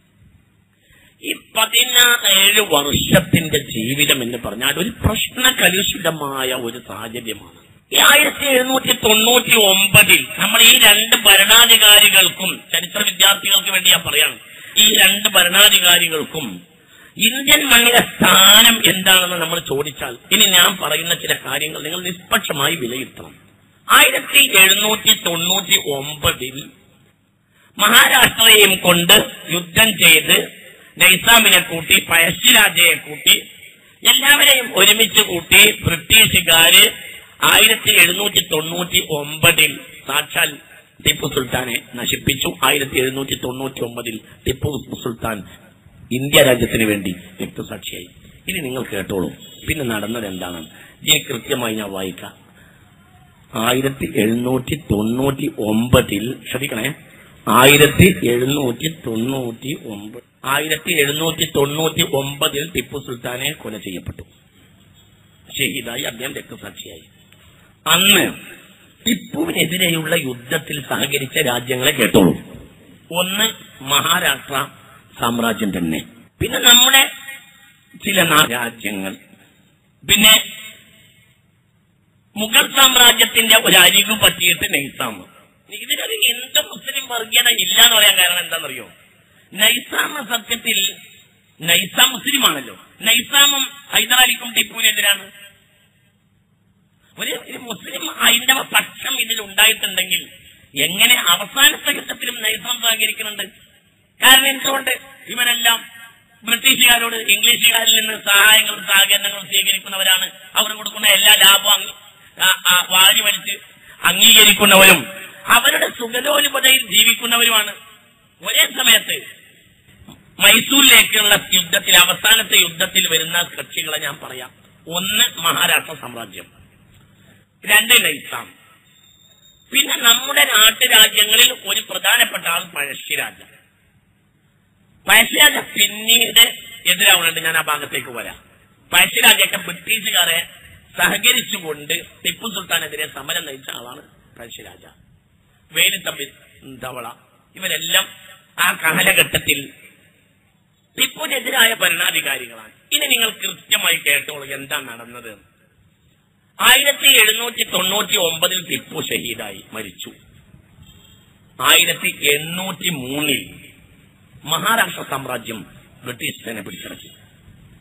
ഈ പതിനേഴ് വർഷത്തിന്റെ ജീവിതം എന്ന് പറഞ്ഞാൽ ഒരു പ്രശ്നകലുഷിതമായ ഒരു സാഹചര്യമാണ് ഈ ആയിരത്തി എഴുന്നൂറ്റി തൊണ്ണൂറ്റി ഒമ്പതിൽ നമ്മൾ ഈ രണ്ട് ഭരണാധികാരികൾക്കും ചരിത്ര വിദ്യാർത്ഥികൾക്ക് വേണ്ടി ഞാൻ പറയാണ് ഈ രണ്ട് ഭരണാധികാരികൾക്കും ഇന്ത്യൻ മണ്ണിലെ സ്ഥാനം എന്താണെന്ന് നമ്മൾ ചോദിച്ചാൽ ഇനി ഞാൻ പറയുന്ന ചില കാര്യങ്ങൾ നിങ്ങൾ നിഷ്പക്ഷമായി വിലയിരുത്തണം ആയിരത്തി എഴുന്നൂറ്റി തൊണ്ണൂറ്റി ഒമ്പതിൽ മഹാരാഷ്ട്രയെയും കൊണ്ട് യുദ്ധം ചെയ്ത് നൈസാമിനെ കൂട്ടി പഴശ്ശിരാജയെ കൂട്ടി എല്ലാവരെയും ഒരുമിച്ച് കൂട്ടി ബ്രിട്ടീഷുകാര് ആയിരത്തി എഴുന്നൂറ്റി തൊണ്ണൂറ്റി ഒമ്പതിൽ സാക്ഷാൽ ടിപ്പു സുൽത്താനെ നശിപ്പിച്ചു ആയിരത്തി എഴുന്നൂറ്റി തൊണ്ണൂറ്റി ഒമ്പതിൽ ടിപ്പു സുൽത്താൻ ഇന്ത്യ രാജ്യത്തിന് വേണ്ടി രക്തസാക്ഷിയായി ഇനി നിങ്ങൾ കേട്ടോളൂ പിന്നെ നടന്നത് എന്താണ് ഇനി കൃത്യമായി ഞാൻ വായിക്കാം ആയിരത്തി എഴുന്നൂറ്റി തൊണ്ണൂറ്റി ഒമ്പതിൽ ശ്രദ്ധിക്കണേ ആയിരത്തി എഴുന്നൂറ്റി തൊണ്ണൂറ്റി ഒമ്പത് ആയിരത്തി എഴുന്നൂറ്റി തൊണ്ണൂറ്റി ഒമ്പതിൽ ടിപ്പു സുൽത്താനെ കൊല ചെയ്യപ്പെട്ടു ഷഹീദായി അദ്ദേഹം രക്തസാക്ഷിയായി അന്ന് ടിപ്പുവിനെതിരെയുള്ള യുദ്ധത്തിൽ സഹകരിച്ച രാജ്യങ്ങളെ കേട്ടോളൂ ഒന്ന് മഹാരാഷ്ട്ര സാമ്രാജ്യം തന്നെ പിന്നെ നമ്മുടെ ചില നാ- രാജ്യങ്ങൾ പിന്നെ മുഗൾ സാമ്രാജ്യത്തിന്റെ ഒരു അരികു പറ്റിയിട്ട് നൈസാം ഇതിനൊരു ഹിന്ദു മുസ്ലിം വർഗീയത ഇല്ല എന്ന് പറയാൻ കാരണം എന്താണെന്നറിയോ നൈസാം സത്യത്തിൽ നൈസാം മുസ്ലിമാണല്ലോ നൈസാമും ഹൈദരാലിക്കും ടിപ്പുവിനെതിരാണ് ഒരു ഒരു മുസ്ലിം ഹൈന്ദവ പക്ഷം ഇതിൽ ഉണ്ടായിട്ടുണ്ടെങ്കിൽ എങ്ങനെ അവസാനത്തെ ഘട്ടത്തിലും നൈസാം സഹകരിക്കുന്നുണ്ട് കാരണം എന്തുകൊണ്ട് ഇവരെല്ലാം ബ്രിട്ടീഷുകാരോട് ഇംഗ്ലീഷുകാരിൽ നിന്ന് സഹായങ്ങളും സഹകരണങ്ങളും സ്വീകരിക്കുന്നവരാണ് അവർ കൊടുക്കുന്ന എല്ലാ ലാഭവും അങ്ങ് ആ- ആ വാരി വലിച്ച് അംഗീകരിക്കുന്നവരും അവരുടെ സുഖലോലുപതയിൽ ജീവിക്കുന്നവരുമാണ് ഒരേ സമയത്ത് മൈസൂരിലേക്കുള്ള യുദ്ധത്തിൽ അവസാനത്തെ യുദ്ധത്തിൽ വരുന്ന കക്ഷികളെ ഞാൻ പറയാം ഒന്ന് മഹാരാഷ്ട്ര സാമ്രാജ്യം രണ്ട് നൈസാം പിന്നെ നമ്മുടെ നാട്ടുരാജ്യങ്ങളിൽ ഒരു പ്രധാനപ്പെട്ട ആൾ പഴശ്ശിരാജ പഴശ്ശിരാജ പിന്നീട് എതിരാവുന്നുണ്ട് ഞാൻ ആ ഭാഗത്തേക്ക് വരാം പഴശ്ശിരാജയൊക്കെ ബ്രിട്ടീഷുകാരെ സഹകരിച്ചുകൊണ്ട് ടിപ്പു സുൽത്താനെതിരെ സമരം നയിച്ച ആളാണ് പഴശ്ശിരാജ വേലുത്തമ്പി ധവള ഇവരെല്ലാം ആ കാലഘട്ടത്തിൽ ടിപ്പുവിനെതിരായ ഭരണാധികാരികളാണ് ഇനി നിങ്ങൾ കൃത്യമായി കേട്ടോളൂ എന്താ നടന്നത് ആയിരത്തി എഴുന്നൂറ്റി തൊണ്ണൂറ്റി ഒമ്പതിൽ ടിപ്പു ഷഹീദായി മരിച്ചു ആയിരത്തി എണ്ണൂറ്റി മൂന്നിൽ മഹാരാഷ്ട്ര സാമ്രാജ്യം ബ്രിട്ടീഷ് സേന പിടിച്ചടക്കി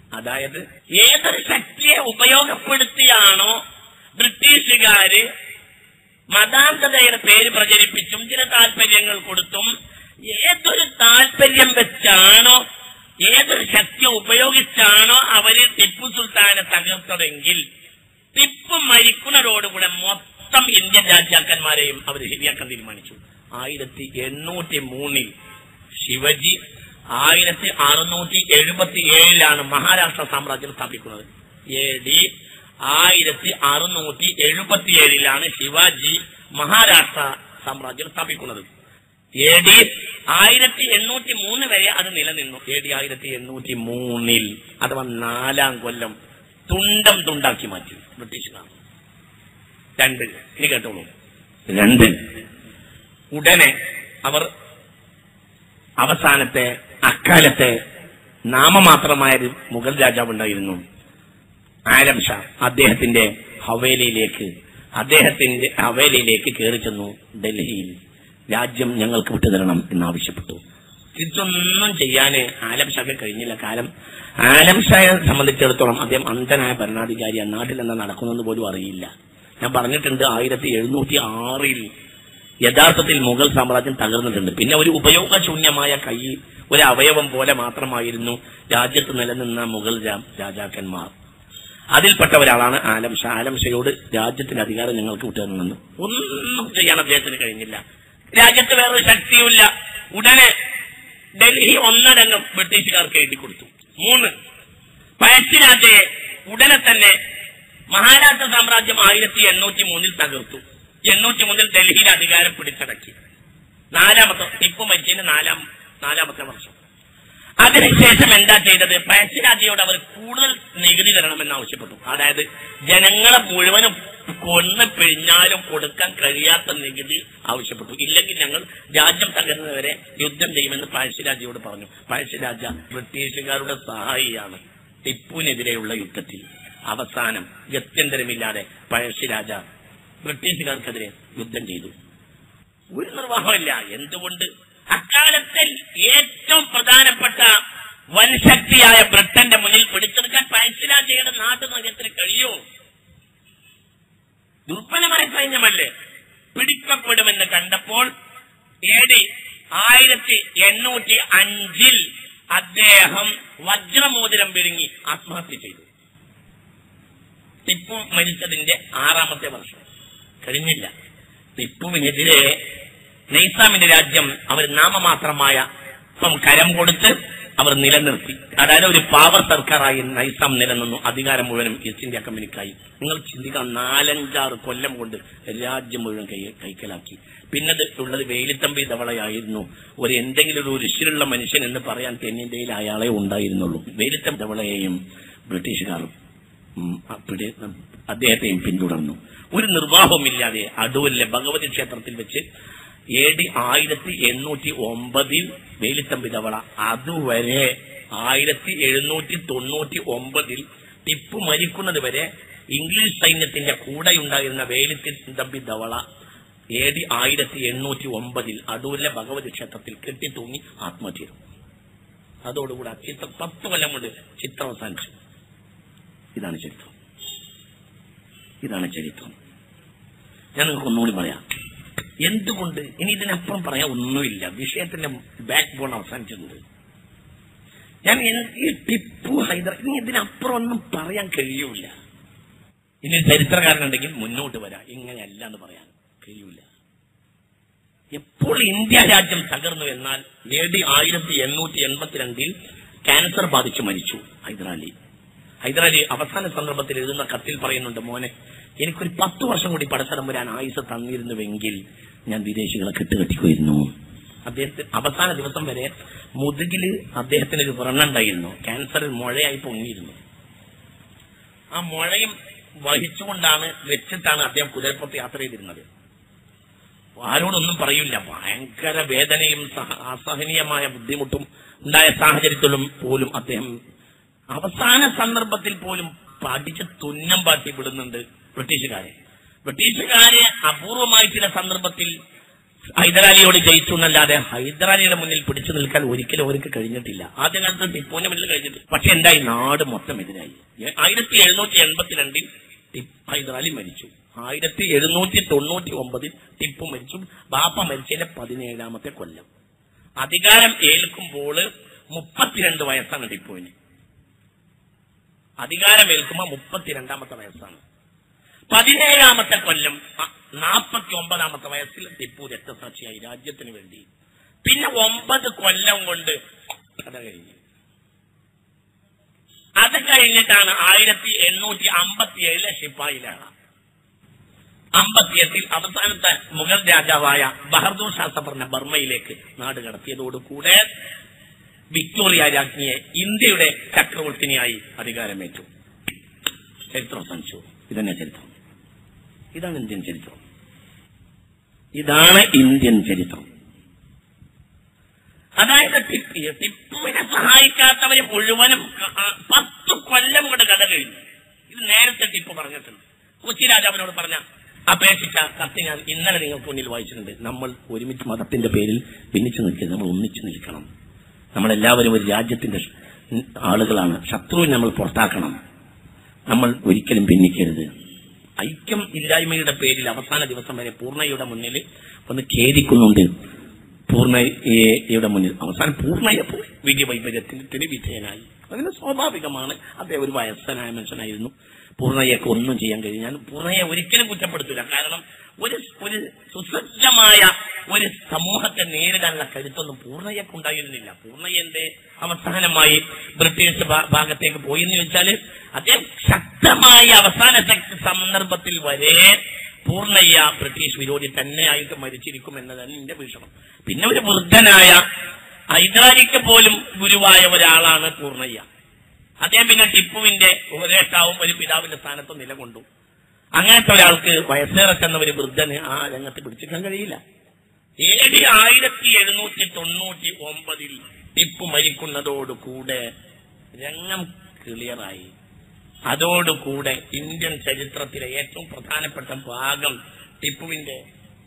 അതായത് ഏതൊരു ശക്തിയെ ഉപയോഗപ്പെടുത്തിയാണോ ബ്രിട്ടീഷുകാര് മതാന്തതയുടെ പേര് പ്രചരിപ്പിച്ചും ചില താല്പര്യങ്ങൾ കൊടുത്തും ഏതൊരു താല്പര്യം വെച്ചാണോ ഏതൊരു ശക്തി ഉപയോഗിച്ചാണോ അവര് ടിപ്പു സുൽത്താനെ തകർത്തതെങ്കിൽ ടിപ്പു മരിക്കുന്നതോടുകൂടെ മൊത്തം ഇന്ത്യൻ രാജാക്കന്മാരെയും അവർ ശരിയാക്കാൻ തീരുമാനിച്ചു ആയിരത്തി എണ്ണൂറ്റി മൂന്നിൽ ശിവജി ആയിരത്തി അറുന്നൂറ്റി എഴുപത്തി ഏഴിലാണ് മഹാരാഷ്ട്ര സാമ്രാജ്യം സ്ഥാപിക്കുന്നത് എ ഡി ആയിരത്തി അറുന്നൂറ്റി എഴുപത്തി ഏഴിലാണ് ശിവാജി മഹാരാഷ്ട്ര സാമ്രാജ്യം സ്ഥാപിക്കുന്നത് എ ഡി ആയിരത്തി എണ്ണൂറ്റി മൂന്ന് വരെ അത് നിലനിന്നു എ ഡി ആയിരത്തി എണ്ണൂറ്റി മൂന്നിൽ അഥവാ നാലാം കൊല്ലം തുണ്ടം തുണ്ടാക്കി മാറ്റി ബ്രിട്ടീഷുകാർ രണ്ട് ഇനി കേട്ടോളൂ രണ്ട് ഉടനെ അവർ അവസാനത്തെ അക്കാലത്തെ നാമമാത്രമായ ഒരു മുഗൾ രാജാവ് ഉണ്ടായിരുന്നു ആലം ഷാ അദ്ദേഹത്തിന്റെ ഹവേലിയിലേക്ക് അദ്ദേഹത്തിന്റെ ഹവേലിയിലേക്ക് കയറി ചെന്നു ഡൽഹിയിൽ രാജ്യം ഞങ്ങൾക്ക് വിട്ടുതരണം എന്നാവശ്യപ്പെട്ടു ഇതൊന്നും ചെയ്യാന് ആലം ഷാക്ക് കഴിഞ്ഞില്ല കാലം ആലം ഷായെ സംബന്ധിച്ചിടത്തോളം അദ്ദേഹം അന്ധനായ ഭരണാധികാരിയാണ് നാട്ടിൽ എന്താ നടക്കുന്നതെന്ന് പോലും അറിയില്ല ഞാൻ പറഞ്ഞിട്ടുണ്ട് ആയിരത്തി എഴുന്നൂറ്റി ആറിൽ യഥാർത്ഥത്തിൽ മുഗൾ സാമ്രാജ്യം തകർന്നിട്ടുണ്ട് പിന്നെ ഒരു ഉപയോഗശൂന്യമായ കൈ ഒരു അവയവം പോലെ മാത്രമായിരുന്നു രാജ്യത്ത് നിലനിന്ന മുഗൾ രാ- രാജാക്കന്മാർ അതിൽപ്പെട്ട ഒരാളാണ് ആലം ഷാ ആലം ഷയോട് രാജ്യത്തിന്റെ അധികാരം ഞങ്ങൾക്ക് വിട്ടുതരണമെന്ന് ഒന്നും ചെയ്യാൻ അദ്ദേഹത്തിന് കഴിഞ്ഞില്ല രാജ്യത്ത് വേറൊരു ശക്തിയുമില്ല ഉടനെ ഡൽഹി ഒന്നടങ്കം ബ്രിട്ടീഷുകാർക്ക് എഴുതി കൊടുത്തു മൂന്ന് പഴശ്ശിരാജയെ ഉടനെ തന്നെ മഹാരാഷ്ട്ര സാമ്രാജ്യം ആയിരത്തി എണ്ണൂറ്റി മൂന്നിൽ തകർത്തു എണ്ണൂറ്റി മൂന്നിൽ ഡൽഹിയിൽ അധികാരം പിടിച്ചടക്കി നാലാമത്തെ ടിപ്പു മരിച്ചതിന് നാലാം നാലാമത്തെ വർഷം അതിനുശേഷം എന്താ ചെയ്തത് പഴശ്ശിരാജയോട് അവർ കൂടുതൽ നികുതി തരണമെന്ന് ആവശ്യപ്പെട്ടു അതായത് ജനങ്ങളെ മുഴുവനും കൊന്ന് പിഴിഞ്ഞാലും കൊടുക്കാൻ കഴിയാത്ത നികുതി ആവശ്യപ്പെട്ടു ഇല്ലെങ്കിൽ ഞങ്ങൾ രാജ്യം തകരുന്നവരെ യുദ്ധം ചെയ്യുമെന്ന് പഴശ്ശിരാജയോട് പറഞ്ഞു പഴശ്ശിരാജ ബ്രിട്ടീഷുകാരുടെ സഹായിയാണ് ടിപ്പുവിനെതിരെയുള്ള യുദ്ധത്തിൽ അവസാനം ഗത്യന്തരമില്ലാതെ പഴശ്ശിരാജ ബ്രിട്ടീഷുകാർക്കെതിരെ യുദ്ധം ചെയ്തു ഒരു നിർവാഹമില്ല എന്തുകൊണ്ട് അക്കാലത്തിൽ ഏറ്റവും പ്രധാനപ്പെട്ട വൻശക്തിയായ ബ്രിട്ടന്റെ മുന്നിൽ പിടിച്ചെടുക്കാൻ പഴശ്ശിരാജയുടെ നാട്ടു നഗരത്തിന് കഴിയൂ ദുർബലമായ സൈന്യമല്ലേ പിടിക്കപ്പെടുമെന്ന് കണ്ടപ്പോൾ എ ഡി ആയിരത്തി എണ്ണൂറ്റി അഞ്ചിൽ അദ്ദേഹം വജ്രമോതിരം വിഴുങ്ങി ആത്മഹത്യ ചെയ്തു ടിപ്പു മരിച്ചതിന്റെ ആറാമത്തെ വർഷം കഴിഞ്ഞില്ല ടിപ്പുവിനെതിരെ നൈസാമിന്റെ രാജ്യം അവർ നാമമാത്രമായ ഇപ്പം കരം കൊടുത്ത് അവർ നിലനിർത്തി അതായത് ഒരു പാവർ സർക്കാരായി നൈസാം നിലനിന്നു അധികാരം മുഴുവനും ഈസ്റ്റ് ഇന്ത്യ കമ്പനിക്കായി നിങ്ങൾ ചിന്തിക്കാം നാലഞ്ചാറ് കൊല്ലം കൊണ്ട് രാജ്യം മുഴുവൻ കൈ കൈക്കലാക്കി പിന്നത് ഉള്ളത് വേലിത്തമ്പി ധവളയായിരുന്നു ഒരു എന്തെങ്കിലും ഒരു ഉരുശിലുള്ള മനുഷ്യൻ എന്ന് പറയാൻ തെന്നിന്ത്യയിൽ അയാളെ ഉണ്ടായിരുന്നുള്ളൂ വേലിത്തമ്പി ധവളയെയും ബ്രിട്ടീഷുകാർ ഉം, അ- പിടി- അദ്ദേഹത്തെയും പിന്തുടർന്നു ഒരു നിർവാഹവുമില്ലാതെ അടൂരിലെ ഭഗവതി ക്ഷേത്രത്തിൽ വെച്ച് എ ഡി ആയിരത്തി എണ്ണൂറ്റി ഒമ്പതിൽ വേലിത്തമ്പി തവള അതുവരെ ആയിരത്തി എഴുന്നൂറ്റി തൊണ്ണൂറ്റി ഒമ്പതിൽ ടിപ്പു മരിക്കുന്നത് വരെ ഇംഗ്ലീഷ് സൈന്യത്തിന്റെ കൂടെയുണ്ടായിരുന്ന വേലിത്തമ്പി ധവള എ ഡി ആയിരത്തി എണ്ണൂറ്റി ഒമ്പതിൽ അടൂരിലെ ഭഗവതി ക്ഷേത്രത്തിൽ കെട്ടിത്തൂങ്ങി ആത്മഹത്യ ചെയ്തു അതോടുകൂടി ആ ചിത്രം പത്ത് കൊല്ലം കൊണ്ട് ചിത്രം അവസാനിച്ചു ഇതാണ് ചരിത്രം ഇതാണ് ചരിത്രം ഞാൻ നിങ്ങൾക്ക് ഒന്നുകൂടി പറയാം എന്തുകൊണ്ട് ഇനി ഇതിനപ്പുറം പറയാൻ ഒന്നുമില്ല വിഷയത്തിന്റെ ബാക്ക് ബോൺ അവസാനിച്ചിട്ടുണ്ട് ഞാൻ എന്ത് ഈ ടിപ്പു ഹൈദർ ഇനി ഇതിനപ്പുറം ഒന്നും പറയാൻ കഴിയൂല ഇനി ചരിത്രകാരനുണ്ടെങ്കിൽ മുന്നോട്ട് വരാം ഇങ്ങനെയല്ല എന്ന് പറയാൻ കഴിയൂല എപ്പോൾ ഇന്ത്യ രാജ്യം തകർന്നു എന്നാൽ എ ഡി ആയിരത്തി എണ്ണൂറ്റി എൺപത്തിരണ്ടിൽ ക്യാൻസർ ബാധിച്ച് മരിച്ചു ഹൈദരാലി ഹൈദരാലി അവസാന സന്ദർഭത്തിൽ എഴുതുന്ന കത്തിൽ പറയുന്നുണ്ട് മോനെ എനിക്കൊരു പത്ത് വർഷം കൂടി പടച്ചടം വരാൻ ആയുസ് തന്നിരുന്നുവെങ്കിൽ ഞാൻ വിദേശികളെ കെട്ടുകെട്ടിക്കുമായിരുന്നു അദ്ദേഹത്തിന് അവസാന ദിവസം വരെ മുതുകില് അദ്ദേഹത്തിന് ഒരു വ്രണുണ്ടായിരുന്നു ക്യാൻസറിൽ മുഴയായി പൊങ്ങിയിരുന്നു ആ മുഴയും വഹിച്ചുകൊണ്ടാണ് വെച്ചിട്ടാണ് അദ്ദേഹം കുതിരപ്പുറത്ത് യാത്ര ചെയ്തിരുന്നത് ആരോടൊന്നും പറയില്ല ഭയങ്കര വേദനയും സഹ- അസഹനീയമായ ബുദ്ധിമുട്ടും ഉണ്ടായ സാഹചര്യത്തിലും പോലും അദ്ദേഹം അവസാന സന്ദർഭത്തിൽ പോലും പഠിച്ച് തുന്നം പാട്ടി വിടുന്നുണ്ട് ബ്രിട്ടീഷുകാരെ ബ്രിട്ടീഷുകാരെ അപൂർവമായി ചില സന്ദർഭത്തിൽ ഹൈദരാലിയോട് ജയിച്ചു എന്നല്ലാതെ ഹൈദരാലിയുടെ മുന്നിൽ പിടിച്ചു നിൽക്കാൻ ഒരിക്കലും അവർക്ക് കഴിഞ്ഞിട്ടില്ല ആദ്യ കാലത്ത് ടിപ്പുവിന്റെ മുന്നിൽ കഴിഞ്ഞിട്ടില്ല പക്ഷെ എന്തായി നാട് മൊത്തം എതിരായി ആയിരത്തി എഴുന്നൂറ്റി എൺപത്തിരണ്ടിൽ ഹൈദരാലി മരിച്ചു ആയിരത്തി എഴുന്നൂറ്റി തൊണ്ണൂറ്റി ഒമ്പതിൽ ടിപ്പു മരിച്ചു ബാപ്പ മരിച്ചതിന്റെ പതിനേഴാമത്തെ കൊല്ലം അധികാരം ഏൽക്കുമ്പോൾ മുപ്പത്തിരണ്ട് വയസ്സാണ് ടിപ്പുവിന് അധികാരം ഏൽക്കുമ്പോൾ മുപ്പത്തിരണ്ടാമത്തെ വയസ്സാണ് പതിനേഴാമത്തെ കൊല്ലം നാൽപ്പത്തി ഒമ്പതാമത്തെ വയസ്സിൽ ടിപ്പു രക്തസാക്ഷിയായി രാജ്യത്തിന് വേണ്ടി പിന്നെ ഒമ്പത് കൊല്ലം കൊണ്ട് കഥ കഴിഞ്ഞു അത് കഴിഞ്ഞിട്ടാണ് ആയിരത്തി എണ്ണൂറ്റി അമ്പത്തി ഏഴിലെ ഷിപ്പായിലാണ് അമ്പത്തിയെട്ടിൽ അവസാനത്തെ മുഗൾ രാജാവായ ബഹദൂർ ഷാ സഫറിനെ ബർമ്മയിലേക്ക് നാട് കടത്തിയതോടുകൂടെ വിക്ടോറിയ രാജ്ഞിയെ ഇന്ത്യയുടെ ചക്രവർത്തിനിയായി അധികാരമേറ്റു ചരിത്രം സഞ്ചു ഇതന്നെ ചരിത്രം ഇതാണ് ഇന്ത്യൻ ചരിത്രം ഇതാണ് ഇന്ത്യൻ ചരിത്രം അതായത് ടിപ്പി ടിപ്പുവിനെ സഹായിക്കാത്തവര് മുഴുവനും ആ, പത്ത് കൊല്ലം കൊണ്ട് കഥ കഴിഞ്ഞു ഇത് നേരത്തെ ടിപ്പു പറഞ്ഞിട്ടുണ്ട് കൊച്ചി രാജാവിനോട് പറഞ്ഞ അപേക്ഷിച്ച കത്ത് ഞാൻ ഇന്നലെ നിങ്ങൾക്ക് മുന്നിൽ വായിച്ചിട്ടുണ്ട് നമ്മൾ ഒരുമിച്ച് മതത്തിന്റെ പേരിൽ ഭിന്നിച്ചു നിൽക്കരുത് നമ്മൾ ഒന്നിച്ചു നിൽക്കണം നമ്മളെല്ലാവരും ഒരു രാജ്യത്തിന്റെ ഷ്- ആളുകളാണ് ശത്രുവിനെ നമ്മൾ പുറത്താക്കണം നമ്മൾ ഒരിക്കലും ഭിന്നിക്കരുത് ഐക്യം ഇല്ലായ്മയുടെ പേരിൽ അവസാന ദിവസം വരെ പൂർണ്ണയുടെ മുന്നിൽ ഒന്ന് ഖേദിക്കുന്നുണ്ട് പൂർണ്ണയുടെ മുന്നിൽ അവസാനം പൂർണ്ണയെ പോയി വിധി വൈപര്യത്തിന് വിധേയനായി അതിന് സ്വാഭാവികമാണ് അദ്ദേഹം ഒരു വയസ്സനായ മനുഷ്യനായിരുന്നു പൂർണ്ണയൊക്കെ ഒന്നും ചെയ്യാൻ കഴിഞ്ഞു ഞാൻ പൂർണ്ണയെ ഒരിക്കലും കുറ്റപ്പെടുത്തില്ല കാരണം ഒരു ഒരു സുസജ്ജമായ ഒരു സമൂഹത്തെ നേരിടാനുള്ള കരുത്തൊന്നും പൂർണ്ണയൊക്കെ ഉണ്ടായിരുന്നില്ല പൂർണ്ണയന്റെ അവസാനമായി ബ്രിട്ടീഷ് ഭാ- ഭാഗത്തേക്ക് പോയി എന്ന് ചോദിച്ചാൽ അദ്ദേഹം ശക്തമായ അവസാനത്തെ സന്ദർഭത്തിൽ വരെ പൂർണ്ണയ്യ ബ്രിട്ടീഷ് വിരോധി തന്നെയായിട്ട് മരിച്ചിരിക്കും എന്നതാണ് എന്റെ വീക്ഷണം പിന്നെ ഒരു വൃദ്ധനായ ഹൈദരാലിക്ക് പോലും ഗുരുവായ ഒരാളാണ് പൂർണ്ണയ്യ അദ്ദേഹം പിന്നെ ടിപ്പുവിന്റെ ഉപദേഷ്ടാവും ഒരു പിതാവിന്റെ സ്ഥാനത്ത് നിലകൊണ്ടു അങ്ങനത്തെ ഒരാൾക്ക് വയസ്സേറെക്കുന്ന ഒരു വൃദ്ധന് ആ രംഗത്ത് പിടിച്ചിക്കാൻ കഴിയില്ല എ ഡി ആയിരത്തി എഴുന്നൂറ്റി തൊണ്ണൂറ്റി ഒമ്പതിൽ ടിപ്പു മരിക്കുന്നതോടുകൂടെ രംഗം ക്ലിയറായി അതോടുകൂടെ ഇന്ത്യൻ ചരിത്രത്തിലെ ഏറ്റവും പ്രധാനപ്പെട്ട ഭാഗം ടിപ്പുവിന്റെ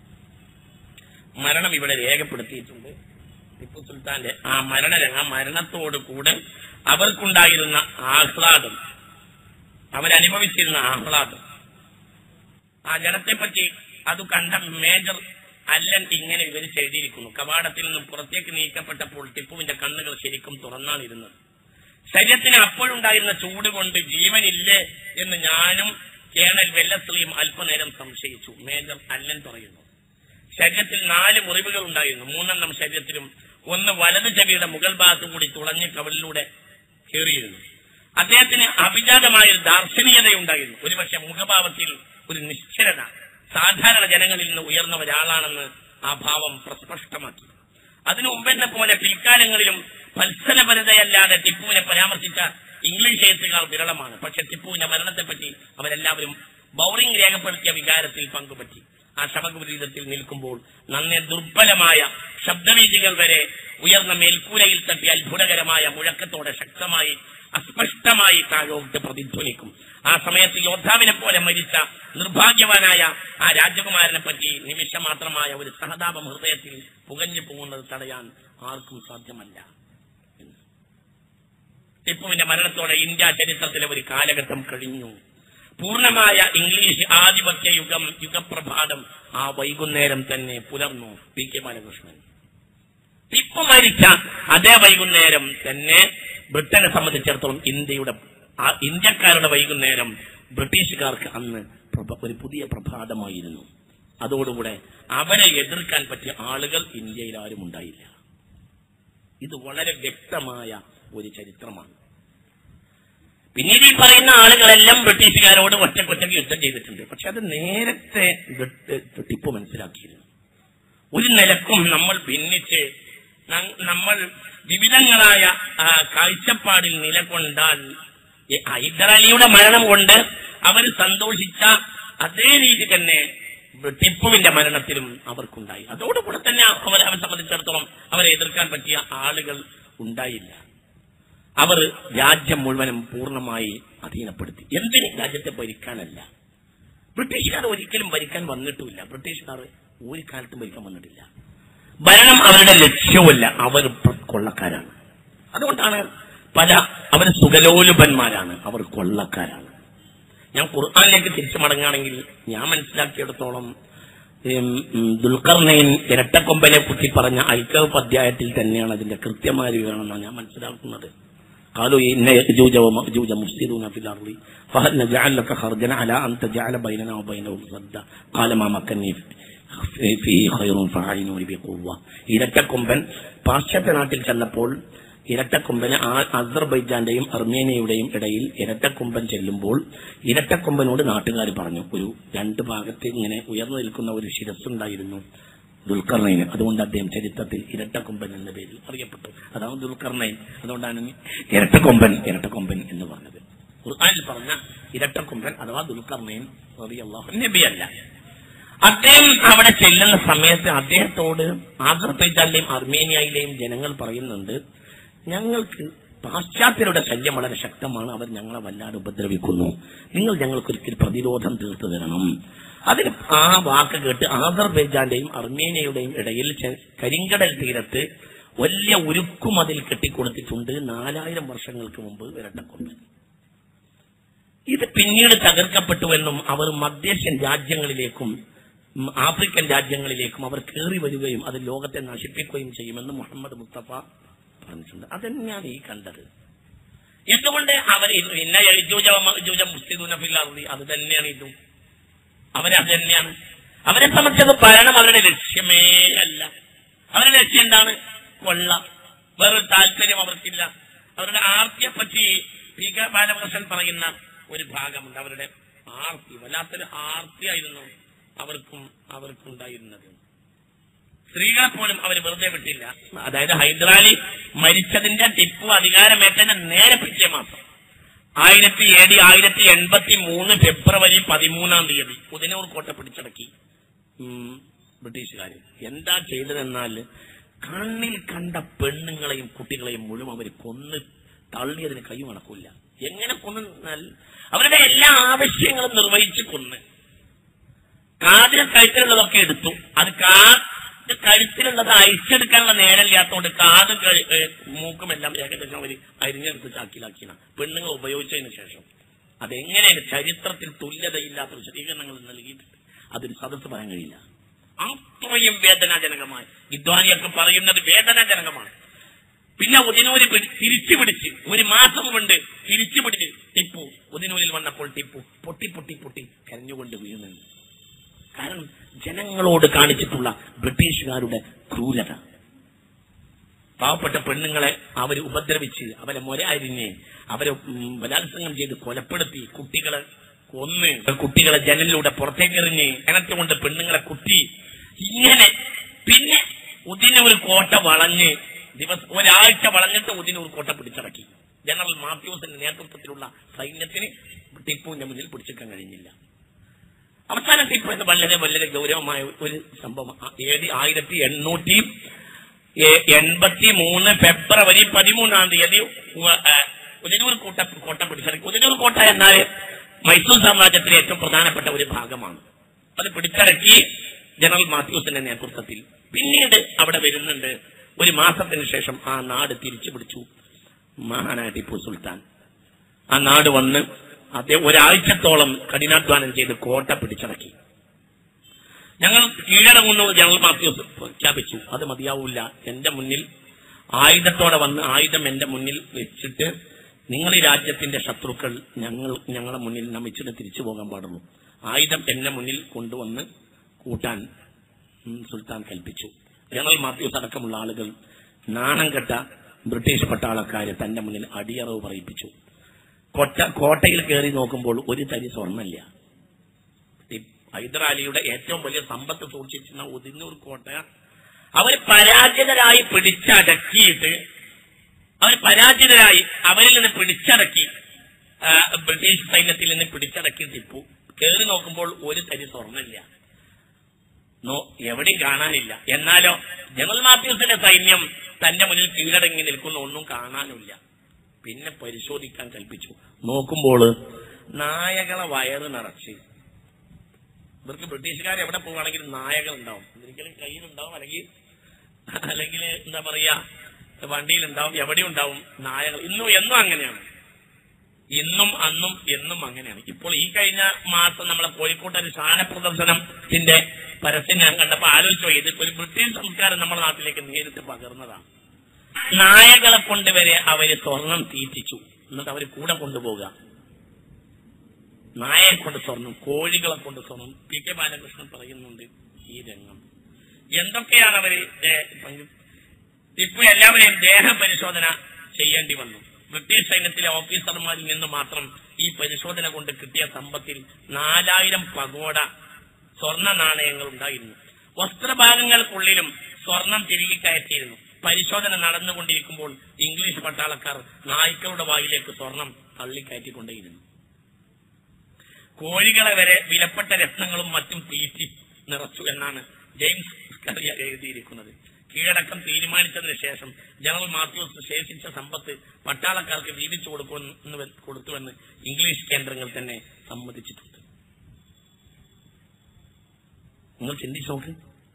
മരണം ഇവിടെ രേഖപ്പെടുത്തിയിട്ടുണ്ട് ടിപ്പു സുൽത്താന്റെ ആ മരണരംഗം മരണത്തോടു കൂടെ അവർക്കുണ്ടായിരുന്ന ആഹ്ലാദം അവരനുഭവിച്ചിരുന്ന ആഹ്ലാദം ആ ജനത്തെപ്പറ്റി അത് കണ്ട മേജർ അല്ലൻ ഇങ്ങനെ വിവരിച്ച് എഴുതിയിരിക്കുന്നു കവാടത്തിൽ നിന്നും പുറത്തേക്ക് നീക്കപ്പെട്ടപ്പോൾ ടിപ്പുവിന്റെ കണ്ണുകൾ ശരിക്കും തുറന്നാണ് ഇരുന്നത് ശരീരത്തിന് അപ്പോഴുണ്ടായിരുന്ന ചൂട് കൊണ്ട് ജീവനില്ലേ എന്ന് ഞാനും കേണൽ വെല്ലസ്ലിയും അല്പനേരം സംശയിച്ചു മേജർ അല്ലൻ പറയുന്നു ശരീരത്തിൽ നാല് മുറിവുകൾ ഉണ്ടായിരുന്നു മൂന്നെണ്ണം ശരീരത്തിലും ഒന്ന് വലത് ചെവിയുടെ മുകൾ ഭാഗത്തു കൂടി തുളഞ്ഞ് കവലിലൂടെ കയറിയിരുന്നു അദ്ദേഹത്തിന് അഭിജാതമായ ഒരു ദാർശനികതയുണ്ടായിരുന്നു ഒരുപക്ഷെ മുഖഭാവത്തിൽ ഒരു നിശ്ചലത സാധാരണ ജനങ്ങളിൽ നിന്ന് ഉയർന്ന ഒരാളാണെന്ന് ആ ഭാവം പ്രസ്പഷ്ടമാക്കി അതിനു മുമ്പെന്ന പോലെ പിൽക്കാലങ്ങളിലും മത്സരപരതയല്ലാതെ ടിപ്പുവിനെ പരാമർശിച്ച ഇംഗ്ലീഷ് എഴുത്തുകാർ വിരളമാണ് പക്ഷെ ടിപ്പുവിന്റെ മരണത്തെപ്പറ്റി അവരെല്ലാവരും ബൗറിംഗ് രേഖപ്പെടുത്തിയ വികാരത്തിൽ പങ്കുപറ്റി ആ ശവകുരീതത്തിൽ നിൽക്കുമ്പോൾ നന്നെ ദുർബലമായ ശബ്ദവീതികൾ വരെ ഉയർന്ന മേൽക്കൂരയിൽ തട്ടി അത്ഭുതകരമായ മുഴക്കത്തോടെ ശക്തമായി അസ്പഷ്ടമായി താഴോട്ട് പ്രതിധ്വനിക്കും ആ സമയത്ത് യോദ്ധാവിനെ പോലെ മരിച്ച നിർഭാഗ്യവാനായ ആ രാജകുമാരനെ പറ്റി നിമിഷമാത്രമായ ഒരു സഹതാപം ഹൃദയത്തിൽ പുകഞ്ഞു പോകുന്നത് തടയാൻ ആർക്കും സാധ്യമല്ല ടിപ്പുവിന്റെ മരണത്തോടെ ഇന്ത്യ ചരിത്രത്തിലെ ഒരു കാലഘട്ടം കഴിഞ്ഞു പൂർണ്ണമായ ഇംഗ്ലീഷ് ആധിപത്യ യുഗം യുഗപ്രഭാതം ആ വൈകുന്നേരം തന്നെ പുലർന്നു പി കെ ബാലകൃഷ്ണൻ ടിപ്പു മരിച്ച അതേ വൈകുന്നേരം തന്നെ ബ്രിട്ടനെ സംബന്ധിച്ചിടത്തോളം ഇന്ത്യയുടെ ആ ഇന്ത്യക്കാരുടെ വൈകുന്നേരം ബ്രിട്ടീഷുകാർക്ക് അന്ന് പ്രഭ- ഒരു പുതിയ പ്രഭാതമായിരുന്നു അതോടുകൂടെ അവരെ എതിർക്കാൻ പറ്റിയ ആളുകൾ ഇന്ത്യയിൽ ആരും ഉണ്ടായില്ല ഇത് വളരെ വ്യക്തമായ ഒരു ചരിത്രമാണ് പിന്നീട് ഈ പറയുന്ന ആളുകളെല്ലാം ബ്രിട്ടീഷുകാരോട് ഒറ്റക്കൊറ്റയ്ക്ക് യുദ്ധം ചെയ്തിട്ടുണ്ട് പക്ഷെ അത് നേരത്തെ ബ്രിട്ട്- ടിപ്പു മനസ്സിലാക്കിയിരുന്നു ഒരു നിലക്കും നമ്മൾ ഭിന്നിച്ച് ന- നമ്മൾ വിവിധങ്ങളായ ആ, കാഴ്ചപ്പാടിൽ നിലകൊണ്ടാൽ ഈ ഹൈദരാലിയുടെ മരണം കൊണ്ട് അവർ സന്തോഷിച്ച അതേ രീതി തന്നെ ടിപ്പുവിന്റെ മരണത്തിലും അവർക്കുണ്ടായി അതോടുകൂടെ തന്നെ അവർ അവരെ സംബന്ധിച്ചിടത്തോളം അവരെ എതിർക്കാൻ പറ്റിയ ആളുകൾ ഉണ്ടായില്ല അവർ രാജ്യം മുഴുവനും പൂർണ്ണമായി അധീനപ്പെടുത്തി എന്തിന് രാജ്യത്തെ ഭരിക്കാനല്ല ബ്രിട്ടീഷുകാർ ഒരിക്കലും ഭരിക്കാൻ വന്നിട്ടുമില്ല ബ്രിട്ടീഷുകാർ ഒരു കാലത്തും ഭരിക്കാൻ വന്നിട്ടില്ല ഭരണം അവരുടെ ലക്ഷ്യവുമല്ല അവർ കൊള്ളക്കാരാണ് അതുകൊണ്ടാണ് പല അവർ സുഖലോലുപന്മാരാണ് അവർ കൊള്ളക്കാരാണ് ഞാൻ ഖുർആാനിലേക്ക് തിരിച്ചു മടങ്ങുകയാണെങ്കിൽ ഞാൻ മനസ്സിലാക്കിയെടുത്തോളം ഉം, ഉം, ദുൽഖർനൈൻ ഇരട്ടക്കൊമ്പനെ കുറിച്ച് പറഞ്ഞ ഐക്കവ് അധ്യായത്തിൽ തന്നെയാണ് അതിന്റെ കൃത്യമായ വിവരണമെന്നാണ് ഞാൻ മനസ്സിലാക്കുന്നത് قالوا إن يأجوج ومأجوج مفسدون في الأرض فهل نجعل لك خرجا على أن تجعل بيننا وبينهم سدا قال ما مكني فيه خير فأعينوني بقوة ഇരട്ടക്കൊമ്പൻ പാശ്ചാത്യ നാട്ടിൽ ചെന്നപ്പോൾ ഇരട്ടക്കൊമ്പന് ആ അസർബൈജാന്റെയും അർമേനിയയുടെയും ഇടയിൽ ഇരട്ടക്കൊമ്പൻ ചെല്ലുമ്പോൾ ഇരട്ടക്കൊമ്പനോട് നാട്ടുകാർ പറഞ്ഞു ഒരു രണ്ട് ഭാഗത്ത് ഇങ്ങനെ ഉയർന്നു നിൽക്കുന്ന ഒരു ശിരസ്സുണ്ടായിരുന്നു ദുൽഖർണൈന് അതുകൊണ്ട് അദ്ദേഹം ചരിത്രത്തിൽ ഇരട്ടക്കൊമ്പൻ എന്ന പേരിൽ അറിയപ്പെട്ടു അതാണ് ദുൽഖർണൈൻ അതുകൊണ്ടാണ് ഇരട്ടക്കൊമ്പൻ ഇരട്ടക്കൊമ്പൻ എന്ന് പറഞ്ഞത് ഖുർആനിൽ പറഞ്ഞ ഇരട്ടക്കൊമ്പൻ അഥവാ ദുൽഖർണൈൻ റളിയല്ലാഹു നബിയല്ല അദ്ദേഹം അവിടെ ചെല്ലുന്ന സമയത്ത് അദ്ദേഹത്തോട് ആസർബൈജാനിലെയും അർമേനിയയിലെയും ജനങ്ങൾ പറയുന്നുണ്ട് ഞങ്ങൾക്ക് പാശ്ചാത്യരുടെ ശല്യം വളരെ ശക്തമാണ് അവർ ഞങ്ങളെ വല്ലാതെ ഉപദ്രവിക്കുന്നു നിങ്ങൾ ഞങ്ങൾക്കൊരിക്കൽ പ്രതിരോധം തീർത്തു തരണം അതിന് ആ വാക്ക് കേട്ട് ആസർബൈജാന്റെയും അർമേനിയയുടെയും ഇടയിൽ ചെ- കരിങ്കടൽ തീരത്ത് വലിയ ഉരുക്കുമതിൽ കെട്ടിക്കൊടുത്തിട്ടുണ്ട് നാലായിരം വർഷങ്ങൾക്ക് മുമ്പ് ഇരട്ടക്കൊമ്പൻ ഇത് പിന്നീട് തകർക്കപ്പെട്ടുവെന്നും അവർ മധ്യേഷ്യൻ രാജ്യങ്ങളിലേക്കും ഉം, ആഫ്രിക്കൻ രാജ്യങ്ങളിലേക്കും അവർ കയറി വരികയും അത് ലോകത്തെ നശിപ്പിക്കുകയും ചെയ്യുമെന്ന് മുഹമ്മദ് മുസ്തഫ പറഞ്ഞിട്ടുണ്ട് അതന്നെയാണ് ഈ കണ്ടത് എന്തുകൊണ്ട് അവർ ഇന്ന മുസ്ലിദൂനഫില്ലാറി അത് തന്നെയാണ് ഇതും അവരത് തന്നെയാണ് അവരെ സംബന്ധിച്ചത് ഭരണം അവരുടെ ലക്ഷ്യമേ അല്ല അവരുടെ ലക്ഷ്യം എന്താണ് കൊള്ള വേറൊരു താല്പര്യം അവർക്കില്ല അവരുടെ ആർത്തിയെ പറ്റി പി കെ ബാലകൃഷ്ണൻ പറയുന്ന ഒരു ഭാഗമുണ്ട് അവരുടെ ആർത്തി വല്ലാത്തൊരു ആർത്തിയായിരുന്നു അവർക്കും അവർക്കുണ്ടായിരുന്നത് സ്ത്രീകളെ പോലും അവർ വെറുതെ വിട്ടില്ല അതായത് ഹൈദരാലി മരിച്ചതിന്റെ ടിപ്പു അധികാരമേറ്റതിന്റെ നേരെ പിറ്റേ മാസം ആയിരത്തി എ ഡി ആയിരത്തി എൺപത്തി മൂന്ന് ഫെബ്രുവരി പതിമൂന്നാം തീയതി പുതിനൂർ കോട്ട പിടിച്ചടക്കി ഉം, ബ്രിട്ടീഷുകാര് എന്താ ചെയ്തതെന്നാൽ കണ്ണിൽ കണ്ട പെണ്ണുങ്ങളെയും കുട്ടികളെയും മുഴുവൻ അവർ കൊന്ന് തള്ളിയതിന് കൈ മണക്കൂല എങ്ങനെ കൊന്നാൽ അവരുടെ എല്ലാ ആവശ്യങ്ങളും നിർവഹിച്ച് കൊന്ന് കാതിന് കഴുത്തിലുള്ളതൊക്കെ എടുത്തു അത് കാത് കഴുത്തിലുള്ളത് അയച്ചെടുക്കാനുള്ള നേരമില്ലാത്തതുകൊണ്ട് കാത് കഴി- ഏ, മൂക്കുമെല്ലാം ഏകദേശം അവർ അരിഞ്ഞെടുത്ത് ചാക്കിലാക്കിയാണ് പെണ്ണുങ്ങൾ ഉപയോഗിച്ചതിന് ശേഷം അതെങ്ങനെയാണ് ചരിത്രത്തിൽ തുല്യതയില്ലാത്ത വിശദീകരണങ്ങൾ നൽകിയിട്ടുണ്ട് അതൊരു സദസ്സ് പറയാൻ കഴിയില്ല അത്രയും വേദനാജനകമായി വിദ്വാനിയൊക്കെ പറയുന്നത് വേദനാജനകമാണ് പിന്നെ ഉദിനൂര് പിടി- തിരിച്ചു പിടിച്ച് ഒരു മാസം കൊണ്ട് തിരിച്ചു പിടിച്ച് ടിപ്പു ഉദിനൂരിൽ വന്നപ്പോൾ ടിപ്പു പൊട്ടി പൊട്ടി പൊട്ടി കരഞ്ഞുകൊണ്ട് വീഴുന്നുണ്ട് കാരണം ജനങ്ങളോട് കാണിച്ചിട്ടുള്ള ബ്രിട്ടീഷുകാരുടെ ക്രൂരത പാവപ്പെട്ട പെണ്ണുങ്ങളെ അവർ ഉപദ്രവിച്ച് അവരെ മുര അരിഞ്ഞ് അവരെ ഉം, ബലാത്സംഗം ചെയ്ത് കൊലപ്പെടുത്തി കുട്ടികളെ കൊന്ന് കുട്ടികളെ ജനലിലൂടെ പുറത്തേക്ക് എറിഞ്ഞ് കിണറ്റുകൊണ്ട് പെണ്ണുങ്ങളെ കുത്തി ഇങ്ങനെ പിന്നെ ഉദിനൂർ കോട്ട വളഞ്ഞ് ദിവസം ഒരാഴ്ച വളഞ്ഞിട്ട് ഉദിനൂർ കോട്ട പിടിച്ചടക്കി ജനറൽ മാത്യൂസിന്റെ നേതൃത്വത്തിലുള്ള സൈന്യത്തിന് ടിപ്പുവിന്റെ മുന്നിൽ പിടിച്ചെടുക്കാൻ കഴിഞ്ഞില്ല അവസാനം ടിപ്പു എന്ന് വളരെ വളരെ ഗൗരവമായ ഒരു സംഭവം എ ഡി ആയിരത്തി എണ്ണൂറ്റി എ- എൺപത്തി മൂന്ന് ഫെബ്രുവരി പതിമൂന്നാം തീയതി ഉവ- ആ, ഉദയനൂർ കോട്ട കോട്ട പിടിച്ചടക്കി ഉദയനൂർ കോട്ട എന്നാൽ മൈസൂർ സാമ്രാജ്യത്തിലെ ഏറ്റവും പ്രധാനപ്പെട്ട ഒരു ഭാഗമാണ് അത് പിടിച്ചടക്കി ജനറൽ മാത്യൂസിന്റെ നേതൃത്വത്തിൽ പിന്നീട് അവിടെ വരുന്നുണ്ട് ഒരു മാസത്തിന് ശേഷം ആ നാട് തിരിച്ചു പിടിച്ചു മഹാനായ ടിപ്പു സുൽത്താൻ ആ നാട് വന്ന് അദ്ദേഹം ഒരാഴ്ചത്തോളം കഠിനാധ്വാനം ചെയ്ത് കോട്ട പിടിച്ചടക്കി ഞങ്ങൾ കീഴടങ്ങുന്നു ജനറൽ മാത്യൂസ് പ്രഖ്യാപിച്ചു അത് മതിയാവൂല എന്റെ മുന്നിൽ ആയുധത്തോടെ വന്ന് ആയുധം എന്റെ മുന്നിൽ വെച്ചിട്ട് നിങ്ങൾ ഈ രാജ്യത്തിന്റെ ശത്രുക്കൾ ഞങ്ങൾ ഞങ്ങളെ മുന്നിൽ നമിച്ചിട്ട് തിരിച്ചു പോകാൻ പാടുള്ളൂ ആയുധം എന്റെ മുന്നിൽ കൊണ്ടുവന്ന് കൂട്ടാൻ ഉം, സുൽത്താൻ കൽപ്പിച്ചു ജനറൽ മാത്യൂസ് അടക്കമുള്ള ആളുകൾ നാണം കെട്ട ബ്രിട്ടീഷ് പട്ടാളക്കാരെ തന്റെ മുന്നിൽ അടിയറവ് പറയിപ്പിച്ചു കോട്ട കോട്ടയിൽ കയറി നോക്കുമ്പോൾ ഒരു തരി സ്വർണ്ണമില്ല ടി- ഹൈദരാലിയുടെ ഏറ്റവും വലിയ സമ്പത്ത് സൂക്ഷിച്ചിരുന്ന ഉദിന്നൂർ കോട്ട അവർ പരാജിതരായി പിടിച്ചടക്കിയിട്ട് അവർ പരാജിതരായി അവരിൽ നിന്ന് പിടിച്ചടക്കി ആ, ബ്രിട്ടീഷ് സൈന്യത്തിൽ നിന്ന് പിടിച്ചടക്കി ടിപ്പു കയറി നോക്കുമ്പോൾ ഒരു തരി സ്വർണ്ണമില്ല നോ എവിടെയും കാണാനില്ല എന്നാലോ ജനറൽ മാത്യൂസിന്റെ സൈന്യം തന്റെ മുന്നിൽ കീഴടങ്ങി നിൽക്കുന്ന ഒന്നും കാണാനില്ല പിന്നെ പരിശോധിക്കാൻ കൽപ്പിച്ചു നോക്കുമ്പോൾ നായകളെ വയറ് നിറച്ച് ഇവർക്ക് ബ്രിട്ടീഷുകാർ എവിടെ പോവുകയാണെങ്കിലും നായകൾ ഉണ്ടാവും ഒരിക്കലും കയ്യിലുണ്ടാവും അല്ലെങ്കിൽ അല്ലെങ്കിൽ എന്താ പറയാ വണ്ടിയിലുണ്ടാവും എവിടെയും ഉണ്ടാവും നായകൾ ഇന്നും എന്നും അങ്ങനെയാണ് ഇന്നും അന്നും എന്നും അങ്ങനെയാണ് ഇപ്പോൾ ഈ കഴിഞ്ഞ മാസം നമ്മളെ കോഴിക്കോട്ട് ഒരു ശാന പ്രദർശനത്തിന്റെ പരസ്യം ഞാൻ കണ്ടപ്പോ ആലോചിച്ചു ഇത് ഒരു ബ്രിട്ടീഷ് സംസ്കാരം നമ്മുടെ നാട്ടിലേക്ക് നേരിട്ട് പകർന്നതാണ് നായകളെ കൊണ്ടുവരെ അവര് സ്വർണം തീറ്റിച്ചു എന്നിട്ട് അവര് കൂടെ കൊണ്ടുപോകുക നായയെ കൊണ്ട് സ്വർണം കോഴികളെ കൊണ്ട് സ്വർണം പി കെ ബാലകൃഷ്ണൻ പറയുന്നുണ്ട് ഈ രംഗം എന്തൊക്കെയാണ് അവര് ഏ, പങ്ക്- ഇപ്പൊ എല്ലാവരെയും ദേഹപരിശോധന ചെയ്യേണ്ടി വന്നു ബ്രിട്ടീഷ് സൈന്യത്തിലെ ഓഫീസർമാരിൽ നിന്ന് മാത്രം ഈ പരിശോധന കൊണ്ട് കിട്ടിയ സമ്പത്തിൽ നാലായിരം പഗോഡ സ്വർണ്ണ നാണയങ്ങൾ ഉണ്ടായിരുന്നു വസ്ത്രഭാഗങ്ങൾക്കുള്ളിലും സ്വർണം തിരികെ കയറ്റിയിരുന്നു പരിശോധന നടന്നുകൊണ്ടിരിക്കുമ്പോൾ ഇംഗ്ലീഷ് പട്ടാളക്കാർ നായ്ക്കളുടെ വായിലേക്ക് സ്വർണം തള്ളിക്കയറ്റിക്കൊണ്ടേയിരുന്നു കോഴികളെ വരെ വിലപ്പെട്ട രത്നങ്ങളും മറ്റും തീറ്റി നിറച്ചു എന്നാണ് ജെയിംസ് കറിയ എഴുതിയിരിക്കുന്നത് കീഴടക്കം തീരുമാനിച്ചതിന് ശേഷം ജനറൽ മാത്യൂസ് ശേഷിച്ച സമ്പത്ത് പട്ടാളക്കാർക്ക് വീതിച്ചു കൊടുക്കുമെന്ന് കൊടുത്തുവെന്ന് ഇംഗ്ലീഷ് കേന്ദ്രങ്ങൾ തന്നെ സമ്മതിച്ചിട്ടുണ്ട് നിങ്ങൾ ചിന്തിച്ചു നോക്ക്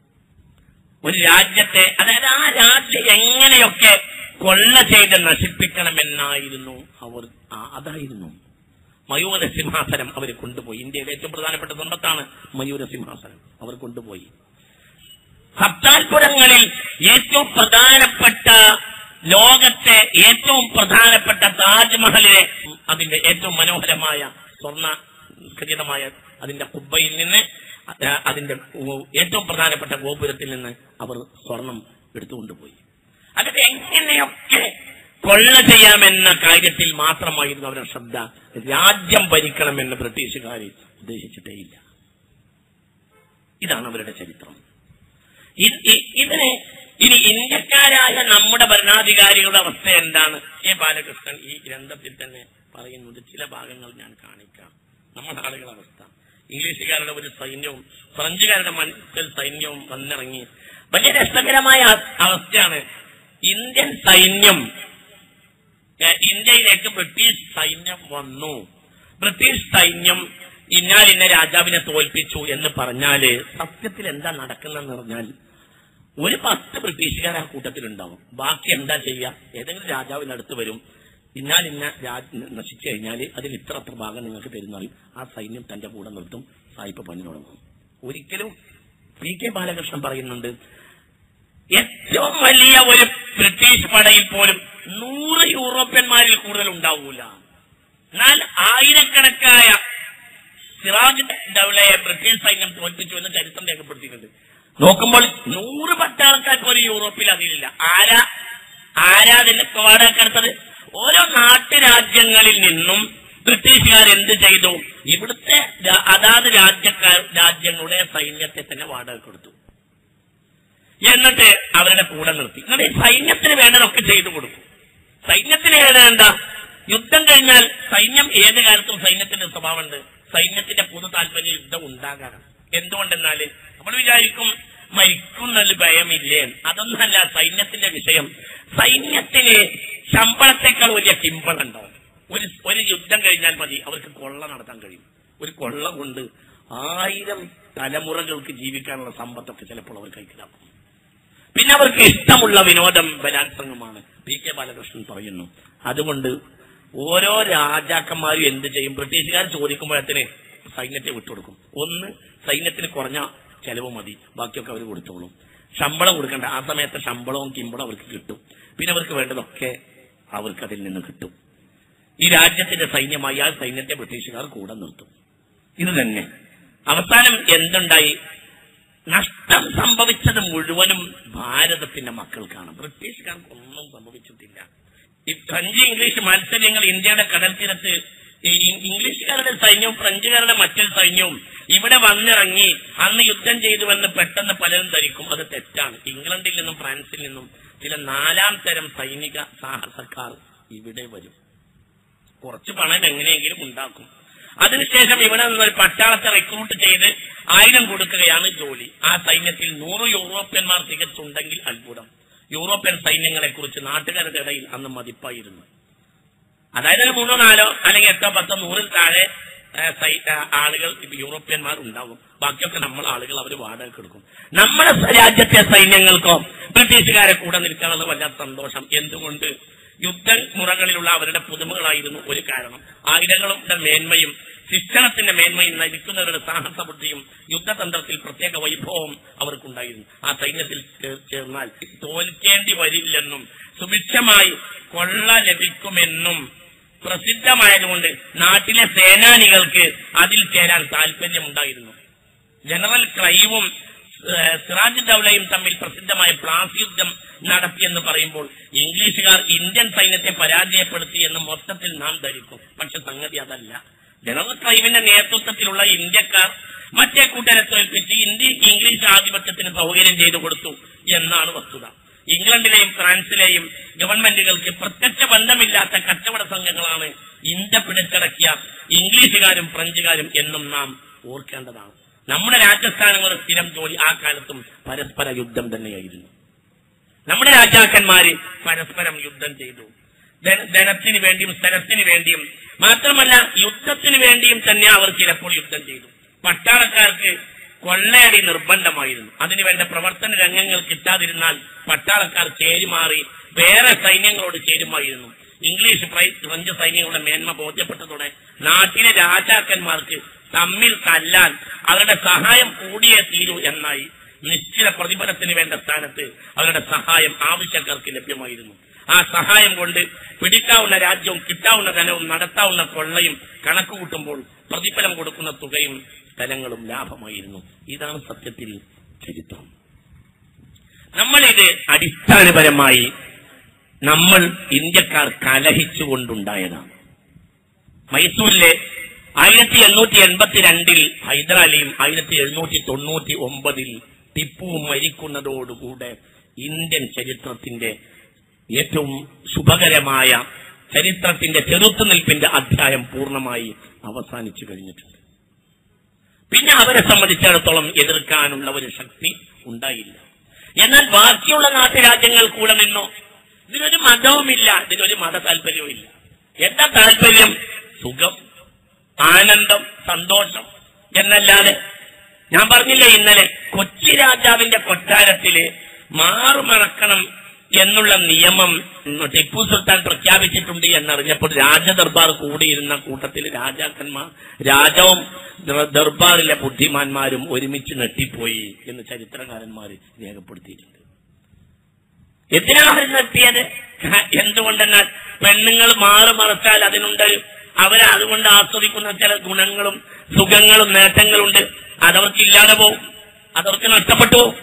ഒരു രാജ്യത്തെ അതായത് ആ രാജ്യം എങ്ങനെയൊക്കെ കൊള്ള ചെയ്ത് നശിപ്പിക്കണമെന്നായിരുന്നു അവർ ആ- അതായിരുന്നു മയൂര സിംഹാസനം അവർ കൊണ്ടുപോയി ഇന്ത്യയിലെ ഏറ്റവും പ്രധാനപ്പെട്ട സമ്പത്താണ് മയൂര സിംഹാസനം അവർ കൊണ്ടുപോയി ഹർത്താൽപുരങ്ങളിൽ ഏറ്റവും പ്രധാനപ്പെട്ട ലോകത്തെ ഏറ്റവും പ്രധാനപ്പെട്ട താജ്മഹലിലെ അതിന്റെ ഏറ്റവും മനോഹരമായ സ്വർണ്ണ ഖചിതമായ അതിന്റെ കുബ്ബയിൽ നിന്ന് അ- അതിന്റെ ഉ- ഏറ്റവും പ്രധാനപ്പെട്ട ഗോപുരത്തിൽ നിന്ന് അവർ സ്വർണം എടുത്തുകൊണ്ടുപോയി അതൊക്കെ എങ്ങനെയൊക്കെ കൊള്ള ചെയ്യാമെന്ന കാര്യത്തിൽ മാത്രമായിരുന്നു അവരുടെ ശ്രദ്ധ രാജ്യം ഭരിക്കണമെന്ന് ബ്രിട്ടീഷുകാർ ഉദ്ദേശിച്ചിട്ടേയില്ല ഇതാണ് അവരുടെ ചരിത്രം ഇ- ഇ- ഇതിന് ഇനി ഇന്ത്യക്കാരായ നമ്മുടെ ഭരണാധികാരികളുടെ അവസ്ഥ എന്താണ് എ ബാലകൃഷ്ണൻ ഈ ഗ്രന്ഥത്തിൽ തന്നെ പറയുന്നുണ്ട് ചില ഭാഗങ്ങൾ ഞാൻ കാണിക്കാം നമ്മുടെ ആളുകളുടെ അവസ്ഥ ഇംഗ്ലീഷുകാരുടെ ഒരു സൈന്യവും ഫ്രഞ്ചുകാരുടെ മറ്റൊരു സൈന്യവും വന്നിറങ്ങി വലിയ രസകരമായ അവ- അവസ്ഥയാണ് ഇന്ത്യൻ സൈന്യം ഏഹ് ഇന്ത്യയിലേക്ക് ബ്രിട്ടീഷ് സൈന്യം വന്നു ബ്രിട്ടീഷ് സൈന്യം ഇന്നാൽ ഇന്ന രാജാവിനെ തോൽപ്പിച്ചു എന്ന് പറഞ്ഞാല് സത്യത്തിൽ എന്താ നടക്കുന്നതെന്ന് പറഞ്ഞാൽ ഒരു പത്ത് ബ്രിട്ടീഷുകാർ ആ കൂട്ടത്തിലുണ്ടാവും ബാക്കി എന്താ ചെയ്യുക ഏതെങ്കിലും രാജാവിന്റെ അടുത്ത് വരും ഇന്നാൽ ഇന്ന രാജ് നശിച്ചു കഴിഞ്ഞാൽ അതിൽ ഇത്ര അത്ര ഭാഗം നിങ്ങൾക്ക് തരുന്ന പറയും ആ സൈന്യം തന്റെ കൂടെ നിർത്തും സായിപ്പ് പണി തുടങ്ങും ഒരിക്കലും പി കെ ബാലകൃഷ്ണൻ പറയുന്നുണ്ട് ഏറ്റവും വലിയ ഒരു ബ്രിട്ടീഷ് പടയിൽ പോലും നൂറ് യൂറോപ്യന്മാരിൽ കൂടുതൽ ഉണ്ടാവൂല എന്നാൽ ആയിരക്കണക്കായ സിറാജ് ദൗളയെ ബ്രിട്ടീഷ് സൈന്യം തോൽപ്പിച്ചു എന്ന് ചരിത്രം രേഖപ്പെടുത്തിയിട്ടുണ്ട് നോക്കുമ്പോൾ നൂറ് പട്ടാൾക്കാർക്ക് ഒരു യൂറോപ്പിൽ അതിലില്ല ആരാ ആരാ അതിന്റെ വാടകക്കെടുത്തത് ഓരോ നാട്ടുരാജ്യങ്ങളിൽ നിന്നും ബ്രിട്ടീഷുകാർ എന്ത് ചെയ്തു ഇവിടുത്തെ രാ- അതാത് രാജ്യക്കാർ രാജ്യങ്ങളുടെ സൈന്യത്തെ തന്നെ വാടക കൊടുത്തു എന്നിട്ട് അവരുടെ കൂടെ നിർത്തി എന്നിട്ട് ഈ സൈന്യത്തിന് വേണ്ടതൊക്കെ ചെയ്തു കൊടുക്കും സൈന്യത്തിന് വേണ്ട യുദ്ധം കഴിഞ്ഞാൽ സൈന്യം ഏത് കാലത്തും സൈന്യത്തിന്റെ സ്വഭാവമുണ്ട് സൈന്യത്തിന്റെ പൊതു താല്പര്യ യുദ്ധം ഉണ്ടാകാറ് എന്തുകൊണ്ടെന്നാല് നമ്മൾ വിചാരിക്കും മരിക്കുന്നതിൽ ഭയമില്ലേ അതൊന്നല്ല സൈന്യത്തിന്റെ വിഷയം സൈന്യത്തിന് ശമ്പളത്തെക്കാൾ വലിയ കിമ്പളം ഉണ്ടാവും ഒരു ഒരു യുദ്ധം കഴിഞ്ഞാൽ മതി അവർക്ക് കൊള്ള നടത്താൻ കഴിയും ഒരു കൊള്ള കൊണ്ട് ആയിരം തലമുറകൾക്ക് ജീവിക്കാനുള്ള സമ്പത്തൊക്കെ ചിലപ്പോൾ അവർ കൈക്കലാക്കും പിന്നെ അവർക്ക് ഇഷ്ടമുള്ള വിനോദം ബലാത്സംഗമാണ് പി കെ ബാലകൃഷ്ണൻ പറയുന്നു അതുകൊണ്ട് ഓരോ രാജാക്കന്മാരും എന്ത് ചെയ്യും ബ്രിട്ടീഷുകാർ ചോദിക്കുമ്പോഴത്തിന് സൈന്യത്തെ വിട്ടുകൊടുക്കും ഒന്ന് സൈന്യത്തിന് കുറഞ്ഞ ചെലവ് മതി ബാക്കിയൊക്കെ അവർ കൊടുത്തോളും ശമ്പളം കൊടുക്കണ്ട ആ സമയത്ത് ശമ്പളവും കിമ്പളവും അവർക്ക് കിട്ടും പിന്നെ അവർക്ക് വേണ്ടതൊക്കെ അവർക്ക് അതിൽ നിന്ന് കിട്ടും ഈ രാജ്യത്തിന്റെ സൈന്യമായി ആ സൈന്യത്തെ ബ്രിട്ടീഷുകാർ കൂടെ നിർത്തും ഇത് തന്നെ അവസാനം എന്തുണ്ടായി നഷ്ടം സംഭവിച്ചത് മുഴുവനും ഭാരതത്തിന്റെ മക്കൾക്കാണ് ബ്രിട്ടീഷുകാർക്ക് ഒന്നും സംഭവിച്ചിട്ടില്ല ഈ ഫ്രഞ്ച് ഇംഗ്ലീഷ് മത്സര്യങ്ങൾ ഇന്ത്യയുടെ കടൽ തീരത്ത് ഈ ഇ- ഇംഗ്ലീഷുകാരുടെ സൈന്യവും ഫ്രഞ്ചുകാരുടെ മറ്റൊരു സൈന്യവും ഇവിടെ വന്നിറങ്ങി അന്ന് യുദ്ധം ചെയ്തുവെന്ന് പെട്ടെന്ന് പലരും ധരിക്കും അത് തെറ്റാണ് ഇംഗ്ലണ്ടിൽ നിന്നും ഫ്രാൻസിൽ നിന്നും ചില നാലാം തരം സൈനിക സാഹസക്കാർ ഇവിടെ വരും കുറച്ച് പണം എങ്ങനെയെങ്കിലും ഉണ്ടാക്കും അതിനുശേഷം ഇവിടെ നിന്ന് ഒരു പട്ടാളത്തെ റിക്രൂട്ട് ചെയ്ത് ആയിരം കൊടുക്കുകയാണ് ജോലി ആ സൈന്യത്തിൽ നൂറ് യൂറോപ്യന്മാർ തികച്ചുണ്ടെങ്കിൽ അത്ഭുതം യൂറോപ്യൻ സൈന്യങ്ങളെ കുറിച്ച് നാട്ടുകാരുടെ ഇടയിൽ അന്ന് മതിപ്പായിരുന്നു അതായത് ഒരു മൂന്നോ നാലോ അല്ലെങ്കിൽ എട്ടോ പത്തോ നൂറിൽ താഴെ ആ, സൈ- ആ, ആളുകൾ ഇപ്പൊ യൂറോപ്യന്മാർ ഉണ്ടാകും ബാക്കിയൊക്കെ നമ്മൾ ആളുകൾ അവർ വാടക എടുക്കും നമ്മുടെ സ- രാജ്യത്തെ സൈന്യങ്ങൾക്കോ ബ്രിട്ടീഷുകാരെ കൂടെ നിൽക്കാനുള്ള വല്ലാത്ത സന്തോഷം എന്തുകൊണ്ട് യുദ്ധമുറകളിലുള്ള അവരുടെ പുതുമകളായിരുന്നു ഒരു കാരണം ആയുധങ്ങളുടെ മേന്മയും ശിക്ഷണത്തിന്റെ മേന്മയും നയിക്കുന്നവരുടെ സാഹസ ബുദ്ധിയും യുദ്ധതന്ത്രത്തിൽ പ്രത്യേക വൈഭവവും അവർക്കുണ്ടായിരുന്നു ആ സൈന്യത്തിൽ ചേ- ചേർന്നാൽ തോൽക്കേണ്ടി വരില്ലെന്നും സുഭിക്ഷമായി കൊള്ള ലഭിക്കുമെന്നും പ്രസിദ്ധമായതുകൊണ്ട് നാട്ടിലെ സേനാനികൾക്ക് അതിൽ ചേരാൻ താല്പര്യമുണ്ടായിരുന്നു ജനറൽ ക്രൈവും ഏഹ്, സിറാജ് ദൌലയും തമ്മിൽ പ്രസിദ്ധമായ പ്ലാസി യുദ്ധം നടത്തിയെന്ന് പറയുമ്പോൾ ഇംഗ്ലീഷുകാർ ഇന്ത്യൻ സൈന്യത്തെ പരാജയപ്പെടുത്തി എന്ന് മൊത്തത്തിൽ നാം ധരിക്കും പക്ഷെ സംഗതി അതല്ല ജനറൽ ക്രൈവിന്റെ നേതൃത്വത്തിലുള്ള ഇന്ത്യക്കാർ മറ്റേ കൂട്ടരെ തോൽപ്പിച്ച് ഇന്ത്യക്ക് ഇംഗ്ലീഷ് ആധിപത്യത്തിന് സൗകര്യം ചെയ്തു കൊടുത്തു എന്നാണ് വസ്തുത ഇംഗ്ലണ്ടിലെയും ഫ്രാൻസിലെയും ഗവൺമെന്റുകൾക്ക് പ്രത്യക്ഷ ബന്ധമില്ലാത്ത കച്ചവട സംഘങ്ങളാണ് ഇന്ത്യ പിടിച്ചടക്കിയ ഇംഗ്ലീഷുകാരും ഫ്രഞ്ചുകാരും എന്നും നാം ഓർക്കേണ്ടതാണ് നമ്മുടെ രാജസ്ഥാനങ്ങളുടെ സ്ഥിരം ജോലി ആ കാലത്തും പരസ്പര യുദ്ധം തന്നെയായിരുന്നു നമ്മുടെ രാജാക്കന്മാര് പരസ്പരം യുദ്ധം ചെയ്തു ധന- ധനത്തിന് വേണ്ടിയും സ്ഥലത്തിന് വേണ്ടിയും മാത്രമല്ല യുദ്ധത്തിന് വേണ്ടിയും തന്നെ അവർ ചിലപ്പോൾ യുദ്ധം ചെയ്തു പട്ടാളക്കാർക്ക് കൊള്ളയടി നിർബന്ധമായിരുന്നു അതിനുവേണ്ട പ്രവർത്തന രംഗങ്ങൾ കിട്ടാതിരുന്നാൽ പട്ടാളക്കാർ ചേരിമാറി വേറെ സൈന്യങ്ങളോട് ചേരുമായിരുന്നു ഇംഗ്ലീഷ് ഫ്രൈ- ഫ്രഞ്ച് സൈന്യങ്ങളുടെ മേന്മ ബോധ്യപ്പെട്ടതോടെ നാട്ടിലെ രാജാക്കന്മാർക്ക് തമ്മിൽ തല്ലാൻ അവരുടെ സഹായം കൂടിയേ തീരൂ എന്നായി നിശ്ചിത പ്രതിഫലത്തിന് വേണ്ട സ്ഥാനത്ത് അവരുടെ സഹായം ആവശ്യക്കാർക്ക് ലഭ്യമായിരുന്നു ആ സഹായം കൊണ്ട് പിടിക്കാവുന്ന രാജ്യവും കിട്ടാവുന്ന ധനവും നടത്താവുന്ന കൊള്ളയും കണക്ക് കൂട്ടുമ്പോൾ പ്രതിഫലം കൊടുക്കുന്ന തുകയും സ്ഥലങ്ങളും ലാഭമായിരുന്നു ഇതാണ് സത്യത്തിൽ ചരിത്രം നമ്മളിത് അടിസ്ഥാനപരമായി നമ്മൾ ഇന്ത്യക്കാർ കലഹിച്ചുകൊണ്ടുണ്ടായതാണ് മൈസൂരിലെ ആയിരത്തി എണ്ണൂറ്റി എൺപത്തിരണ്ടിൽ ഹൈദരാലിയും ആയിരത്തി എഴുന്നൂറ്റി തൊണ്ണൂറ്റി ഒമ്പതിൽ ടിപ്പുവും മരിക്കുന്നതോടുകൂടെ ഇന്ത്യൻ ചരിത്രത്തിന്റെ ഏറ്റവും ശുഭകരമായ ചരിത്രത്തിന്റെ ചെറുത്തുനിൽപ്പിന്റെ അധ്യായം പൂർണ്ണമായി അവസാനിച്ചു കഴിഞ്ഞിട്ടുണ്ട് പിന്നെ അവരെ സംബന്ധിച്ചിടത്തോളം എതിർക്കാനുള്ള ഒരു ശക്തി ഉണ്ടായില്ല എന്നാൽ ബാക്കിയുള്ള നാട്ടുരാജ്യങ്ങൾ കൂടെ നിന്നോ ഇതിനൊരു മതവുമില്ല ഇതിനൊരു മത താല്പര്യവും ഇല്ല എന്താ താല്പര്യം സുഖം ആനന്ദം സന്തോഷം എന്നല്ലാതെ ഞാൻ പറഞ്ഞില്ലേ ഇന്നലെ കൊച്ചി രാജാവിന്റെ കൊട്ടാരത്തില് മാറുമറക്കണം എന്നുള്ള നിയമം ടിപ്പു സുൽത്താൻ പ്രഖ്യാപിച്ചിട്ടുണ്ട് എന്നറിഞ്ഞപ്പോൾ രാജദർബാർ കൂടിയിരുന്ന കൂട്ടത്തിൽ രാജാക്കന്മാർ രാജവും ദർ- ദർബാറിലെ ബുദ്ധിമാന്മാരും ഒരുമിച്ച് നെട്ടിപ്പോയി എന്ന് ചരിത്രകാരന്മാർ രേഖപ്പെടുത്തിയിട്ടുണ്ട് എന്തിനാണ് അവർ നിർത്തിയത് എന്തുകൊണ്ടെന്നാൽ പെണ്ണുങ്ങൾ മാറി മറച്ചാൽ അതിനുണ്ട് അവരെ അതുകൊണ്ട് ആസ്വദിക്കുന്ന ചില ഗുണങ്ങളും സുഖങ്ങളും നേട്ടങ്ങളുണ്ട് അതവർക്ക് ഇല്ലാതെ പോകും അതവർക്ക് നഷ്ടപ്പെട്ടു പോകും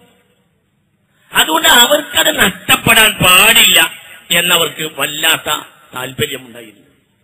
അതുകൊണ്ട് അവർക്കത് നഷ്ടപ്പെടാൻ പാടില്ല എന്നവർക്ക് വല്ലാത്ത താല്പര്യമുണ്ടായിരുന്നു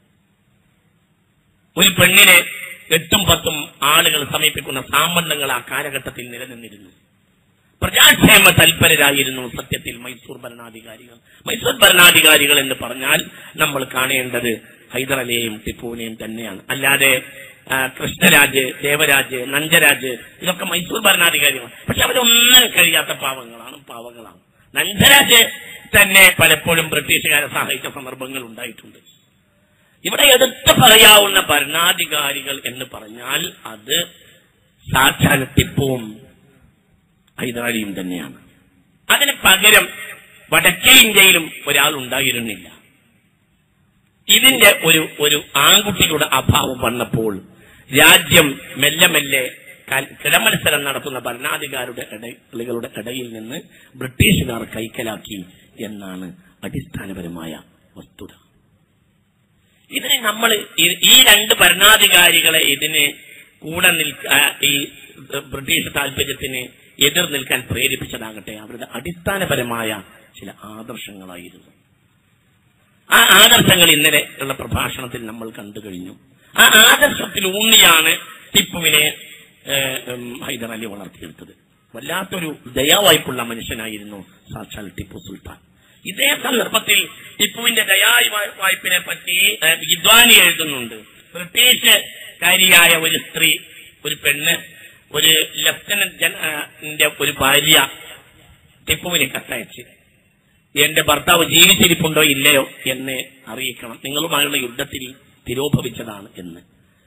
ഒരു പെണ്ണിനെ എട്ടും പത്തും ആളുകൾ സമീപിക്കുന്ന സാമ്പന്നങ്ങൾ ആ കാലഘട്ടത്തിൽ നിലനിന്നിരുന്നു പ്രജാക്ഷേമ തൽപരരായിരുന്നു സത്യത്തിൽ മൈസൂർ ഭരണാധികാരികൾ മൈസൂർ ഭരണാധികാരികൾ എന്ന് പറഞ്ഞാൽ നമ്മൾ കാണേണ്ടത് ഹൈദരലിയെയും ടിപ്പുവിനെയും തന്നെയാണ് അല്ലാതെ ആ, കൃഷ്ണരാജ് ദേവരാജ് നഞ്ചരാജ് ഇതൊക്കെ മൈസൂർ ഭരണാധികാരികളാണ് പക്ഷെ അവരൊന്നും കഴിയാത്ത പാവങ്ങളാണ് പാവങ്ങളാണ് നഞ്ചരാജ് തന്നെ പലപ്പോഴും ബ്രിട്ടീഷുകാരെ സഹായിച്ച സന്ദർഭങ്ങൾ ഉണ്ടായിട്ടുണ്ട് ഇവിടെ എടുത്തു പറയാവുന്ന ഭരണാധികാരികൾ എന്ന് പറഞ്ഞാൽ അത് സാക്ഷാൽ ടിപ്പുവും ഹൈദരാലിയും തന്നെയാണ് അതിന് പകരം വടക്കേ ഇന്ത്യയിലും ഒരാൾ ഉണ്ടായിരുന്നില്ല ഇതിന്റെ ഒരു ഒരു ആൺകുട്ടിയുടെ അഭാവം വന്നപ്പോൾ രാജ്യം മെല്ലെ മെല്ലെ ക- കിടമത്സരം നടത്തുന്ന ഭരണാധികാരുടെ ഇടകളുടെ ഇടയിൽ നിന്ന് ബ്രിട്ടീഷുകാർ കൈക്കലാക്കി എന്നാണ് അടിസ്ഥാനപരമായ വസ്തുത ഇതിന് നമ്മൾ ഈ- ഈ രണ്ട് ഭരണാധികാരികളെ ഇതിന് കൂടെ നിൽക്ക ആ, ഈ ബ്രിട്ടീഷ് താല്പര്യത്തിന് എതിർ നിൽക്കാൻ പ്രേരിപ്പിച്ചതാകട്ടെ അവരുടെ അടിസ്ഥാനപരമായ ചില ആദർശങ്ങളായിരുന്നു ആ ആദർശങ്ങൾ ഇന്നലെ ഉള്ള പ്രഭാഷണത്തിൽ നമ്മൾ കണ്ടു കഴിഞ്ഞു ആ ആദർശത്തിൽ ഊന്നിയാണ് ടിപ്പുവിനെ ഏഹ്, ഉം, ഹൈദരാലി വളർത്തിയെടുത്തത് വല്ലാത്തൊരു ദയാവായ്പുള്ള മനുഷ്യനായിരുന്നു സാക്ഷാൽ ടിപ്പു സുൽത്താൻ ഇതേ സന്ദർഭത്തിൽ ടിപ്പുവിന്റെ ദയായി വാ- വായ്പിനെ പറ്റി ഏഹ്, വിദ്വാനി എഴുതുന്നുണ്ട് ബ്രിട്ടീഷുകാരിയായ ഒരു സ്ത്രീ ഒരു പെണ്ണ് ഒരു ലഫ്റ്റനന്റ് ജനന്റെ ഒരു ഭാര്യ ടിപ്പുവിനെ കത്തയച്ച് എന്റെ ഭർത്താവ് ജീവിച്ചിരിപ്പുണ്ടോ ഇല്ലയോ എന്ന് അറിയിക്കണം നിങ്ങളുമായുള്ള യുദ്ധത്തിൽ തിരോഭവിച്ചതാണ് എന്ന്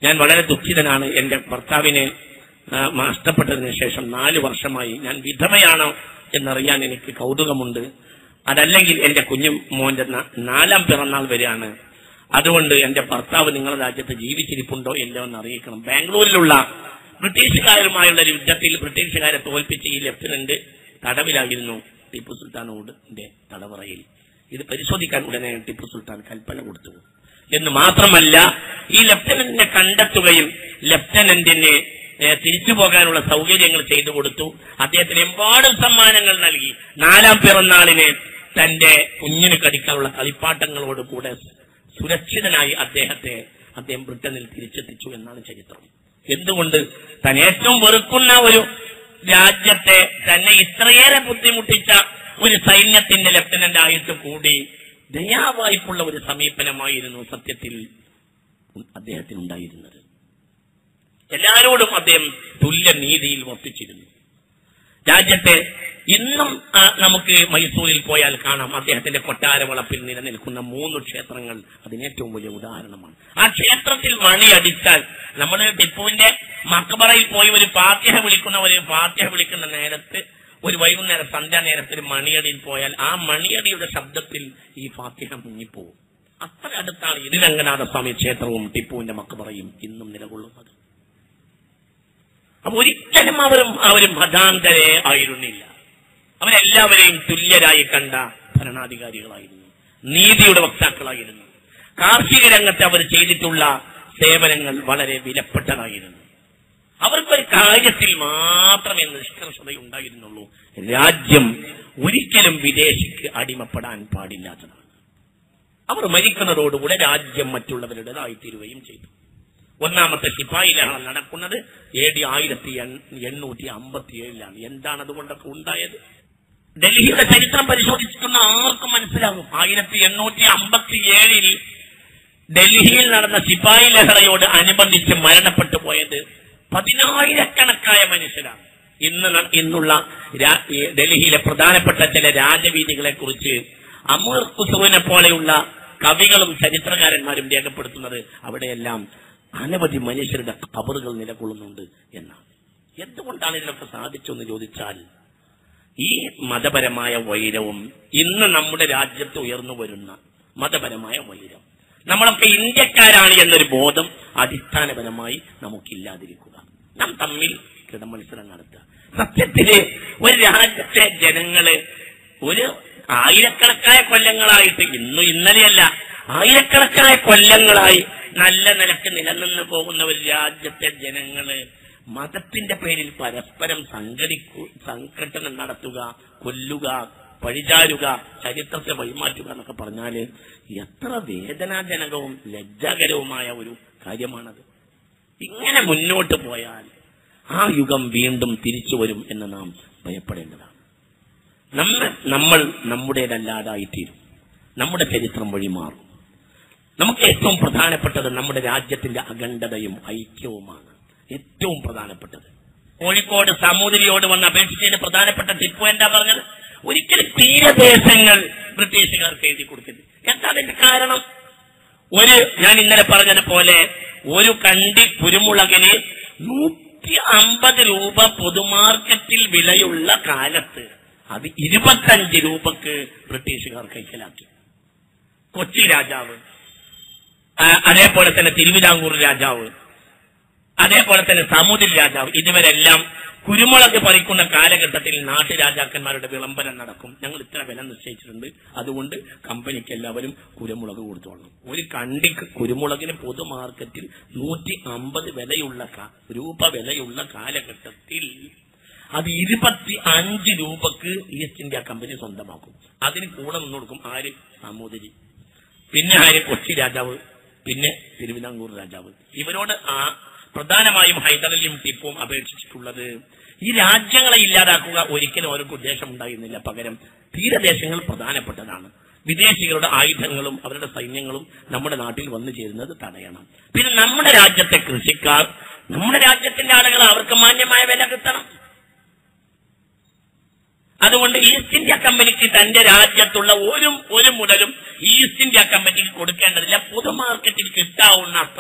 ഞാൻ വളരെ ദുഃഖിതനാണ് എന്റെ ഭർത്താവിനെ ആ, നഷ്ടപ്പെട്ടതിന് ശേഷം നാല് വർഷമായി ഞാൻ വിധവയാണോ എന്നറിയാൻ എനിക്ക് കൗതുകമുണ്ട് അതല്ലെങ്കിൽ എന്റെ കുഞ്ഞു മോന്റെ ന- നാലാം പിറന്നാൾ വരെയാണ് അതുകൊണ്ട് എന്റെ ഭർത്താവ് നിങ്ങളുടെ രാജ്യത്ത് ജീവിച്ചിരിപ്പുണ്ടോ ഇല്ലോ എന്ന് അറിയിക്കണം ബാംഗ്ലൂരിലുള്ള ബ്രിട്ടീഷുകാരുമായുള്ള ഒരു യുദ്ധത്തിൽ ബ്രിട്ടീഷുകാരെ തോൽപ്പിച്ച ഈ ലെഫ്റ്റനന്റ് തടവിലായിരുന്നു ടിപ്പു സുൽത്താനോടിന്റെ തടവറയിൽ ഇത് പരിശോധിക്കാൻ ഉടനെ ടിപ്പു സുൽത്താൻ കൽപ്പന കൊടുത്തു എന്ന് മാത്രമല്ല ഈ ലെഫ്റ്റനന്റിനെ കണ്ടെത്തുകയും ലെഫ്റ്റനന്റിന് ഏഹ്, തിരിച്ചു പോകാനുള്ള സൗകര്യങ്ങൾ ചെയ്തു കൊടുത്തു അദ്ദേഹത്തിന് എമ്പാടും സമ്മാനങ്ങൾ നൽകി നാലാം പിറന്നാളിന് തന്റെ കുഞ്ഞിന് കടിക്കാനുള്ള കളിപ്പാട്ടങ്ങളോട് കൂടെ സുരക്ഷിതനായി അദ്ദേഹത്തെ അദ്ദേഹം ബ്രിട്ടനിൽ തിരിച്ചെത്തിച്ചു എന്നാണ് ചരിത്രം എന്തുകൊണ്ട് താൻ ഏറ്റവും വെറുക്കുന്ന ഒരു രാജ്യത്തെ തന്നെ ഇത്രയേറെ ബുദ്ധിമുട്ടിച്ച ഒരു സൈന്യത്തിന്റെ ലഫ്റ്റനന്റ് ആയിട്ട് കൂടി ദയാവായ്പുള്ള ഒരു സമീപനമായിരുന്നു സത്യത്തിൽ അദ്ദേഹത്തിനുണ്ടായിരുന്നത് എല്ലാരോടും അദ്ദേഹം തുല്യ നീതിയിൽ വർത്തിച്ചിരുന്നു രാജ്യത്തെ ഇന്നും ആ, നമുക്ക് മൈസൂരിൽ പോയാൽ കാണാം അദ്ദേഹത്തിന്റെ കൊട്ടാര വളപ്പിൽ നിലനിൽക്കുന്ന മൂന്ന് ക്ഷേത്രങ്ങൾ അതിന് ഏറ്റവും വലിയ ഉദാഹരണമാണ് ആ ക്ഷേത്രത്തിൽ മണി അടിച്ചാൽ നമ്മൾ ടിപ്പുവിന്റെ മക്കബറയിൽ പോയി ഒരു പാത്യഹ വിളിക്കുന്ന ഒരു പാത്യഹ വിളിക്കുന്ന നേരത്ത് ഒരു വൈകുന്നേരം സന്ധ്യാ നേരത്ത് ഒരു മണിയടിയിൽ പോയാൽ ആ മണിയടിയുടെ ശബ്ദത്തിൽ ഈ ഫാത്തിഹ മുങ്ങിപ്പോവും അത്ര അടുത്താണ് ഇതിരംഗനാഥ സ്വാമി ക്ഷേത്രവും ടിപ്പുവിന്റെ മക്കബറയും ഇന്നും നിലകൊള്ളുന്നത് അപ്പൊ ഒരിക്കലും അവരും അവരും മതാന്തരെ ആയിരുന്നില്ല അവരെല്ലാവരെയും തുല്യരായി കണ്ട ഭരണാധികാരികളായിരുന്നു നീതിയുടെ വക്താക്കളായിരുന്നു കാർഷിക രംഗത്ത് അവർ ചെയ്തിട്ടുള്ള സേവനങ്ങൾ വളരെ വിലപ്പെട്ടതായിരുന്നു അവർക്കൊരു കാര്യത്തിൽ മാത്രമേ നിഷ്കർഷതയുണ്ടായിരുന്നുള്ളൂ രാജ്യം ഒരിക്കലും വിദേശിക്ക് അടിമപ്പെടാൻ പാടില്ലാത്തതാണ് അവർ മരിക്കുന്നതോടുകൂടെ രാജ്യം മറ്റുള്ളവരുടേതായിത്തീരുകയും ചെയ്തു ഒന്നാമത്തെ ശിപ്പായി ലഹള നടക്കുന്നത് എ ഡി ആയിരത്തി എണ്ണൂറ്റി അമ്പത്തി ഏഴിലാണ് എന്താണ് അതുകൊണ്ടൊക്കെ ഉണ്ടായത് ഡൽഹിയുടെ ചരിത്രം പരിശോധിച്ചിട്ടുള്ള ആർക്കും മനസ്സിലാകും ആയിരത്തി എണ്ണൂറ്റി അമ്പത്തി ഏഴിൽ ഡൽഹിയിൽ നടന്ന ശിപ്പായി ലഹളയോട് അനുബന്ധിച്ച് മരണപ്പെട്ടു പോയത് പതിനായിരക്കണക്കായ മനുഷ്യരാണ് ഇന്ന് ന- ഇന്നുള്ള രാ- ഈ ഡൽഹിയിലെ പ്രധാനപ്പെട്ട ചില രാജവീതികളെ കുറിച്ച് അമീർ കുസുവിനെ പോലെയുള്ള കവികളും ചരിത്രകാരന്മാരും രേഖപ്പെടുത്തുന്നത് അവിടെയെല്ലാം അനവധി മനുഷ്യരുടെ കബറുകൾ നിലകൊള്ളുന്നുണ്ട് എന്നാണ് എന്തുകൊണ്ടാണ് ഇതിനൊക്കെ സാധിച്ചെന്ന് ചോദിച്ചാൽ ഈ മതപരമായ വൈരവും ഇന്ന് നമ്മുടെ രാജ്യത്ത് ഉയർന്നു വരുന്ന മതപരമായ വൈരം നമ്മളൊക്കെ ഇന്ത്യക്കാരാണ് എന്നൊരു ബോധം അടിസ്ഥാനപരമായി നമുക്കില്ലാതിരിക്കുക നാം തമ്മിൽ കിടമത്സരം നടത്തുക സത്യത്തില് ഒരു രാജ്യത്തെ ജനങ്ങള് ഒരു ആയിരക്കണക്കായ കൊല്ലങ്ങളായിട്ട് ഇന്നും ഇന്നലെയല്ല ആയിരക്കണക്കായ കൊല്ലങ്ങളായി നല്ല നിലക്ക് നിലനിന്ന് പോകുന്ന ഒരു രാജ്യത്തെ ജനങ്ങള് മതത്തിന്റെ പേരിൽ പരസ്പരം സംഘടിക്കു സംഘടനം നടത്തുക കൊല്ലുക പഴിചാരുക ചരിത്രത്തെ വഴിമാറ്റുക എന്നൊക്കെ പറഞ്ഞാല് എത്ര വേദനാജനകവും ലജ്ജാകരവുമായ ഒരു കാര്യമാണത് ഇങ്ങനെ മുന്നോട്ട് പോയാൽ ആ യുഗം വീണ്ടും തിരിച്ചു വരും എന്ന് നാം ഭയപ്പെടേണ്ടതാണ് നമ്മൾ നമ്മൾ നമ്മുടേതല്ലാതായിത്തീരും നമ്മുടെ ചരിത്രം വഴിമാറും നമുക്ക് ഏറ്റവും പ്രധാനപ്പെട്ടത് നമ്മുടെ രാജ്യത്തിന്റെ അഖണ്ഡതയും ഐക്യവുമാണ് ഏറ്റവും പ്രധാനപ്പെട്ടത് കോഴിക്കോട് സാമൂതിരിയോട് വന്ന് അപേക്ഷിച്ചതിന് പ്രധാനപ്പെട്ട ടിപ്പു എന്താ പറഞ്ഞത് ഒരിക്കലും തീരദേശങ്ങൾ ബ്രിട്ടീഷുകാർക്ക് എഴുതി കൊടുക്കരുത് എന്താ അതിന്റെ കാരണം ഒരു ഞാൻ ഇന്നലെ പറഞ്ഞതുപോലെ ഒരു കണ്ടി കുരുമുളകിന് നൂറ്റി അമ്പത് രൂപ പൊതുമാർക്കറ്റിൽ വിലയുള്ള കാലത്ത് അത് ഇരുപത്തഞ്ച് രൂപക്ക് ബ്രിട്ടീഷുകാർ കൈക്കലാക്കി കൊച്ചി രാജാവ് ആ, അതേപോലെ തന്നെ തിരുവിതാംകൂർ രാജാവ് അതേപോലെ തന്നെ സാമൂതിരി രാജാവ് ഇതുവരെല്ലാം കുരുമുളക് പറിക്കുന്ന കാലഘട്ടത്തിൽ നാട്ടുരാജാക്കന്മാരുടെ വിളംബരം നടക്കും ഞങ്ങൾ ഇത്ര വില നിശ്ചയിച്ചിട്ടുണ്ട് അതുകൊണ്ട് കമ്പനിക്ക് എല്ലാവരും കുരുമുളക് കൊടുത്തോളണം ഒരു കണ്ടിക്ക് കുരുമുളകിന് പൊതു മാർക്കറ്റിൽ നൂറ്റി അമ്പത് വിലയുള്ള കാ- രൂപ വിലയുള്ള കാലഘട്ടത്തിൽ അത് ഇരുപത്തി അഞ്ച് രൂപക്ക് ഈസ്റ്റ് ഇന്ത്യ കമ്പനി സ്വന്തമാക്കും അതിന് കൂടെ നിന്ന് കൊടുക്കും ആര് സാമൂതിരി പിന്നെ ആര് കൊച്ചി രാജാവ് പിന്നെ തിരുവിതാംകൂർ രാജാവ് ഇവരോട് ആ പ്രധാനമായും ഹൈദരലിയും ടിപ്പും അപേക്ഷിച്ചിട്ടുള്ളത് ഈ രാജ്യങ്ങളെ ഇല്ലാതാക്കുക ഒരിക്കലും അവർക്ക് ഉദ്ദേശം ഉണ്ടായിരുന്നില്ല പകരം തീരദേശങ്ങൾ പ്രധാനപ്പെട്ടതാണ് വിദേശികളുടെ ആയുധങ്ങളും അവരുടെ സൈന്യങ്ങളും നമ്മുടെ നാട്ടിൽ വന്നു ചേരുന്നത് തടയണം പിന്നെ നമ്മുടെ രാജ്യത്തെ കൃഷിക്കാർ നമ്മുടെ രാജ്യത്തിന്റെ ആളുകൾ അവർക്ക് മാന്യമായ വില കിട്ടണം അതുകൊണ്ട് ഈസ്റ്റ് ഇന്ത്യ കമ്പനിക്ക് തന്റെ രാജ്യത്തുള്ള ഒരു ഒരു മുതലും ഈസ്റ്റ് ഇന്ത്യ കമ്പനിക്ക് കൊടുക്കേണ്ടതില്ല പൊതു മാർക്കറ്റിൽ കിട്ടാവുന്ന അത്ര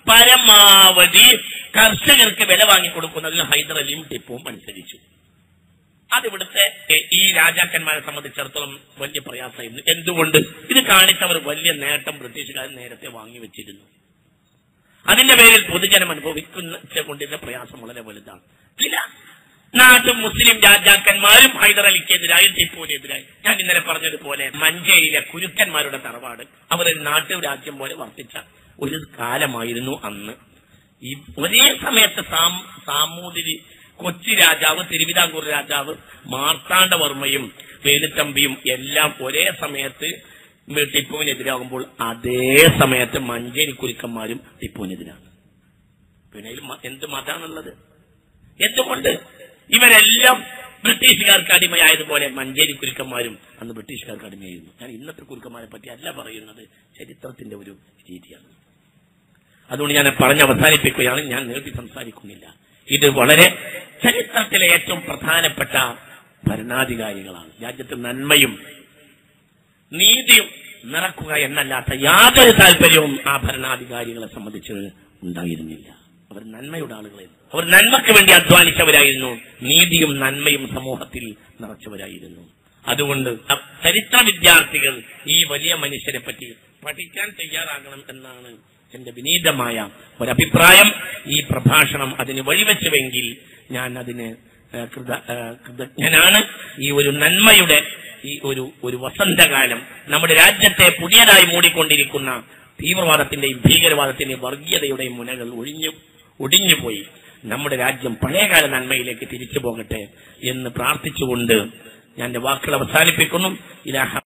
പരമാവധി കർഷകർക്ക് വില വാങ്ങിക്കൊടുക്കുന്നതിൽ ഹൈദരലിയും ടിപ്പുവും അനുസരിച്ചു അതിവിടുത്തെ എ, ഈ രാജാക്കന്മാരെ സംബന്ധിച്ചിടത്തോളം വലിയ പ്രയാസമായിരുന്നു എന്തുകൊണ്ട് ഇത് കാണിച്ചവർ വലിയ നേട്ടം ബ്രിട്ടീഷുകാർ നേരത്തെ വാങ്ങിവെച്ചിരുന്നു അതിന്റെ പേരിൽ പൊതുജനം അനുഭവിക്കുന്ന കൊണ്ടിരുന്ന പ്രയാസം വളരെ വലുതാണ് ചില നാട്ടു മുസ്ലിം രാജാക്കന്മാരും ഹൈദരലിക്കെതിരായും ടിപ്പുവിനെതിരായി ഞാൻ ഇന്നലെ പറഞ്ഞതുപോലെ മഞ്ചേരിയിലെ കുരുക്കന്മാരുടെ തറവാട് അവരൊരു നാട്ടു രാജ്യം പോലെ വർത്തിച്ച ഒരു കാലമായിരുന്നു അന്ന് ഈ ഒരേ സമയത്ത് സാം സാമൂതിരി കൊച്ചി രാജാവ് തിരുവിതാംകൂർ രാജാവ് മാർത്താണ്ഡവർമ്മയും വേലുത്തമ്പിയും എല്ലാം ഒരേ സമയത്ത് ടിപ്പുവിനെതിരാകുമ്പോൾ അതേ സമയത്ത് മഞ്ചേരി കുരുക്കന്മാരും ടിപ്പുവിനെതിരാണ് പിന്നെ ഇതിൽ മ- എന്ത് മതാണുള്ളത് എന്തുകൊണ്ട് ഇവരെല്ലാം ബ്രിട്ടീഷുകാർക്ക് അടിമയായതുപോലെ മഞ്ചേരി കുരുക്കന്മാരും അന്ന് ബ്രിട്ടീഷുകാർക്ക് അടിമയായിരുന്നു ഞാൻ ഇന്നത്തെ കുരുക്കന്മാരെ പറ്റി അല്ല പറയുന്നത് ചരിത്രത്തിന്റെ ഒരു രീതിയാണ് അതുകൊണ്ട് ഞാൻ പറഞ്ഞ് അവസാനിപ്പിക്കുകയാണ് ഞാൻ നീട്ടി സംസാരിക്കുന്നില്ല ഇത് വളരെ ചരിത്രത്തിലെ ഏറ്റവും പ്രധാനപ്പെട്ട ഭരണാധികാരികളാണ് രാജ്യത്ത് നന്മയും നീതിയും നിറക്കുക എന്നല്ലാത്ത യാതൊരു താല്പര്യവും ആ ഭരണാധികാരികളെ സംബന്ധിച്ച് ഉണ്ടായിരുന്നില്ല അവർ നന്മയുടെ ആളുകളായിരുന്നു അവർ നന്മയ്ക്ക് വേണ്ടി അധ്വാനിച്ചവരായിരുന്നു നീതിയും നന്മയും സമൂഹത്തിൽ നിറച്ചവരായിരുന്നു അതുകൊണ്ട് അ- ചരിത്ര വിദ്യാർത്ഥികൾ ഈ വലിയ മനുഷ്യരെ പറ്റി പഠിക്കാൻ തയ്യാറാകണം എന്നാണ് എന്റെ വിനീതമായ ഒരഭിപ്രായം ഈ പ്രഭാഷണം അതിന് വഴിവെച്ചുവെങ്കിൽ ഞാൻ അതിന് ഏഹ്, കൃത- ഏഹ്, കൃതജ്ഞനാണ് ഈ ഒരു നന്മയുടെ ഈ ഒരു ഒരു വസന്തകാലം നമ്മുടെ രാജ്യത്തെ പുതിയതായി മൂടിക്കൊണ്ടിരിക്കുന്ന തീവ്രവാദത്തിന്റെയും ഭീകരവാദത്തിന്റെയും വർഗീയതയുടെയും മുനകൾ ഒഴിഞ്ഞു ഒടിഞ്ഞുപോയി നമ്മുടെ രാജ്യം പഴയകാല നന്മയിലേക്ക് തിരിച്ചു പോകട്ടെ എന്ന് പ്രാർത്ഥിച്ചുകൊണ്ട് ഞാൻ എന്റെ വാക്കുകൾ അവസാനിപ്പിക്കുന്നു ഇലാഹ